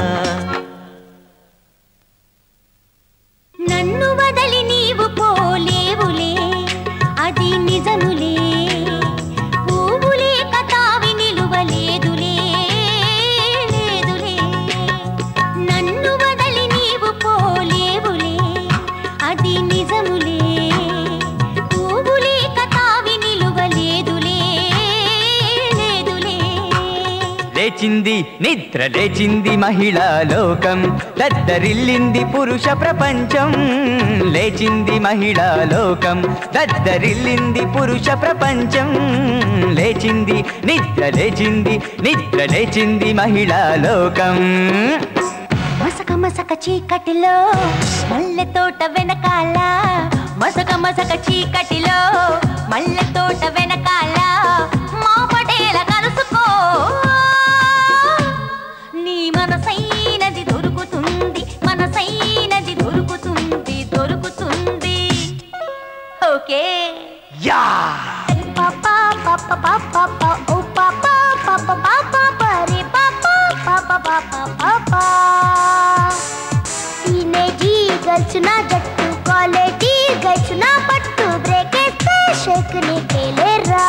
నన్ను వదలి నీవు పోలేవులే అది నిజములే పువ్వులే కతావి నిలువలేదులే లేదులే నన్ను వదలి నీవు పోలేవులే అది నిజములే పువ్వులే కతావి నిలువలేదులే లేదులే లేచింది నిద్ర లేచింది మహిళా లోకం దద్దరిల్లింది పురుష ప్రపంచం లేచింది మహిళా లోకం దద్దరిల్లింది పురుష ప్రపంచం లేచింది నిద్ర లేచింది నిద్ర లేచింది మహిళా లోకం మసక మసక చీకటిలో మల్లె తోట వెనకాల మసక మసక చీకటిలో మల్లె తోట వెనకాల మా పటేల కలుసుకో నీ మనసైనది దొరుకుతుంది యా పాపా పాపా పాపా పా ఓ పాపా పాపా పాపా పరే పాపా పాపా పాపా పాపా టీనేజీ గర్ల్స్ నా జట్టు కాలేజీ గర్ల్స్ నా పట్టు బ్రేక్ వేస్తే షేక్ నీకేలేరా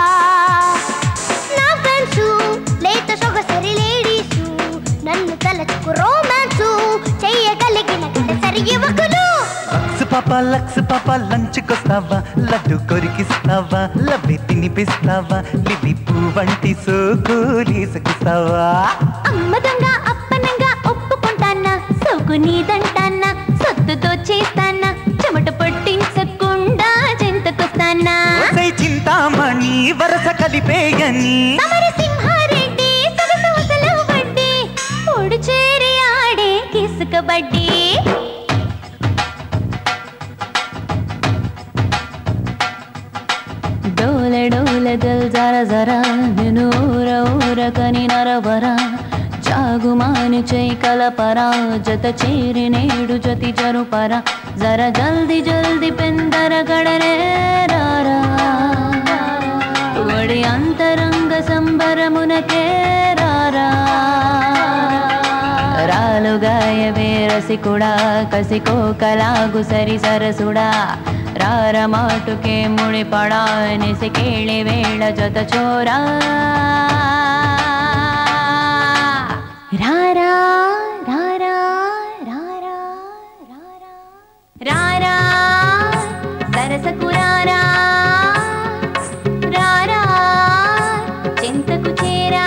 నా ఫ్రెండ్స్ లేత సొగసరి లేడీసు నన్ను తలచుకు రోమాన్సు చెయ్యగలిగిన సరి యువకులు లక్స్ పాప లక్స్ పాప లంచ్కొస్తావా లడ్డు కొరికిస్తావా లవ్వి తినిపిస్తావా లివి పువ్వంటి సోకూలీసుకిస్తావా అమ్మదంగా అప్పనంగా ఒప్పుకుంటానా సోకు నీదంటానా సొత్తుతో చేస్తానా చెమట పట్టించకుండా చెంతకొస్తానా ఒసై చింతామణి వరస కలిపేయని సమర సింహారెడ్డి సొగసు వసలు వడ్డీ పొడు చేరి ఆడే కిసుకబడ్డీ డోల డోల దిల్ జర జర నేను ఊర ఊర కని నరవర జాగుమాని చై కలపరా జత చేరి నేడు జతి జరుపరా జర జల్ది జల్ది పెందర గడనే రారా ఒడి అంతరంగ సంబరమునకే రారా రాలుగాయవే రసికుడా కసికో కలాగు సరి సరసుడా రార మాటుకే ముడిపడా నిసి కేಳಿ వేళ జత చోరా రారా రారా రారా రారా సరసకు రారా రారా చింతకు చేరా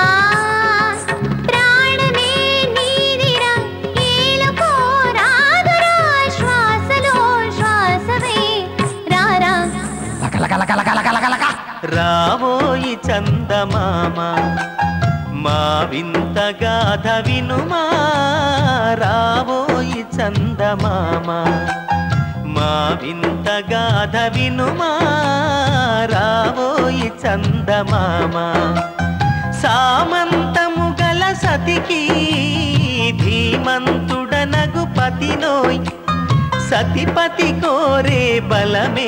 ప్రాణమే నీదిరా ఏలుకో రాదురా శ్వాసలో శ్వాసవే రారా రాబోయి చందమామ మా వింత గాథ వినుమా రాబోయి చందమామ మా వింత గాథ వినుమా రాబోయి చందమామ సామంతము గల సతికి ధీమంతుడనగు పతినోయ్ సతిపతి కోరే బలమే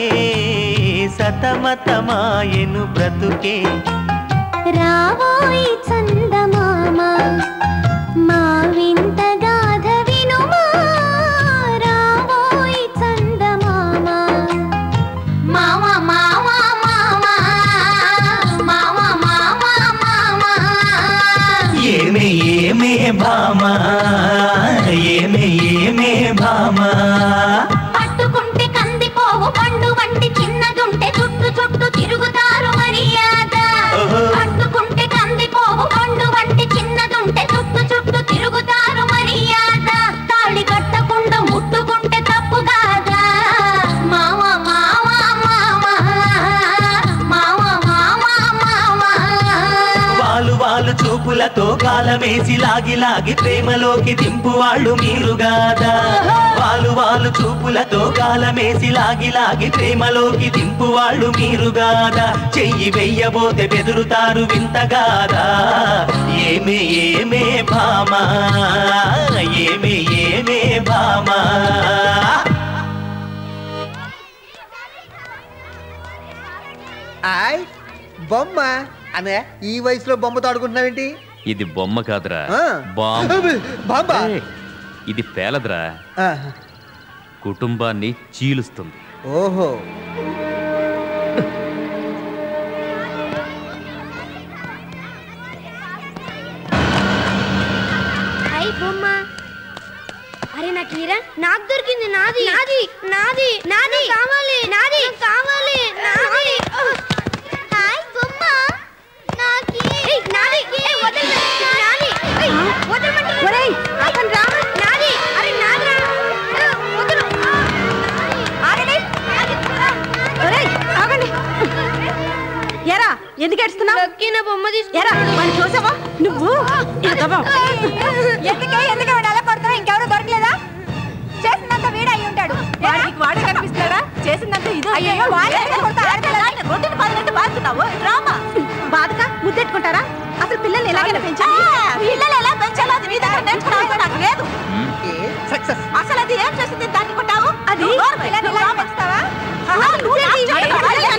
సతమతమాయను బ్రతుకే రావోయి చందమామ మా వింత గాథ వినుమా రావోయి చందమామ మామ మామ మామ మామ మామ మామ ఏమే ఏమే భామా ఏమే ఏమే భామా పట్టుకుంటే కందిపోవు పండు వంటి చిన్నదుంటే చుట్టు చుట్టు తిరుగుతారు మర్యాద పట్టుకుంటే కందిపోవు పండు వంటి చిన్నదుంటే చుట్టు చుట్టు తిరుగుతారు మర్యాద తాళి కట్టకుండా ముట్టుకుంటే తప్పు కాదా మామ మామ మామ మామ మామ మామ వాలు వాలు చూపులతో కాలమేసి లాగి లాగి ప్రేమలోకి దింపు వాళ్ళు మీరుగాదా వాలు వాలు చూపులతో కాలమేసి లాగి లాగి ప్రేమలోకి దింపు వాళ్ళు మీరుగాదా చెయ్యి వెయ్యబోతే బెదురుతారు వింతగాదా ఏమే ఏమే భామా ఏమే ఏమే భామా ఆయ్ బొమ్మ అనే ఈ వయసులో బొమ్మతో ఆడుకుంటున్నావేంటి ఇది బొమ్మ కాదురా ఆ. బాంబు బాంబా? ఏయ్, ఇది పేలదురా ఆ, కుటుంబాన్ని చీలుస్తుంది ఓహో హాయ్ బొమ్మ అరే నాకు ఈరా నాకు దొరికింది నాది నాది నాది నాది కావాలి నాది కావాలి నాది హాయ్ బొమ్మ నాకి నాది ఏయ్, వదలు నాది ఏయ్, వదలమంటే ఒరేయ్ అతను రా నాది అరే నాదిరా ఏ, వదలు ఆగండి ఒరేయ్, ఆగండి ఎరా ఎందుకు ఏడుస్తున్నావు నక్కిన బొమ్మ ఎరా వాడిని చూసావా నువ్వు ఎదవా. ఎందుకే ఎందుకే వాడు అలా కొడతావు ఇంకెవరు దొరకలేదా చేసినంత వీడు అయి ఉంటాడు వాడికి వాడే కనిపిస్తున్నాడా చేసిందంతా ఇదో అయ్యయ్యో, వాడే ఎందుకు కొడతారు? ఆడపిల్లలు రొట్టెని పదినట్టు బాగుతున్నావు డ్రామా బాధక ముద్దెట్టుకుంటారా అసలు పిల్లల్ని ఎలాగైనా పెంచాలి పిల్లలు ఎలా పెంచాలో అది మీ దగ్గర నేర్చుకోవడం నాకు లేదు అసలు అది ఏం చేసింది దాన్ని కొట్టావు అది పిల్లల్ని ఎలా పెంచుతావా? నువ్వు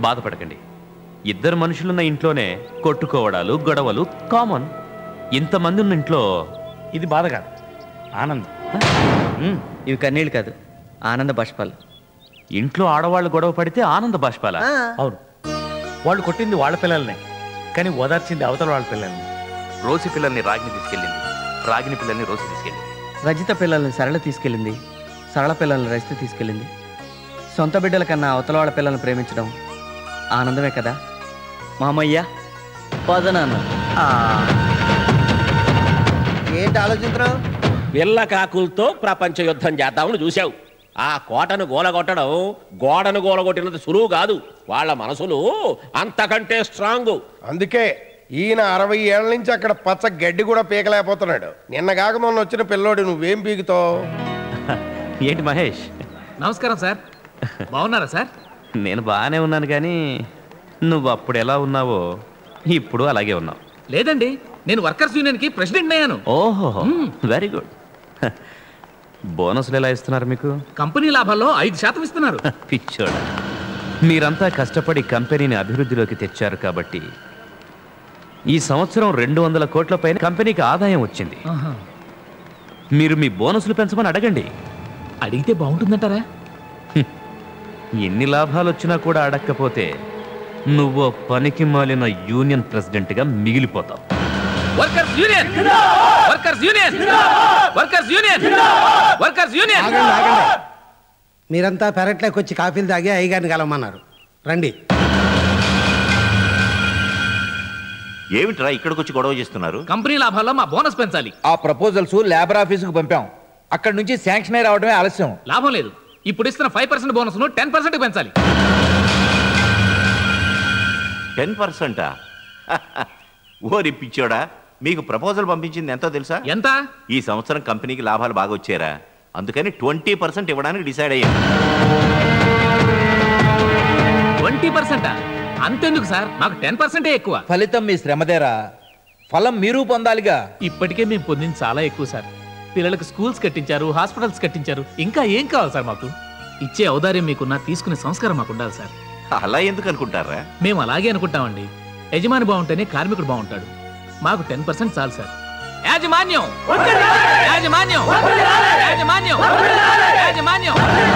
బాధపడకండి ఇద్దరు మనుషులున్న ఇంట్లోనే కొట్టుకోవడాలు గొడవలు కామన్ ఇంతమంది ఉన్న ఇంట్లో ఇది బాధ కాదు ఆనందం ఇవి కన్నీళ్ళు కాదు ఆనంద బాష్పాలు ఇంట్లో ఆడవాళ్ళు గొడవ పడితే ఆనంద బాష్పాల అవును వాళ్ళు కొట్టింది వాళ్ళ పిల్లల్ని కానీ ఓదార్చింది అవతల వాళ్ళ పిల్లల్ని రోసి పిల్లల్ని రాగిని తీసుకెళ్ళింది రాగిని పిల్లల్ని రోసి తీసుకెళ్ళింది రజిత పిల్లల్ని సరళ తీసుకెళ్ళింది సరళ పిల్లల్ని రజిత తీసుకెళ్ళింది సొంత బిడ్డల కన్నా అవతల వాళ్ళ పిల్లల్ని ప్రేమించడం ఆనందమే కదా మామయ్య పదనాన్న ఏంటి ఆలోచించడం పిల్ల కాకులతో ప్రపంచ యుద్ధం చేద్దామని చూశావు ఆ కోటను గోలగొట్టడం గోడను గోలగొట్టినంత సులువు కాదు వాళ్ళ మనసులు అంతకంటే స్ట్రాంగ్ అందుకే ఈయన అరవై ఏళ్ళ నుంచి అక్కడ పచ్చ గడ్డి కూడా పీకలేకపోతున్నాడు నిన్న కాక మొన్న వచ్చిన పిల్లోడు నువ్వేం పీకుతావు ఏంటి మహేష్ నమస్కారం సార్ బాగున్నారా సార్ నేను బాగానే ఉన్నాను కానీ నువ్వు అప్పుడు ఎలా ఉన్నావో ఇప్పుడు అలాగే ఉన్నావు లేదండి నేను వర్కర్స్ యూనియన్ కి ప్రెసిడెంట్ అయ్యాను ఓహో వెరీ గుడ్ బోనస్లు ఎలా ఇస్తున్నారు మీకు కంపెనీ లాభాల్లో ఐదు శాతం ఇస్తున్నారు పిచ్చోడు మీరంతా కష్టపడి కంపెనీని అభివృద్ధిలోకి తెచ్చారు కాబట్టి ఈ సంవత్సరం రెండు వందల కోట్ల పైన కంపెనీకి ఆదాయం వచ్చింది ఆహా. మీరు మీ బోనస్లు పెంచమని అడగండి అడిగితే బాగుంటుందంటారా ఎన్ని లాభాలు వచ్చినా కూడా అడగకపోతే నువ్వు పనికి మాలిన యూనియన్ ప్రెసిడెంట్గా మిగిలిపోతావు workers union workers union workers union workers union ఆగండి ఆగండి మీరంతా పెరట్లోకి వచ్చి కాఫీలు తాగి అయ్యగారిని కలవమన్నారు రండి ఏమిట్రా ఇక్కడికి వచ్చి గొడవ చేస్తున్నారు కంపెనీ లాభాల్లో మా బోనస్ పెంచాలి ఆ ప్రపోజల్స్ లేబర్ ఆఫీసుకు పంపాం అక్కడ నుంచి శాంక్షన్ అయి రావడమే ఆలస్యం లాభం లేదు ఇప్పుడు ఇస్తున్న ఫైవ్ పర్సెంట్ బోనస్ ను టెన్ పర్సెంట్ పెంచాలి టెన్ పర్సెంటా ఓరి పిచ్చోడా మీకు ప్రపోజల్ పంపించింది ఎంతో తెలుసా ఎంత ఈ సంవత్సరం కంపెనీకి లాభాలు బాగా వచ్చారా అందుకని ట్వంటీ పర్సెంట్ ఇవ్వడానికి డిసైడ్ అయ్యాం ట్వంటీ పర్సెంటా అంతెందుకు సార్ మాకు టెన్ పర్సెంటే ఎక్కువ ఫలితం మీ శ్రమదేరా ఫలం మీరు పొందాలిగా ఇప్పటికే మేము పొందింది చాలా ఎక్కువ సార్ పిల్లలకు స్కూల్స్ కట్టించారు హాస్పిటల్స్ కట్టించారు ఇంకా ఏం కావాలి సార్ మాకు ఇచ్చే ఔదార్యం మీకున్న తీసుకునే సంస్కారం మాకు ఉండాలి సార్ అలా ఎందుకు అనుకుంటారా మేము అలాగే అనుకుంటామండి యజమాని బాగుంటేనే కార్మికుడు బాగుంటాడు మాకు టెన్ పర్సెంట్ చాలు సార్ యాజమాన్యం యాజమాన్యం యాజమాన్యం యాజమాన్యం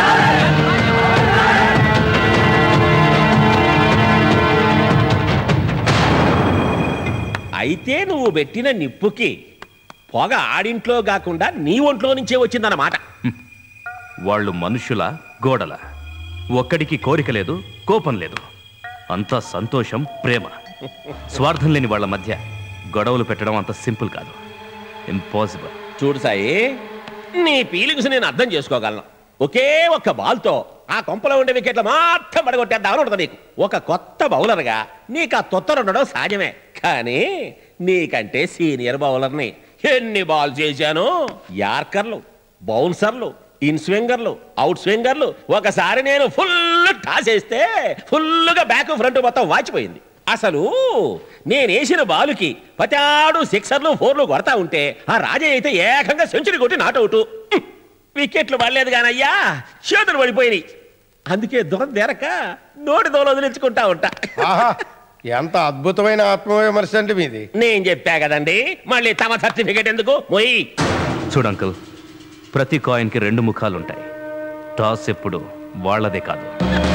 అయితే నువ్వు పెట్టిన నిప్పుకి పొగ ఆడింట్లో కాకుండా నీ ఒంట్లో నుంచే వచ్చిందన్నమాట వాళ్ళు మనుషుల గోడల ఒక్కడికి కోరిక లేదు కోపం లేదు అంతా సంతోషం ప్రేమ స్వార్థం లేని వాళ్ళ మధ్య గొడవలు పెట్టడం అంత సింపుల్ కాదు ఇంపాసిబుల్ చూడు సాయి నీ ఫీలింగ్స్ నేను అర్థం చేసుకోగలను ఒకే ఒక్క బాల్తో ఆ కొంపలో ఉండే వికెట్లు మాత్రం పడగొట్టేద్దామని ఉంటుంది నీకు ఒక కొత్త బౌలర్గా నీకు ఆ తొత్తర ఉండడం సహజమే కానీ నీకంటే సీనియర్ బౌలర్ని ఎన్ని బాల్ చేశాను యార్కర్లు బౌన్సర్లు ఇన్ స్వింగర్లు అవుట్ స్వింగర్లు ఒకసారి నేను ఫుల్ టాస్ వేస్తే ఫుల్గా బ్యాక్ ఫ్రంట్ మొత్తం వాచిపోయింది అసలు నేనేసిన బాలుకి పతాడు సిక్సర్లు ఫోర్లు కొడతా ఉంటే ఆ రాజయ్య అయితే ఏకంగా సెంచరీ కొట్టి నాటౌట్ వికెట్లు పడలేదు కానయ్యా చేతులు పడిపోయినాయి అందుకే దొర దేరక నోటి దోలు వదిలించుకుంటా ఉంటా ఆహా ఎంత అద్భుతమైన ఆత్మవిమర్శ అంటే మీది నేను చెప్పా కదండి మళ్ళీ తమ సర్టిఫికెట్ ఎందుకు మొయ్యి చూడు అంకుల్ ప్రతి కాయిన్కి రెండు ముఖాలు ఉంటాయి టాస్ ఎప్పుడు వాళ్ళదే కాదు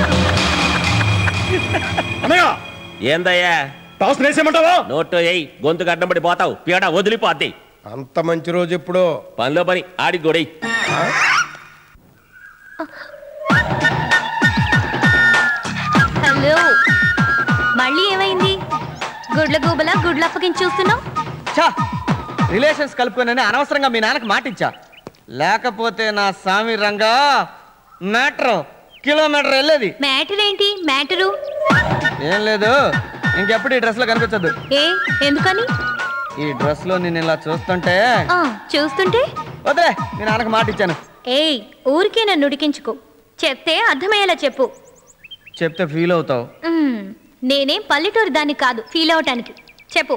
ఏందయ్యా టాస్ వేసేయమంటావా నోటు ఎయ్ గొంతు గడ్డం పడి పోతావు పీడ వదిలిపోద్ది అంత మంచి రోజు ఎప్పుడో పనిలో పని ఆడి గొడై హలో మళ్ళీ ఏమైంది గుడ్ల గూబల గుడ్ల అప్పగించి చూస్తున్నావు చా రిలేషన్స్ కలుపుకోనని అనవసరంగా మీ నాన్నకి మాటిచ్చా లేకపోతే నా స్వామి రంగా మ్యాటర్ కిలోమీటర్ వెళ్ళేది మ్యాటర్ ఏంటి మ్యాటరు ఏం లేదు ఇంకెప్పుడు ఈ డ్రెస్లో కనిపించదు ఏ ఎందుకని ఈ డ్రెస్లో నేను ఇలా చూస్తుంటే ఆ, చూస్తుంటే వదిలే మీ నాన్నకి మాట ఇచ్చాను ఏయ్ ఊరికే నన్ను ఉడికించుకో చెప్తే అర్థమయ్యేలా చెప్పు చెప్తే ఫీల్ అవుతావు మ్మ్, నేనేం పల్లెటూరు దాన్ని కాదు ఫీల్ అవటానికి చెప్పు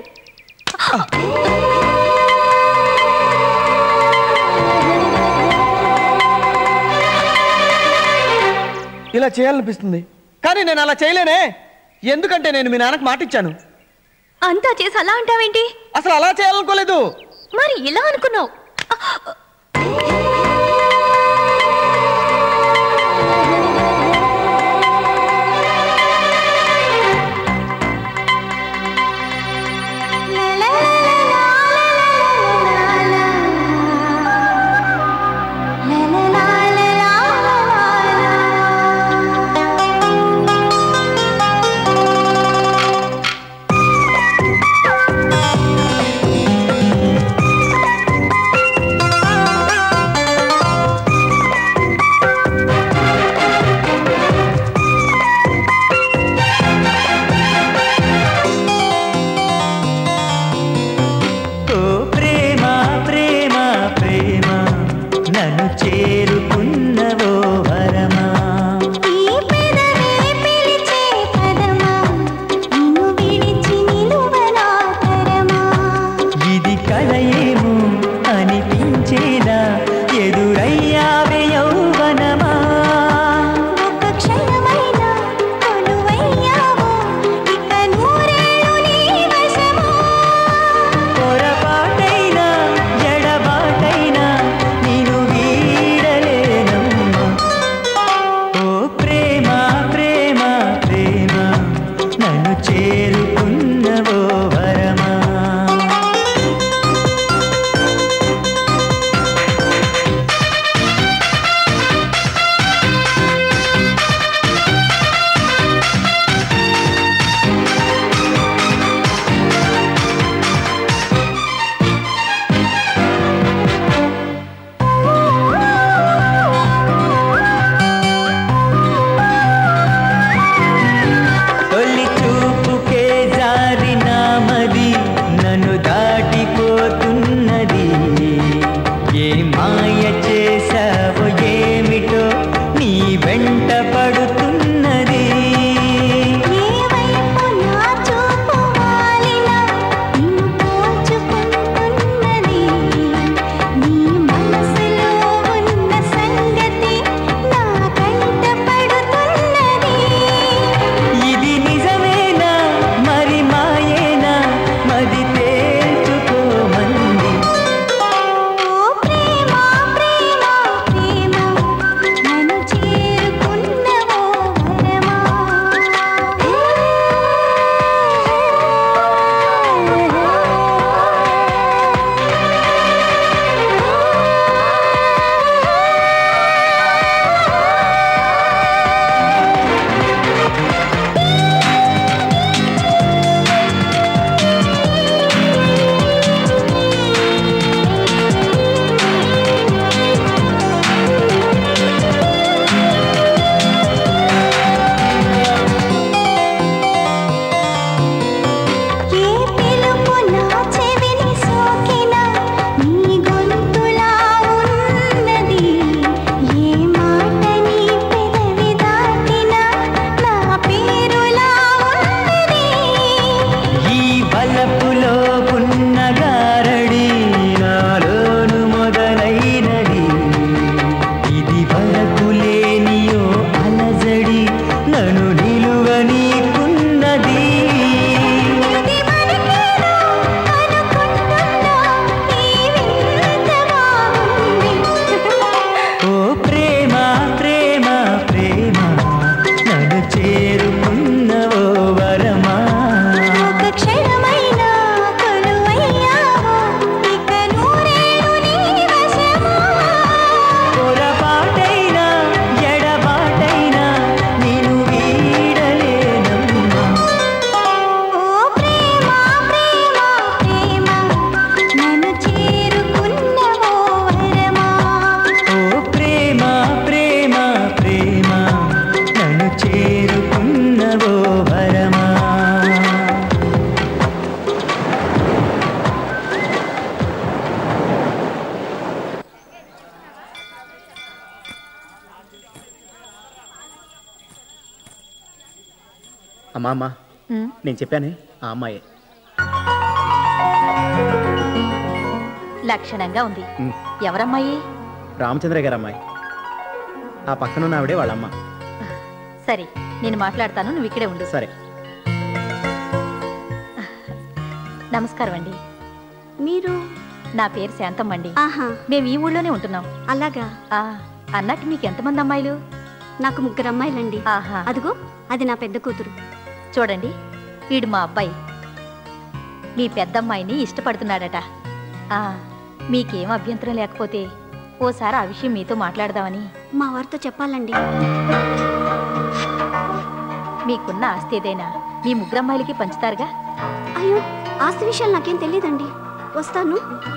ఇలా చేయాలనిపిస్తుంది కానీ నేను అలా చేయలేనే ఎందుకంటే నేను మీ నాన్నకు మాట ఇచ్చాను అంతా చేసి అలా అంటావేంటి అసలు అలా చేయాలనుకోలేదు మరి ఇలా అనుకున్నావు ఓ ప్రేమ ప్రేమ ప్రేమ నన్ను చేరుకున్నవో వరమా ఇది కలయేమో అనిపించేలా ఎదురయ్యావే యౌవనమా పొరపాటైనా ఎడబాటైనా నేను వీడలేనమ్మా ఓ ప్రేమ ప్రేమ ప్రేమ నన్ను చేరుకున్నవో వరమా తొలి చూపుకే జారిన మది నన్ను దాటిపోతున్నది ఏ మాయ చేసావో ఏమిటో నీ వెంట పడుతున్నది ఇది నిజమేనా మరి మాయేనా మది తేల్చుకోమంది ఈ బలపులో ఉన్న గారడి నాలోను మొదలైనది ఇది వరకు లేనియో అలజడి నన్ను నిలువనీకున్నది ఓ ప్రేమ ప్రేమ ప్రేమ నన్ను చేరుకున్నవో వరమా పొరపాటైనా ఎడబాటైనా నేను వీడలేనమ్మా ఓ ప్రేమ ప్రేమ ప్రేమ నన్ను చేరుకున్నవో వరమా అమ్మా అమ్మా నేను చెప్పానే ఆ అమ్మాయి లక్షణంగా ఉంది ఉమ్. ఎవరమ్మాయి రామచంద్ర గారు అమ్మాయి ఆ పక్కనున్న ఆవిడే వాళ్ళ అమ్మ సరే నేను మాట్లాడతాను నువ్వు ఇక్కడే ఉండు సరే నమస్కారం అండి మీరు నా పేరు శాంతమ్మ అండి ఆహా మేము ఈ ఊళ్ళోనే ఉంటున్నాం అలాగా ఆ, అన్నట్టు మీకు ఎంతమంది అమ్మాయిలు నాకు ముగ్గురు అమ్మాయిలండి ఆహా అదిగో అది నా పెద్ద కూతురు చూడండి వీడు మా అబ్బాయి మీ పెద్దమ్మాయిని ఇష్టపడుతున్నాడట ఆ, మీకేం అభ్యంతరం లేకపోతే ఓసారి ఆ విషయం మీతో మాట్లాడదామని మా వారితో చెప్పాలండి మీకున్న ఆస్తి ఏదైనా మీ ముగ్గురమ్మాయిలకి పంచుతారుగా అయ్యో ఆస్తి విషయాలు నాకేం తెలియదండి వస్తాను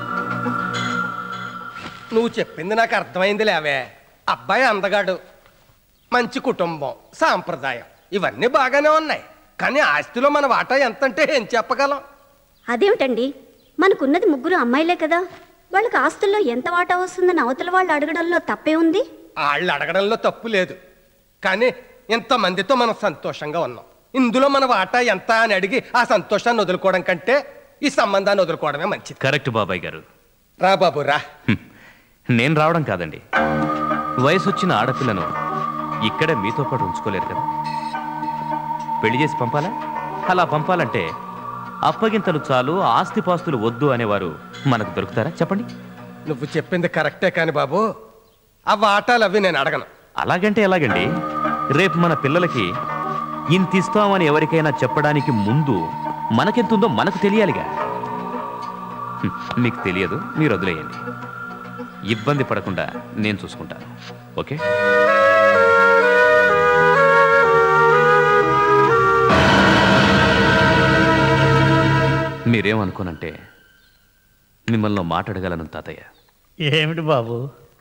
నువ్వు చెప్పింది నాకు అర్థమైంది లేవే అబ్బాయి అందగాడు మంచి కుటుంబం సాంప్రదాయం ఇవన్నీ బాగానే ఉన్నాయి కానీ ఆస్తిలో మన వాటా ఎంతంటే ఏం చెప్పగలం అదేమిటండి మనకున్నది ముగ్గురు అమ్మాయిలే కదా వాళ్ళకి ఆస్తుల్లో ఎంత వాటా వస్తుందని అవతల వాళ్ళు అడగడంలో తప్పే ఉంది వాళ్ళు అడగడంలో తప్పు లేదు కానీ ఇంతమందితో మనం సంతోషంగా ఉన్నాం ఇందులో మన వాటా ఎంత అని అడిగి ఆ సంతోషాన్ని వదులుకోవడం కంటే ఈ సంబంధాన్ని వదులుకోవడమే మంచిది కరెక్ట్ బాబాయ్ గారు రా బాబు రా నేను రావడం కాదండి వయసు వచ్చిన ఆడపిల్లను ఇక్కడే మీతో పాటు ఉంచుకోలేరు కదా పెళ్లి చేసి పంపాలా అలా పంపాలంటే అప్పగింతలు చాలు ఆస్తిపాస్తులు వద్దు అనేవారు మనకు దొరుకుతారా చెప్పండి నువ్వు చెప్పింది కరెక్టే కాని బాబు ఆ వాటాలు అవి నేను అడగను అలాగంటే ఎలాగండి రేపు మన పిల్లలకి ఇంత ఇస్తామని ఎవరికైనా చెప్పడానికి ముందు మనకెంతుందో మనకు తెలియాలిగా హ్మ్, మీకు తెలియదు మీరు వదిలేయండి ఇబ్బంది పడకుండా నేను చూసుకుంటాను ఓకే మీరేమనుకోనంటే మిమ్మల్ని ఓ మాట అడగలను తాతయ్య ఏమిటి బాబు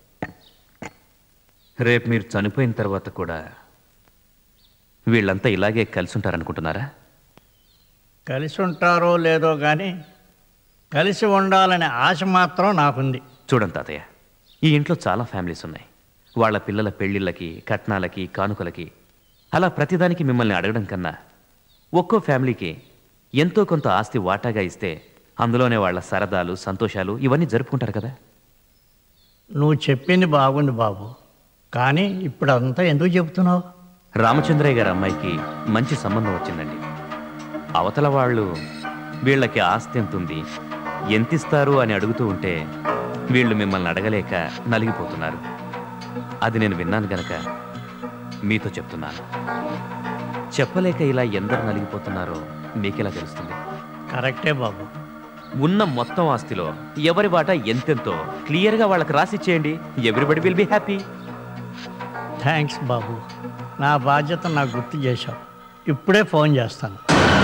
రేపు మీరు చనిపోయిన తర్వాత కూడా వీళ్ళంతా ఇలాగే కలిసి ఉంటారనుకుంటున్నారా కలిసి ఉంటారో లేదో కానీ కలిసి ఉండాలనే ఆశ మాత్రం నాకుంది చూడండి తాతయ్య ఈ ఇంట్లో చాలా ఫ్యామిలీస్ ఉన్నాయి వాళ్ళ పిల్లల పెళ్ళిళ్ళకి కట్నాలకి కానుకలకి అలా ప్రతిదానికి మిమ్మల్ని అడగడం కన్నా ఒక్కో ఫ్యామిలీకి ఎంతో కొంత ఆస్తి వాటాగా ఇస్తే అందులోనే వాళ్ళ సరదాలు సంతోషాలు ఇవన్నీ జరుపుకుంటారు కదా నువ్వు చెప్పింది బాగుంది బాబు కానీ ఇప్పుడు అంతా ఎందుకు చెబుతున్నావు రామచంద్రయ్య గారి అమ్మాయికి మంచి సంబంధం వచ్చిందండి అవతల వాళ్ళు వీళ్ళకి ఆస్తి ఎంతుంది ఎంతిస్తారు అని అడుగుతూ ఉంటే వీళ్ళు మిమ్మల్ని అడగలేక నలిగిపోతున్నారు అది నేను విన్నాను గనక మీతో చెప్తున్నాను చెప్పలేక ఇలా ఎందరు నలిగిపోతున్నారో మీకెలా తెలుస్తుంది కరెక్టే బాబు ఉన్న మొత్తం ఆస్తిలో ఎవరి వాటా ఎంతెంతో క్లియర్గా వాళ్ళకి రాసిచ్చేయండి everybody will be happy thanks బాబు నా బాధ్యత నాకు గుర్తు చేశావు ఇప్పుడే ఫోన్ చేస్తాను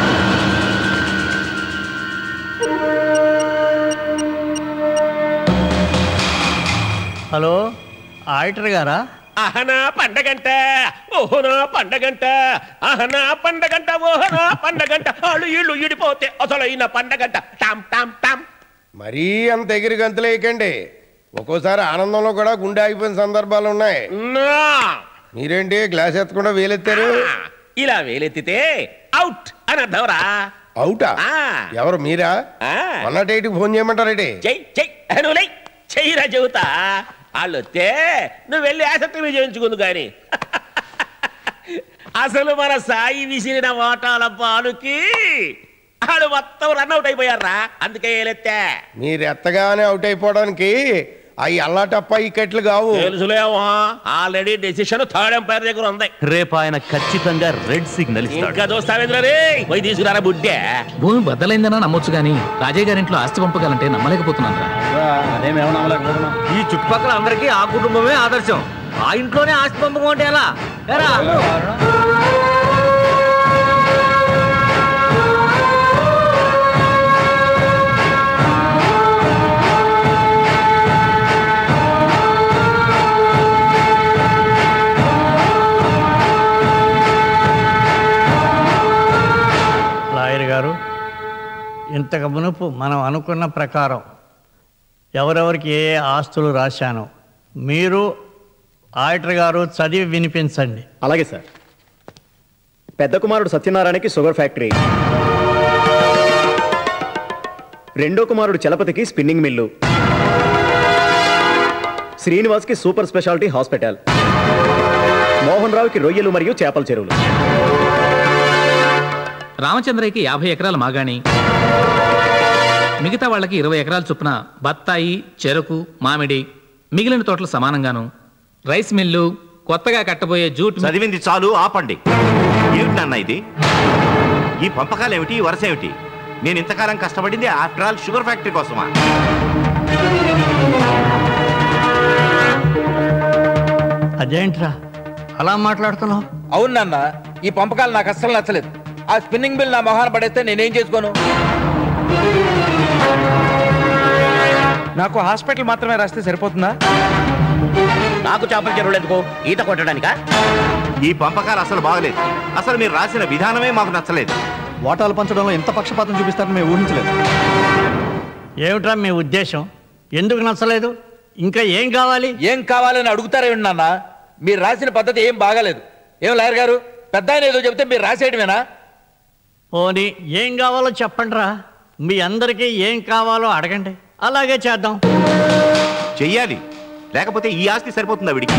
హలో ఆడిటర్ గారా అహనా పండగంట ఓహోనా పండగంట అహనా పండగంట ఓహనా పండగంట వాళ్ళు ఇళ్ళు ఇడిపోతే అసలైన పండగంట టామ్ టామ్ టామ్ మరీ అంత ఎగిరి గంతులేయకండి ఒక్కోసారి ఆనందంలో కూడా గుండె ఆగిపోయిన సందర్భాలు ఉన్నాయి మీరేంటి గ్లాస్ ఎత్తకుండా వేలెత్తారు ఇలా వేలెత్తితే అవుట్ అని అర్థవరా అవుటా ఎవరు మీరా వన్ నాట్ ఎయిట్ ఫోన్ చేయమంటారేంటి చెయ్యి చెయ్యి నువ్వు లై చెయ్యిరా చెబుతా వాళ్ళు వస్తే నువ్వు వెళ్ళి ఆసక్తి చేయించుకుందు కానీ అసలు మన సాయి విసిరిన ఓటాల పాలుకి ఆడు మొత్తం రన్అట్ అయిపోయారా అందుకే ఏలెత్తా మీరు ఎత్తగానే అవుట్ అయిపోవడానికి అవి అల్లాటప్ప ఇక్కట్లు కావు తెలుసులేమో ఆల్రెడీ డెసిషన్ థర్డ్ ఎంపైర్ దగ్గర ఉంది రేపు ఆయన ఖచ్చితంగా రెడ్ సిగ్నల్ ఇస్తాడు ఇంకా దోస్తావేంద్ర రే పోయి తీసుకురారా బుడ్డే భూమి బద్దలైందన్నా నమ్మొచ్చు కానీ రాజయ్య గారి ఇంట్లో ఆస్తి పంపగాలంటే నమ్మలేకపోతున్నాను రా ఈ చుట్టుపక్కల అందరికీ ఆ కుటుంబమే ఆదర్శం ఆ ఇంట్లోనే ఆస్తి పంపకం అంటే ఎలా ఏరా? లాయర్ గారు ఇంతకు మునుపు మనం అనుకున్న ప్రకారం ఎవరెవరికి ఏ ఏ ఆస్తులు రాశానో మీరు ఆడిటర్ గారు చదివి వినిపించండి అలాగే సార్ పెద్ద కుమారుడు సత్యనారాయణకి షుగర్ ఫ్యాక్టరీ రెండో కుమారుడు చలపతికి స్పిన్నింగ్ మిల్లు శ్రీనివాస్కి సూపర్ స్పెషాలిటీ హాస్పిటల్ మోహన్ రావుకి రొయ్యలు మరియు చేపల చెరువులు రామచంద్రయ్యకి యాభై ఎకరాల మాగాణి మిగతా వాళ్ళకి ఇరవై ఎకరాల చొప్పున బత్తాయి చెరకు మామిడి మిగిలిన తోటలు సమానంగాను రైస్ మిల్లు కొత్తగా కట్టబోయే జూట్ మిల్- చదివింది చాలు ఆపండి ఏమిటి నాన్న ఇది ఈ పంపకాలు ఏమిటి ఈ వరుస ఏమిటి నేను ఇంతకాలం కష్టపడింది ఆఫ్టర్ ఆల్ షుగర్ ఫ్యాక్టరీ కోసమా అదేంట్రా అలా మాట్లాడుతున్నావు అవును నాన్న ఈ పంపకాలు నాకు అస్సలు నచ్చలేదు ఆ స్పిన్నింగ్ బిల్ నా మొహాన పడేస్తే నేనేం చేసుకోను నాకు హాస్పిటల్ మాత్రమే రాస్తే సరిపోతుందా నాకు చేపల చెరువులు ఎందుకు ఈత కొట్టడానికా ఈ పంపకాలు అసలు బాగలేదు అసలు మీరు రాసిన విధానమే మాకు నచ్చలేదు వాటాలు పంచడంలో ఎంత పక్షపాతం చూపిస్తారని మేము ఊహించలేదు ఏమిట్రా మీ ఉద్దేశం ఎందుకు నచ్చలేదు ఇంకా ఏం కావాలి ఏం కావాలని అడుగుతారేమిటి నాన్న మీరు రాసిన పద్ధతి ఏం బాగాలేదు ఏం లాయర్ గారు పెద్ద ఆయన ఏదో చెబితే మీరు రాసేయడమేనా పోనీ ఏం కావాలో చెప్పండిరా మీ అందరికీ ఏం కావాలో అడగండి అలాగే చేద్దాం చెయ్యాలి లేకపోతే ఈ ఆస్తి సరిపోతుందా వీడికి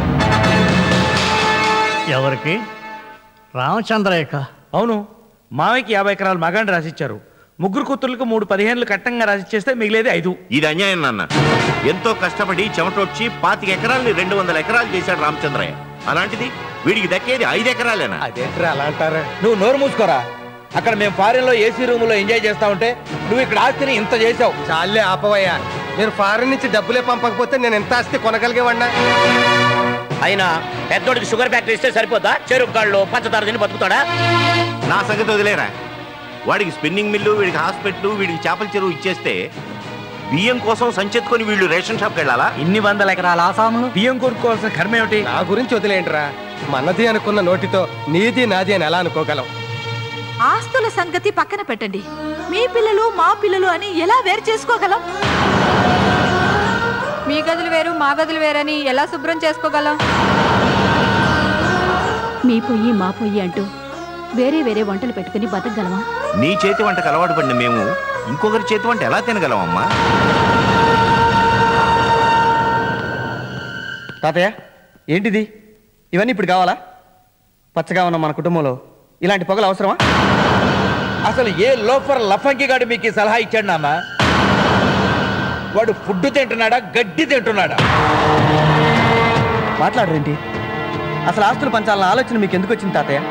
ఎవరికి రామచంద్రయ్యక అవును మామయ్యకి యాభై ఎకరాలు మగాండి రాసిచ్చారు ముగ్గురు కూతుర్లకు మూడు పదిహేనులు కట్టంగా రాసిచ్చేస్తే మిగిలేది ఐదు ఇది అన్యాయం నాన్న ఎంతో కష్టపడి చెమటొచ్చి పాతిక ఎకరాల్ని రెండు వందల ఎకరాలు చేశాడు రామచంద్రయ్య అలాంటిది వీడికి దక్కేది ఐదు ఎకరాలేనా అదేంట్రా అలా అంటారా నువ్వు నోరు మూసుకోరా అక్కడ మేము ఫారెన్ లో ఏసీ రూమ్ లో ఎంజాయ్ చేస్తా ఉంటే నువ్వు ఇక్కడ ఆస్తిని ఇంత చేసావు చాలే ఆపవయ్యా మీరు ఫారెన్ నుంచి డబ్బులే పంపకపోతే నేను ఎంత ఆస్తి కొనగలిగేవాడినా అయినా పెద్దోడికి షుగర్ ఫ్యాక్టరీ ఇస్తే సరిపోద్దా చెరుకు గాళ్ళు పంచదార తిని బతుకుతాడా నా సంగతి వదిలేరా వాడికి స్పిన్నింగ్ మిల్లు వీడికి హాస్పిటల్ వీడికి చేపల చెరువు ఇచ్చేస్తే బియ్యం కోసం సంచెత్తుకొని వీళ్ళు రేషన్ షాప్కి వెళ్ళాలా ఇన్ని వందల ఎకరాల ఆసాములు బియ్యం కొనుక్కోవాల్సిన కర్మ ఏమిటి నా గురించి వదిలేంట్రా మనది అనుకున్న నోటితో నీది నాది అని ఎలా అనుకోగలం ఆస్తుల సంగతి పక్కన పెట్టండి మీ పిల్లలు మా పిల్లలు అని ఎలా వేరు చేసుకోగలం మీ గదులు వేరు మా గదులు వేరని ఎలా శుభ్రం చేసుకోగలం మీ పొయ్యి మా పొయ్యి అంటూ వేరే వేరే వంటలు పెట్టుకుని బతకగలమా నీ చేతి వంటకు అలవాటు పడిన మేము ఇంకొకరి చేతి వంట ఎలా తినగలమమ్మా తాతయ్య ఏంటిది ఇవన్నీ ఇప్పుడు కావాలా పచ్చగా ఉన్న మన కుటుంబంలో ఇలాంటి పొగలు అవసరమా అసలు ఏ లోఫర్ లఫంగిగాడు మీకు ఈ సలహా ఇచ్చాడు నాన్న వాడు ఫుడ్ తింటున్నాడా గడ్డి తింటున్నాడా మాట్లాడరేంటి అసలు ఆస్తులు పంచాలన్న ఆలోచన మీకు ఎందుకు వచ్చింది తాతయ్య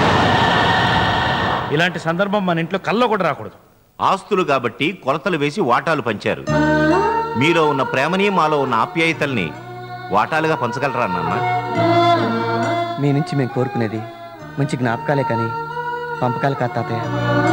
ఇలాంటి సందర్భం మన ఇంట్లో కల్లో కూడా రాకూడదు ఆస్తులు కాబట్టి కొలతలు వేసి వాటాలు పంచారు మీలో ఉన్న ప్రేమని మాలో ఉన్న ఆప్యాయతల్ని వాటాలుగా పంచగలరా నాన్న మీ నుంచి మేము కోరుకునేది మంచి జ్ఞాపకాలే కానీ పంపకాలు కాదు తాతయ్య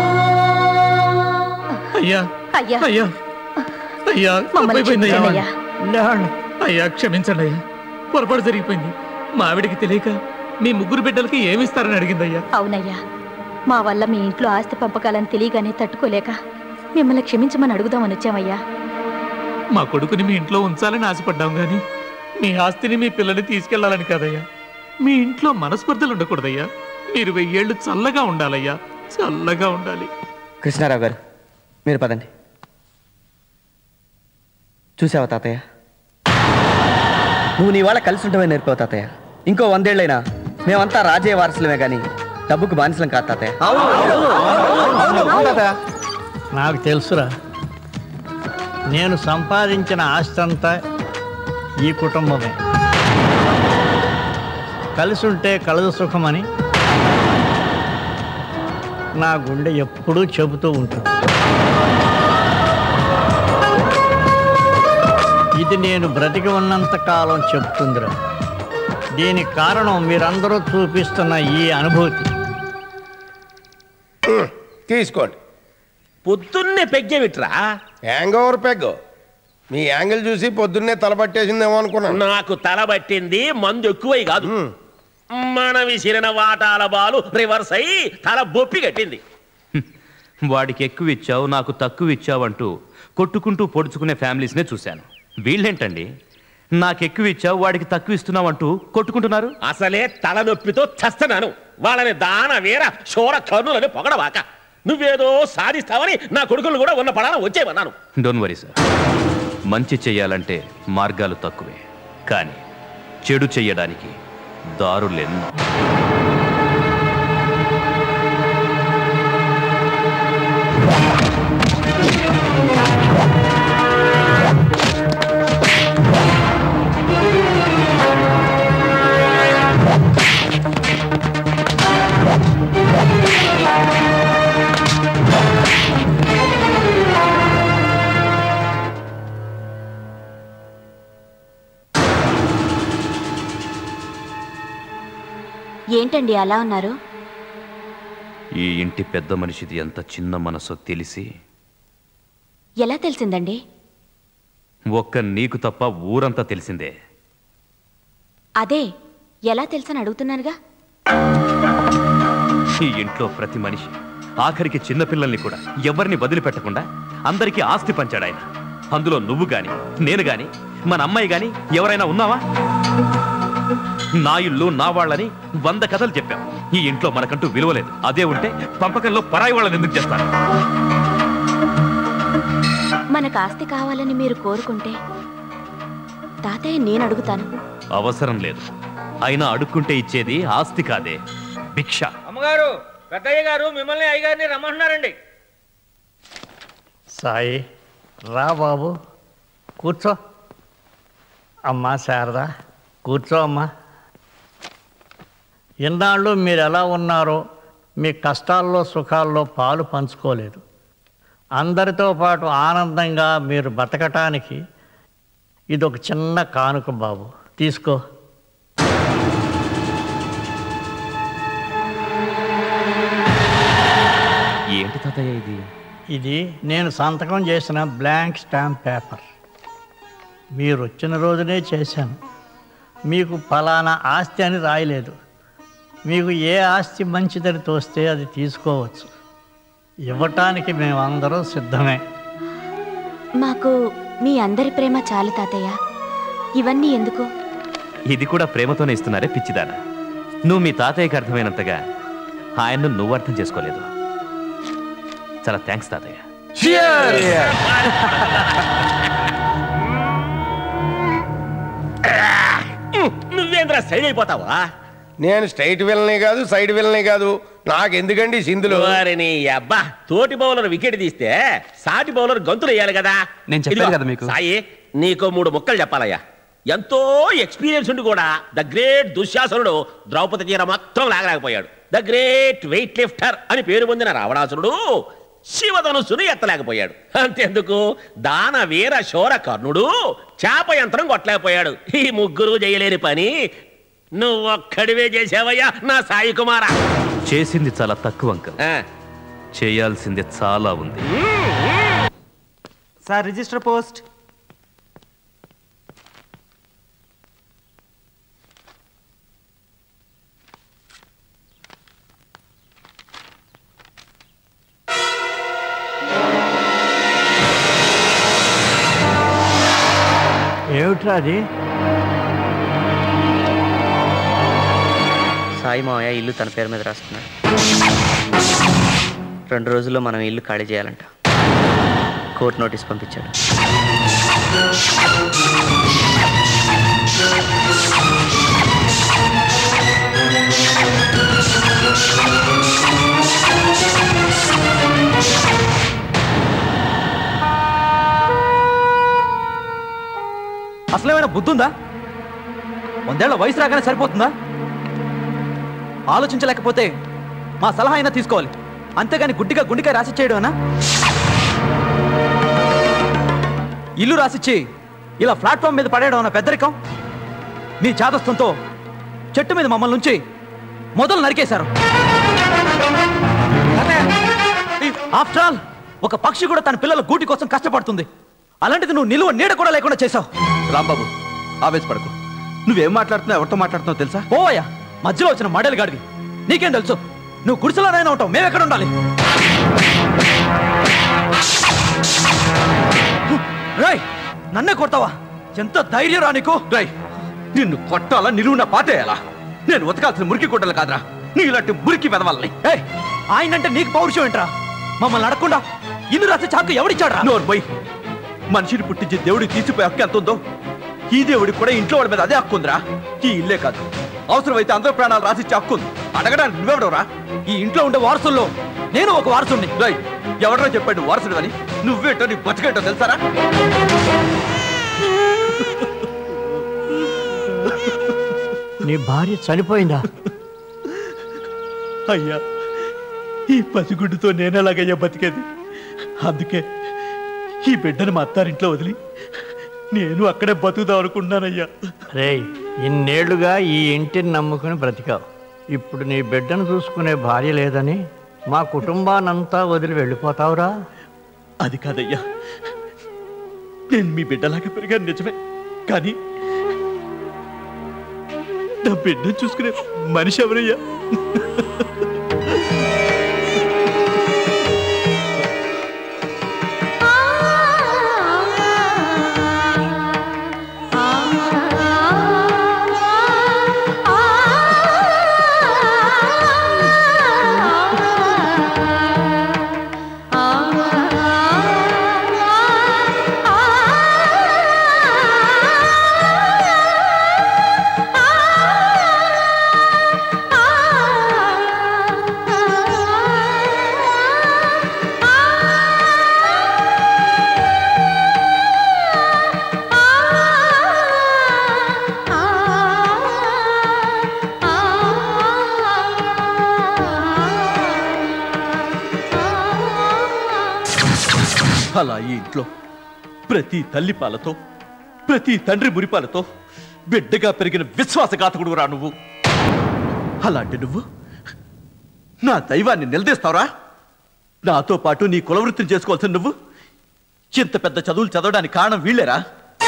అయ్యా అయ్యా అయ్యా అయ్యా మమ్మల్ని తప్పైపోయింది అయ్యా. క్షమించండి అయ్యా క్షమించండి అయ్యా పొరపాటు జరిగిపోయింది మా ఆవిడికి తెలియక మీ ముగ్గురు బిడ్డలకి ఏమిస్తారని అడిగింది అయ్యా అవునయ్యా మా వల్ల మీ ఇంట్లో ఆస్తి పంపకాలని తెలియగానే తట్టుకోలేక మిమ్మల్ని క్షమించమని అడుగుదామని వచ్చామయ్యా మా కొడుకుని మీ ఇంట్లో ఉంచాలని ఆశపడ్డాం గాని మీ ఆస్తిని మీ పిల్లని తీసుకెళ్లాలని కాదయ్యా మీ ఇంట్లో మనస్పర్ధలు ఉండకూడదయ్యా మీరు వెయ్యేళ్ళు చల్లగా ఉండాలయ్యా చల్లగా ఉండాలి కృష్ణారావు గారు మీరు పదండి చూసావా తాతయ్య నువ్వు నీ వాళ్ళ కలిసి ఉంటావని నేర్పావు తాతయ్య ఇంకో వందేళ్ళైనా మేమంతా రాజే వారసులమే కానీ డబ్బుకు బానిసలం కాదు తాతయ్య నాకు తెలుసురా నేను సంపాదించిన ఆస్తి అంతా ఈ కుటుంబమే కలిసి ఉంటే కలదు సుఖమని నా గుండె ఎప్పుడూ చెబుతూ ఉంటుంది ఇది నేను బ్రతికి ఉన్నంత కాలం చెప్తుందిరా దీనికి కారణం మీరందరూ చూపిస్తున్న ఈ అనుభూతి తీసుకోండి పొద్దున్నే పెగ్గేమిట్రా హ్యాంగ్ ఓవర్ పెగ్ మీ యాంగిల్ చూసి పొద్దున్నే తలపట్టేసిందేమో అనుకున్నాను నాకు తల పట్టింది మందు ఎక్కువై కాదు మన విసిరిన వాటాల బాలు రివర్స్ అయి తల బొప్పి కట్టింది వాడికి ఎక్కువ ఇచ్చావు నాకు తక్కువ ఇచ్చావు అంటూ కొట్టుకుంటూ పొడుచుకునే ఫ్యామిలీస్నే చూశాను వీళ్ళేంటండి నాకు ఎక్కువ ఇచ్చావు వాడికి తక్కువ ఇస్తున్నావు అంటూ కొట్టుకుంటున్నారు అసలే తలనొప్పితో చస్తున్నాను వాళ్ళని దాన వీర శోర కర్ణులని పొగడవాక నువ్వేదో సాధిస్తావని నా కొడుకులు కూడా ఉన్న పడాన వచ్చేవన్నాను డోంట్ వరీ సార్ మంచి చెయ్యాలంటే మార్గాలు తక్కువే కానీ చెడు చెయ్యడానికి దారులెన్నో ఏంటండి అలా ఉన్నారు ఈ ఇంటి పెద్ద మనిషిది ఎంత చిన్న మనసో తెలిసి ఎలా తెలిసిందండి ఒక్క నీకు తప్ప ఊరంతా తెలిసిందే అదే ఎలా తెలుసని అడుగుతున్నానుగా ఈ ఇంట్లో ప్రతి మనిషి ఆఖరికి చిన్నపిల్లల్ని కూడా ఎవరిని వదిలిపెట్టకుండా అందరికీ ఆస్తి పంచాడు ఆయన అందులో నువ్వు గాని నేను గాని మన అమ్మాయి గాని ఎవరైనా ఉన్నావా నా ఇల్లు నా వాళ్ళని వంద కథలు చెప్పాం ఈ ఇంట్లో మనకంటూ విలువలేదు అదే ఉంటే పంపకంలో పరాయి వాళ్ళని ఎందుకు చేస్తాను మనకు ఆస్తి కావాలని మీరు కోరుకుంటే తాతయ్య నేను అడుగుతాను అవసరం లేదు అయినా అడుక్కుంటే ఇచ్చేది ఆస్తి కాదే భిక్ష అమ్మగారు పెద్దయ్య గారు మిమ్మల్ని అయ్యగారిని రమ్మంటున్నారండి సాయి రా బాబు కూర్చో అమ్మా శారదా కూర్చో అమ్మా ఇన్నాళ్ళు మీరు ఎలా ఉన్నారో మీ కష్టాల్లో సుఖాల్లో పాలు పంచుకోలేదు అందరితో పాటు ఆనందంగా మీరు బతకటానికి ఇది ఒక చిన్న కానుక బాబు తీసుకో ఏంటి తాతయ్య ఇది ఇది నేను సంతకం చేసిన బ్లాంక్ స్టాంప్ పేపర్ మీరు వచ్చిన రోజునే చేశాను మీకు ఫలానా ఆస్తి అని రాయలేదు మీకు ఏ ఆస్తి మంచిదని తోస్తే అది తీసుకోవచ్చు ఇవ్వటానికి మేమందరం సిద్ధమే మాకు మీ అందరి ప్రేమ చాలు తాతయ్య ఇవన్నీ ఎందుకు ఇది కూడా ప్రేమతోనే ఇస్తున్నారే పిచ్చిదాన నువ్వు మీ తాతయ్యకి అర్థమైనంతగా ఆయన్ను నువ్వు అర్థం చేసుకోలేదు చాలా థ్యాంక్స్ తాతయ్య నువ్వేంద్రా సైడ్ అయిపోతావా నేను స్ట్రైట్ వెళ్ళనే కాదు సైడ్ వెళ్ళనే కాదు నాకు ఎందుకండి సింధులు వారిని అబ్బా తోటి బౌలర్ వికెట్ తీస్తే సాటి బౌలర్ గంతులు వేయాలి కదా నేను చెప్పాను ఇదిగో, కదా మీకు. సాయి నీకో మూడు ముక్కలు చెప్పాలయ్యా ఎంతో ఎక్స్పీరియన్స్ ఉండి కూడా ద గ్రేట్ దుశ్శాసనుడు ద్రౌపది చీర మొత్తం లాగలేకపోయాడు ద గ్రేట్ వెయిట్ లిఫ్టర్ అని పేరు పొందిన రావణాసురుడు శివధనుస్సును ఎత్తలేకపోయాడు అంతెందుకు దాన వీర శోర కర్ణుడు చేప యంత్రం కొట్టలేకపోయాడు ఈ ముగ్గురు చేయలేని పని నువ్వొక్కడివే చేసావయ్యా నా సాయి కుమారా చేసింది చాలా తక్కువ అంకల్ చేయాల్సింది చాలా ఉంది సార్ రిజిస్టర్ పోస్ట్ ఏమిట్రా అది సాయి మావయ్య ఇల్లు తన పేరు మీద రాసుకున్నాడు రెండు రోజుల్లో మనం ఇల్లు ఖాళీ చేయాలంట కోర్టు నోటీస్ పంపించాడు అసలేమైనా బుద్ధి ఉందా వందేళ్ల వయసు రాగానే సరిపోతుందా ఆలోచించలేకపోతే మా సలహా అయినా తీసుకోవాలి అంతేగాని గుడ్డిగా గుండిగా రాసిచ్చేయడమేనా ఇల్లు రాసిచ్చి ఇలా ప్లాట్ఫామ్ మీద పడేయడం అన్న పెద్దరికం మీ చాదస్తంతో చెట్టు మీద మమ్మల్ని ఉంచి మొదలు నరికేశారు ఆఫ్టర్ ఆల్ ఒక పక్షి కూడా తన పిల్లల గూటి కోసం కష్టపడుతుంది అలాంటిది నువ్వు నిలువ నీడ కూడా లేకుండా చేశావు రాంబాబు ఆవేశపడకు నువ్వేం మాట్లాడుతున్నావు ఎవరితో మాట్లాడుతున్నావు తెలుసా పోవయ్యా మధ్యలో వచ్చిన మడేలు గాడివి నీకేం తెలుసు నువ్వు గుడిసెలోనైనా ఉంటావు మేము ఎక్కడ ఉండాలి రై నన్నే కొడతావా ఎంత ధైర్యం రా నీకు రై నిన్ను కొట్టాలా నిలువున పాటేయాలా నేను ఉతకాల్సిన మురికి గుడ్డలు కాదురా నీ ఇలాంటి మురికి వెదవాలని ఆయనంటే నీకు పౌరుషం ఏంట్రా మమ్మల్ని అడగకుండా ఇల్లు రాసే చాకు ఎవడిచ్చాడ్రా నోరు పోయి మనిషిని పుట్టించి దేవుడికి తీసిపోయే హక్కు ఎంత ఉందో ఈ దేవుడికి కూడా ఇంట్లో వాడి మీద అదే హక్కు ఉందిరా ఈ ఇల్లే కాదు అవసరమైతే అందరూ ప్రాణాలు రాసిచ్చే హక్కు ఉంది అడగడానికి నువ్వెవడవరా ఈ ఇంట్లో ఉండే వారసుల్లో నేను ఒక వారసుని రై ఎవడరా చెప్పాడు వారసుడు అని నువ్వేటో నీ బతికేటో తెలుసారా నీ భార్య చనిపోయిందా అయ్యా ఈ పసిగుడ్డుతో నేనెలాగయ్యా బతికేది అందుకే ఈ బిడ్డను మా అత్తారింట్లో వదిలి నేను అక్కడే బతుకుదాం అనుకుంటున్నానయ్యా రేయ్ ఇన్నేళ్లుగా ఈ ఇంటిని నమ్ముకుని బ్రతికావు ఇప్పుడు నీ బిడ్డను చూసుకునే భార్య లేదని మా కుటుంబానంతా వదిలి వెళ్ళిపోతావురా అది కాదయ్యా నేను మీ బిడ్డలాగా పెరిగాను నిజమే కానీ నా బిడ్డను చూసుకునే మనిషి ఎవరయ్యా అలా ఈ ఇంట్లో ప్రతి తల్లి పాలతో ప్రతి తండ్రి మురిపాలతో బిడ్డగా పెరిగిన విశ్వాసఘాతకుడు రా నువ్వు అలాంటి నువ్వు నా దైవాన్ని నిలదీస్తావురా నాతో పాటు నీ కులవృత్తిని చేసుకోవాల్సిన నువ్వు ఇంత పెద్ద చదువులు చదవడానికి కారణం వీళ్ళేరా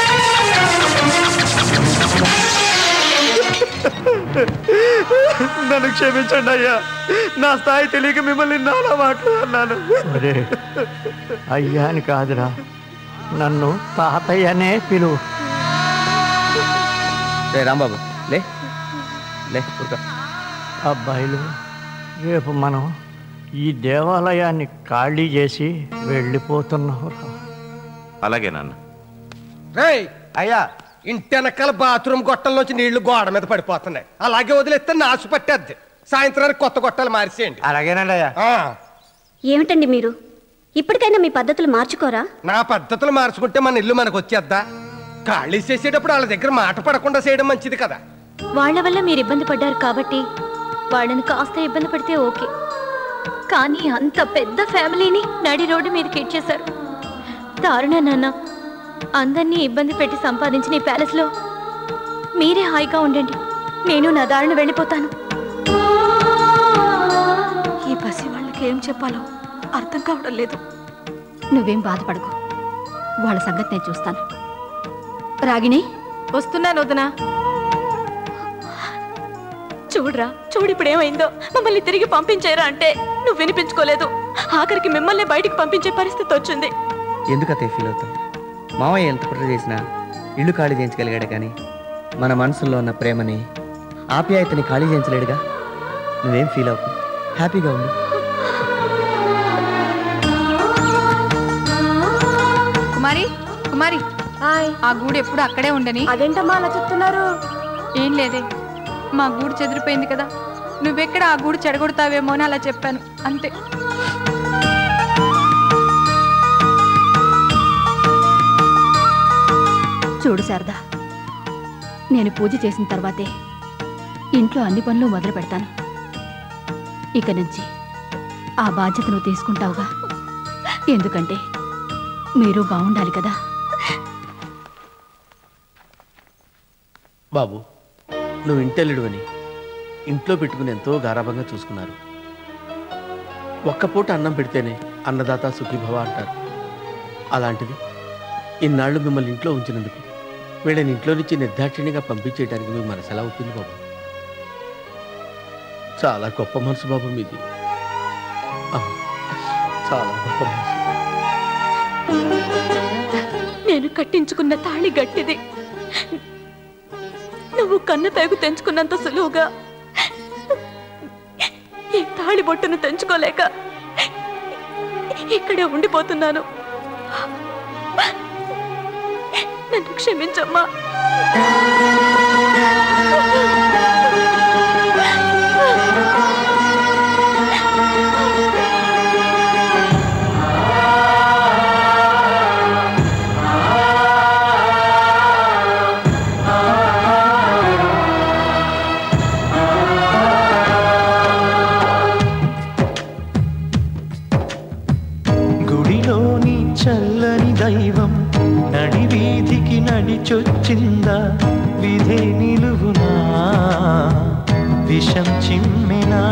నన్ను క్షమించండి అయ్యా నా స్థాయి తెలియక మిమ్మల్ని నానా మాటలు అన్నాను ఒరే అయ్యా అని కాదురా నన్ను తాతయ్యనే పిలువు రే రాంబాబు లే లే ఊరుకో అబ్బాయిలు రేపు మనం ఈ దేవాలయాన్ని ఖాళీ చేసి వెళ్ళిపోతున్నాం అలాగే నాన్న రేయ్ అయ్యా ఇంటి వెనకాల బాత్రూమ్ గొట్టంలోంచి నీళ్లు గోడ మీద పడిపోతున్నాయి అలాగే వదిలేస్తే నాసు పట్టేద్ది సాయంత్రానికి కొత్త గొట్టాలు మార్చేయండి అలాగేనండి అయ్యా ఏమిటండి మీరు ఇప్పటికైనా మీ పద్ధతులు మార్చుకోరా నా పద్ధతులు మార్చుకుంటే మన ఇల్లు మనకు వచ్చేద్దా ఖాళీ చేసేటప్పుడు వాళ్ళ దగ్గర మాట పడకుండా చేయడం మంచిది కదా వాళ్ళ వల్ల మీరు ఇబ్బంది పడ్డారు కాబట్టి వాళ్ళని కాస్త ఇబ్బంది పడితే ఓకే కానీ అంత పెద్ద ఫ్యామిలీని నడి రోడ్డు మీదకి ఇచ్చేశారు దారుణ నాన్న అందరినీ ఇబ్బంది పెట్టి సంపాదించిన ఈ ప్యాలెస్లో మీరే హాయిగా ఉండండి నేను నా దారిని వెళ్ళిపోతాను ఈ పసి వాళ్ళకి ఏం చెప్పాలో అర్థం కావడం లేదు నువ్వేం బాధపడకు వాళ్ళ సంగతి నేను చూస్తాను రాగిణి వస్తున్నాను వదినా చూడరా చూడు ఇప్పుడు ఏమైందో మమ్మల్ని తిరిగి పంపించేరా అంటే నువ్వు వినిపించుకోలేదు ఆఖరికి మిమ్మల్ని బయటికి పంపించే పరిస్థితి వచ్చింది ఎందుకు అతే ఫీల్ అవుతావు మావయ్య ఎంత కుట్ర చేసినా ఇల్లు ఖాళీ చేయించగలిగాడు కానీ మన మనసులో ఉన్న ప్రేమని ఆప్యాయతని ఖాళీ చేయించలేడుగా నువ్వేం ఫీల్ అవ్వకు హ్యాపీగా ఉండు కుమారి కుమారి ఆ గూడు ఎప్పుడు అక్కడే ఉండని అదేంటమ్మా అలా చెప్తున్నారు ఏం లేదే మా గూడు చెదిరిపోయింది కదా నువ్వెక్కడ ఆ గూడు చెడగొడతావేమో అని అలా చెప్పాను అంతే చూడు శారదా నేను పూజ చేసిన తర్వాతే ఇంట్లో అన్ని పనులు మొదలు పెడతాను ఇక నుంచి ఆ బాధ్యత నువ్వు తీసుకుంటావుగా ఎందుకంటే మీరు బాగుండాలి కదా బాబు నువ్వు ఇంటెల్లుడు అని ఇంట్లో పెట్టుకుని ఎంతో గారాభంగా చూసుకున్నారు ఒక్క పూట అన్నం పెడితేనే అన్నదాత సుఖీభవ అంటారు అలాంటిది ఇన్నాళ్ళు మిమ్మల్ని ఇంట్లో ఉంచినందుకు వీళ్ళని ఇంట్లో నుంచి నిర్దాక్షిణ్యంగా పంపించేయడానికి మీ మనసు ఎలా అవుతుంది బాబు చాలా గొప్ప మనసు బాబు మీది ఆ, చాలా గొప్ప మనసు నేను కట్టించుకున్న తాళి గట్టిది నువ్వు కన్న పేగు తెంచుకున్నంత సులువుగా ఈ తాళి బొట్టును తెంచుకోలేక ఇక్కడే ఉండిపోతున్నాను నన్ను క్షమించమ్మా గుడిలోని చల్లని దైవం నడి వీధికి నడిచొచ్చిందా విధి విషం చిమ్మెనా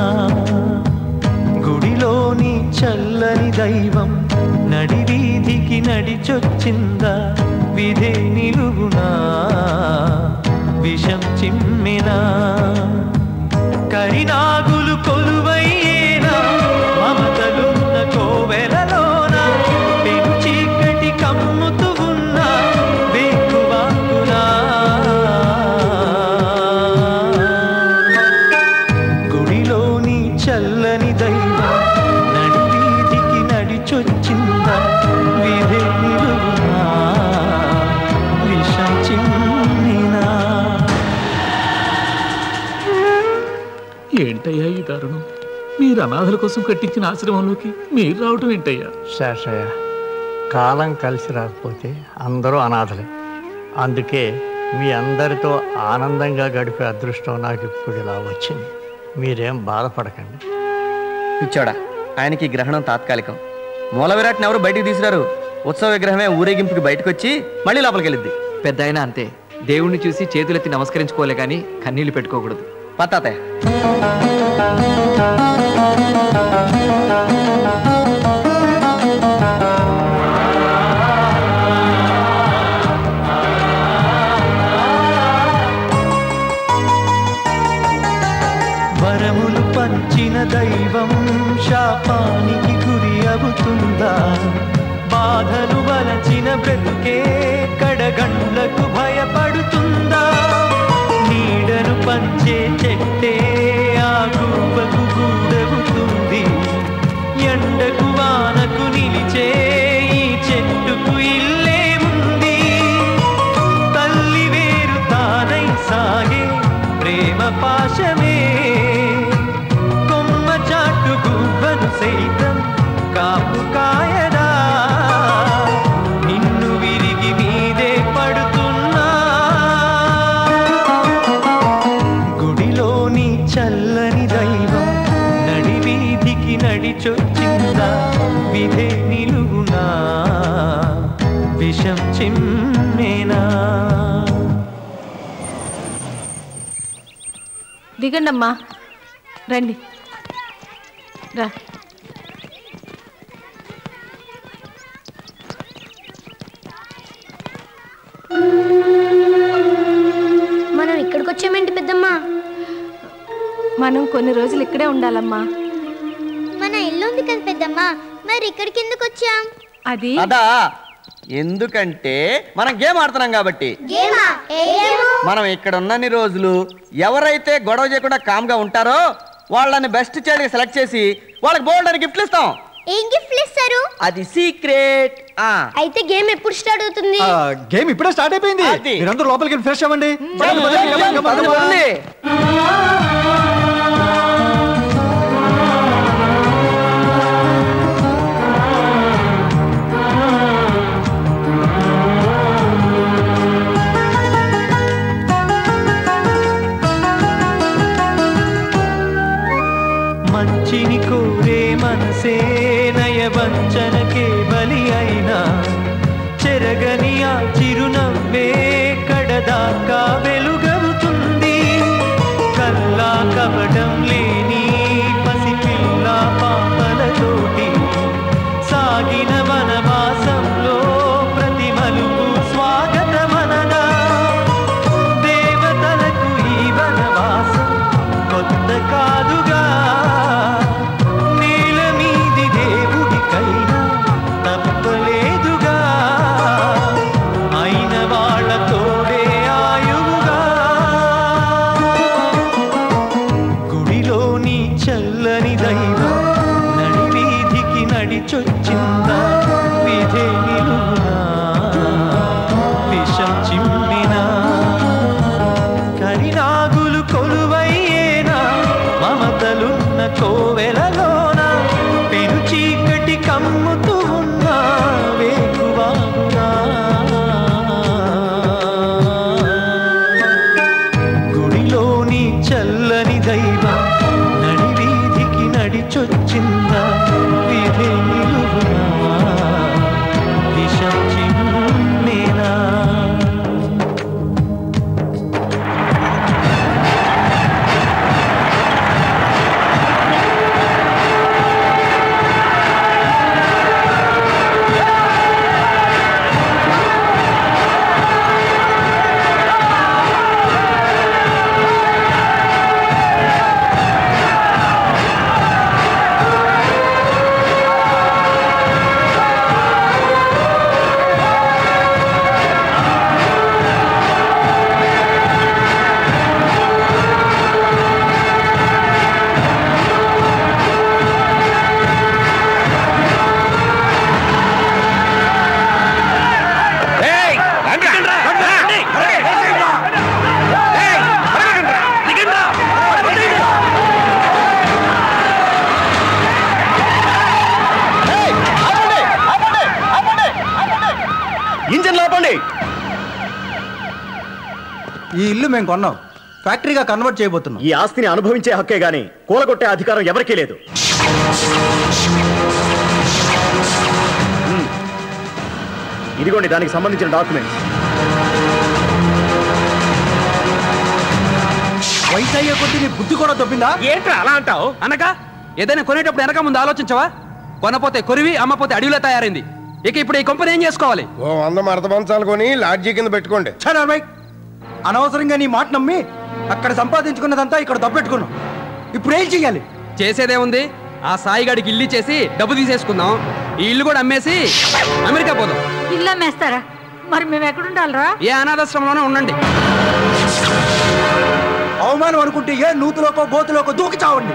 గుడిలోని చల్లని దైవం నడివీధికి నడిచొచ్చిందా విధే నిలువునా విషం చిమ్మెనా కరినాగులు కొలువయ్యేనా మమతలున్న కోవెలలోన పెను చీకటి కమ్ముతూ ఉన్న వేకువాకునా గుడిలోని చల్లని దైవం నడివీధికి నడిచొచ్చిందా విధే నిలువునా విషం చిమ్మినా ఏంటయ్యా ఈ దారుణం మీరు అనాథల కోసం కట్టించిన ఆశ్రమంలోకి మీరు రావటం ఏంటయ్యా శేషయ్య కాలం కలిసి రాకపోతే అందరూ అనాథలే అందుకే మీ అందరితో ఆనందంగా గడిపే అదృష్టం నాకు ఇప్పుడు ఇలా వచ్చింది మీరేం బాధపడకండి పిచ్చోడా ఆయనకి ఈ గ్రహణం తాత్కాలికం మూల విరాట్ని ఎవరు బయటికి తీసుకురారు ఉత్సవ విగ్రహమే ఊరేగింపుకి బయటకు వచ్చి మళ్ళీ లోపలికి వెళ్ళిద్ది పెద్ద అయినా అంతే దేవుణ్ణి చూసి చేతులెత్తి నమస్కరించుకోలే కానీ కన్నీళ్లు పెట్టుకోకూడదు పత్తాతే వరములు పంచిన దైవం శాపానికి గురి అవుతుందా బాధలు వలచిన బ్రతుకే కడగండ్లకు భయపడుతుందా నీడను పంచే చెట్టే ఆ గువ్వకు గూడవుతుంది ఎండకు వానకు నిలిచే ఈ చెట్టుకు ఇల్లే ఉంది తల్లి వేరు తానై సాగే ప్రేమ పాశమే కొమ్మ చాటు గువ్వను సైతం కాపు కాయదా నిన్ను విరిగి మీదే పడుతున్నా గుడిలోని చల్లని దైవం నడివీధికి నడిచొచ్చిందా విధే నిలుగునా విషం చిమ్మేనా దిగండమ్మా రండి రా మనం ఇక్కడికి వచ్చామేంటి పెద్దమ్మా మనం కొన్ని రోజులు ఇక్కడే ఉండాలమ్మా మన ఇల్లు ఉంది కదా పెద్దమ్మా మరి ఇక్కడికి ఎందుకు వచ్చాం అది అదా ఎందుకంటే మనం గేమ్ ఆడుతున్నాం కాబట్టి గేమా ఏ గేము మనం ఇక్కడ ఉన్నన్ని రోజులు ఎవరైతే గొడవ చేయకుండా కామ్గా ఉంటారో వాళ్ళని బెస్ట్ చైల్డ్గా సెలెక్ట్ చేసి వాళ్ళకి బోల్డ్ అని గిఫ్ట్లు ఇస్తాం ఏం గిఫ్ట్లు ఇస్తారు అది సీక్రెట్ ఆ అయితే గేమ్ ఎప్పుడు స్టార్ట్ అవుతుంది గేమ్ ఇప్పుడే స్టార్ట్ అయిపోయింది మీరందరూ లోపలికి వెళ్ళి ఫ్రెష్ అవ్వండి పదండి, పదండి, పదండి, పదండి, పదండి. మంచిని కోరే మనసే నయవంచనకే బలి అయినా చెరగని ఆ చిరునవ్వే కడదాకా వెలుగవుతుంది కల్లా కపటం లేని పసిపిల్ల పాపలతోటి సాగిన వనవాసంలో ప్రతి మలుపు స్వాగతమనగా దేవతలకు ఈ వనవాసం కొత్త కాదుగా నేల మీది దేవుడికైనా తప్పలేదుగా అయిన వాళ్ళ తోడే ఆయువుగా గుడిలోని చల్లని దైవం నడివీధికి నడిచొచ్చిందా విధే నిలువునా విషం చిమ్మినా కరినాగులు కొలువయ్యేనా మమతలున్న కోవెలలోన పెను చీకటి కమ్ముతూ ఉన్న వేకువాగునా గుడిలోని చల్లని దైవం నడివీధికి నడిచొచ్చిందా విధే నిలువునా విషం చిమ్మేనా మేము కొన్నాం ఫ్యాక్టరీగా కన్వర్ట్ చేయబోతున్నాం ఈ ఆస్తిని అనుభవించే హక్కే గాని కూలగొట్టే అధికారం ఎవరికీ లేదు హ్మ్. ఇదిగోండి దానికి సంబంధించిన డాక్యుమెంట్స్ వయసు అయ్యే కొద్దీ నీ బుద్ధి కూడా దొబ్బిందా ఏంట్రా అలా అంటావు అనగా ఏదైనా కొనేటప్పుడు వెనక ముందు ఆలోచించవా కొనపోతే కొరివి అమ్మపోతే అడవిలో తయారైంది ఇక ఇప్పుడు ఈ కంపెనీ ఏం చేసుకోవాలి ఓ వంద మడత మంచాలు కొని లాడ్జీ కింద పెట్టుకోండి చనర్మై అనవసరంగా నీ మాట నమ్మి అక్కడ సంపాదించుకున్నదంతా ఇక్కడ దబ్బెట్టుకున్నాం ఇప్పుడు ఏం చెయ్యాలి చేసేదేముంది ఆ సాయిగాడికి ఇల్లు చేసి డబ్బు తీసేసుకుందాం ఈ ఇల్లు కూడా అమ్మేసి అమెరికా పోదాం ఇల్లు అమ్మేస్తారా మరి మేము ఎక్కడుండాలరా ఏ అనాథాశ్రమంలోనే ఉండండి అవమానం అనుకుంటే ఏ నూతులోకో గోతులోకో దూకి చావండి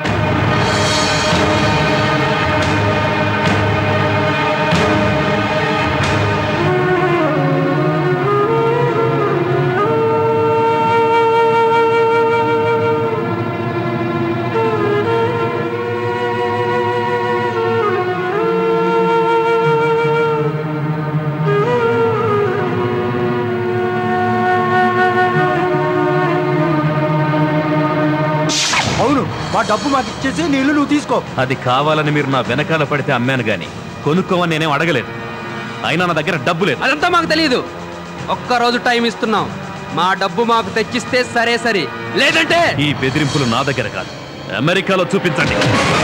అవును మా డబ్బు మాకు ఇచ్చేసి నీ ఇల్లు నువ్వు తీసుకో అది కావాలని మీరు నా వెనకాల పడితే అమ్మాను గాని కొనుక్కోమని నేనేం అడగలేదు అయినా నా దగ్గర డబ్బు లేదు అదంతా మాకు తెలియదు ఒక్క రోజు టైం ఇస్తున్నాం మా డబ్బు మాకు తెచ్చిస్తే సరే సరే లేదంటే ఈ బెదిరింపులు నా దగ్గర కాదు అమెరికాలో చూపించండి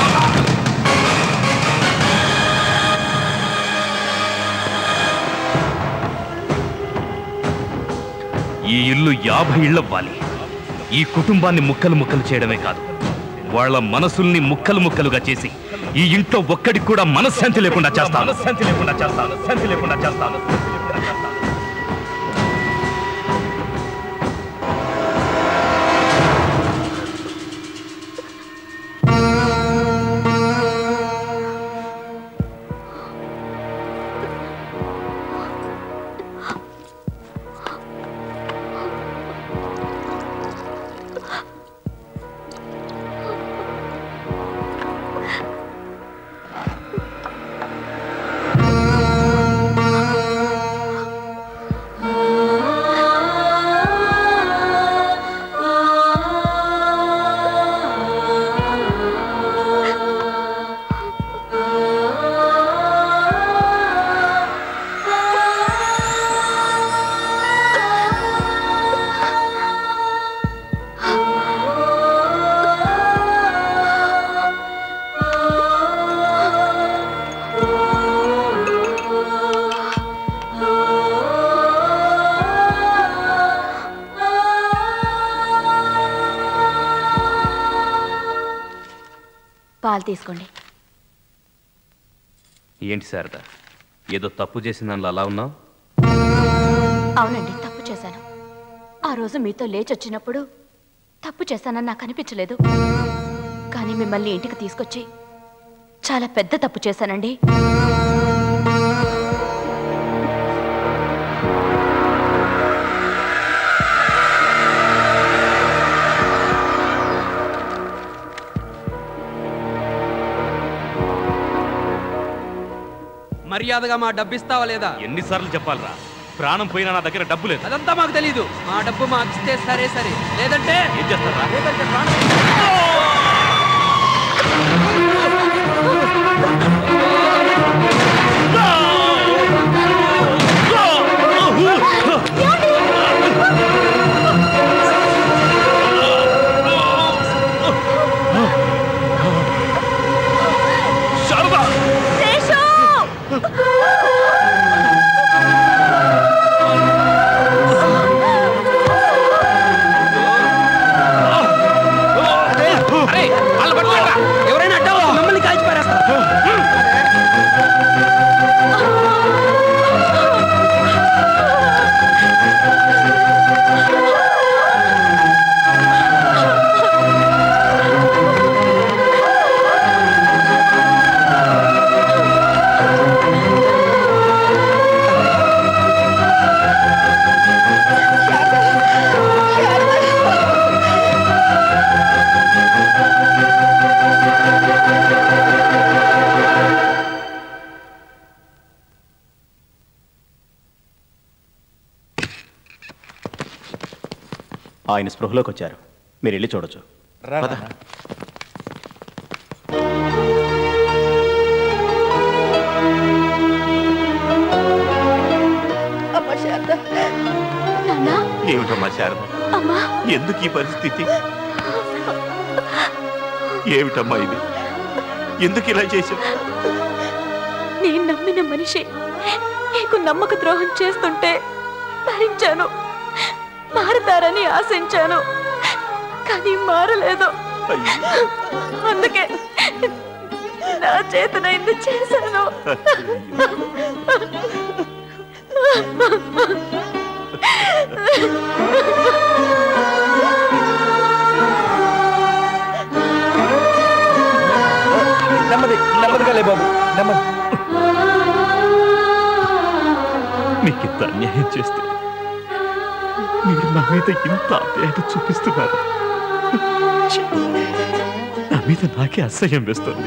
ఈ ఇల్లు యాభై ఇళ్ళవ్వాలి ఈ కుటుంబాన్ని ముక్కలు ముక్కలు చేయడమే కాదు వాళ్ళ మనసుల్ని ముక్కలు ముక్కలుగా చేసి ఈ ఇంట్లో ఒక్కడికి కూడా మనశ్శాంతి లేకుండా చేస్తాను మనశ్శాంతి లేకుండా చేస్తాను శాంతి లేకుండా చేస్తాను పాలు తీసుకోండి ఏంటి శారద ఏదో తప్పు చేసిన దానిలో అలా ఉన్నావు అవునండి తప్పు చేశాను ఆ రోజు మీతో లేచొచ్చినప్పుడు తప్పు చేశానని నాకు అనిపించలేదు కానీ మిమ్మల్ని ఇంటికి తీసుకొచ్చి చాలా పెద్ద తప్పు చేశానండి మర్యాదగా మా డబ్బు ఇస్తావా లేదా ఎన్నిసార్లు చెప్పాలరా ప్రాణం పోయినా నా దగ్గర డబ్బు లేదు అదంతా మాకు తెలీదు మా డబ్బు మాకు ఇస్తే సరే సరే లేదంటే ఏం చేస్తారా లేదంటే ప్రాణం అదే ఆయన స్పృహలోకి వచ్చారు మీరు వెళ్ళి చూడొచ్చు అమ్మ శారద నాన్నా ఏమిటమ్మా శారద అమ్మా ఎందుకు ఈ పరిస్థితి ఏమిటమ్మా ఇది ఎందుకు ఇలా చేశావు నేను నమ్మిన మనిషి నీకు నమ్మక ద్రోహం చేస్తుంటే భరించాను మారతారని ఆశించాను కానీ మారలేదు అందుకే నా చేతనైంది చేశాను నెమ్మది నెమ్మదిగా లే బాబు నెమ్మది మీకు ఇంత అన్యాయం చేస్తే మీరు నా మీద ఇంత ఆప్యాయత చూపిస్తున్నారు ఛీ! నా మీద నాకే అసహ్యం వేస్తుంది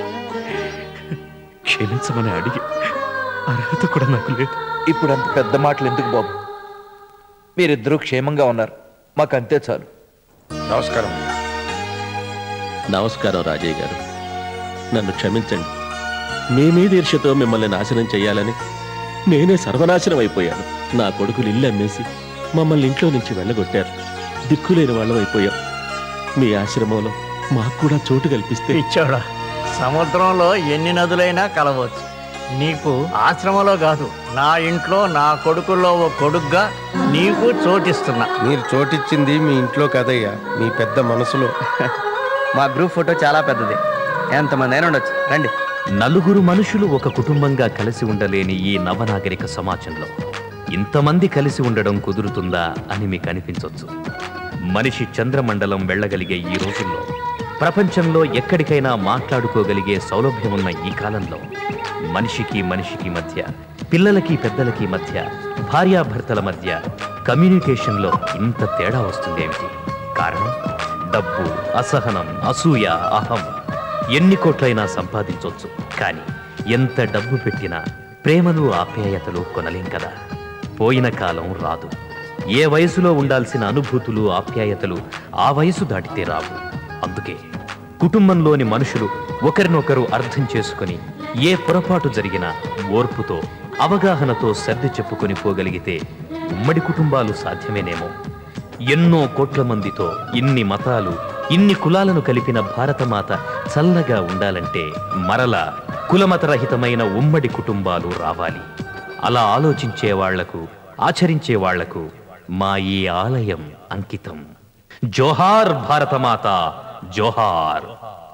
క్షమించమని అడిగి అర్హత కూడా నాకు లేదు ఇప్పుడు అంత పెద్ద మాటలు ఎందుకు బాబు మీరిద్దరూ క్షేమంగా ఉన్నారు మాకు అంతే చాలు నమస్కారం నమస్కారం రాజయ్య గారు నన్ను క్షమించండి మీ మీద ఈర్ష్యతో మిమ్మల్ని నాశనం చేయాలని నేనే సర్వనాశనం అయిపోయాను నా కొడుకులు ఇల్లు అమ్మేసి మమ్మల్ని ఇంట్లో నుంచి వెళ్ళగొట్టారు దిక్కులేని వాళ్ళం అయిపోయాం మీ ఆశ్రమంలో మాకు కూడా చోటు కల్పిస్తే ఇచ్చాడా సముద్రంలో ఎన్ని నదులైనా కలవచ్చు నీకు ఆశ్రమంలో కాదు నా ఇంట్లో నా కొడుకుల్లో ఓ కొడుగ్గా నీకు చోటిస్తున్నా మీరు చోటిచ్చింది మీ ఇంట్లో కదయ్యా మీ పెద్ద మనసులో మా గ్రూప్ ఫోటో చాలా పెద్దది ఎంతమంది అయినా ఉండొచ్చు రండి నలుగురు మనుషులు ఒక కుటుంబంగా కలిసి ఉండలేని ఈ నవనాగరిక సమాజంలో ఇంతమంది కలిసి ఉండడం కుదురుతుందా అని మీకు అనిపించవచ్చు మనిషి చంద్రమండలం వెళ్ళగలిగే ఈ రోజుల్లో ప్రపంచంలో ఎక్కడికైనా మాట్లాడుకోగలిగే సౌలభ్యం ఉన్న ఈ కాలంలో మనిషికి మనిషికి మధ్య పిల్లలకి పెద్దలకి మధ్య భార్యాభర్తల మధ్య కమ్యూనికేషన్లో ఇంత తేడా వస్తుందేమిటి కారణం డబ్బు అసహనం అసూయ అహం ఎన్ని కోట్లైనా సంపాదించవచ్చు కానీ ఎంత డబ్బు పెట్టినా ప్రేమలు ఆప్యాయతలు కొనలేం కదా పోయిన కాలం రాదు ఏ వయసులో ఉండాల్సిన అనుభూతులు ఆప్యాయతలు ఆ వయసు దాటితే రావు అందుకే కుటుంబంలోని మనుషులు ఒకరినొకరు అర్థం చేసుకుని ఏ పొరపాటు జరిగినా ఓర్పుతో అవగాహనతో సర్ది చెప్పుకొని పోగలిగితే ఉమ్మడి కుటుంబాలు సాధ్యమేనేమో ఎన్నో కోట్ల మందితో ఇన్ని మతాలు ఇన్ని కులాలను కలిపిన భారతమాత చల్లగా ఉండాలంటే మరల కులమతరహితమైన ఉమ్మడి కుటుంబాలు రావాలి అలా ఆలోచించే వాళ్లకు ఆచరించే వాళ్లకు మా ఈ ఆలయం అంకితం జోహార్ భారతమాత జోహార్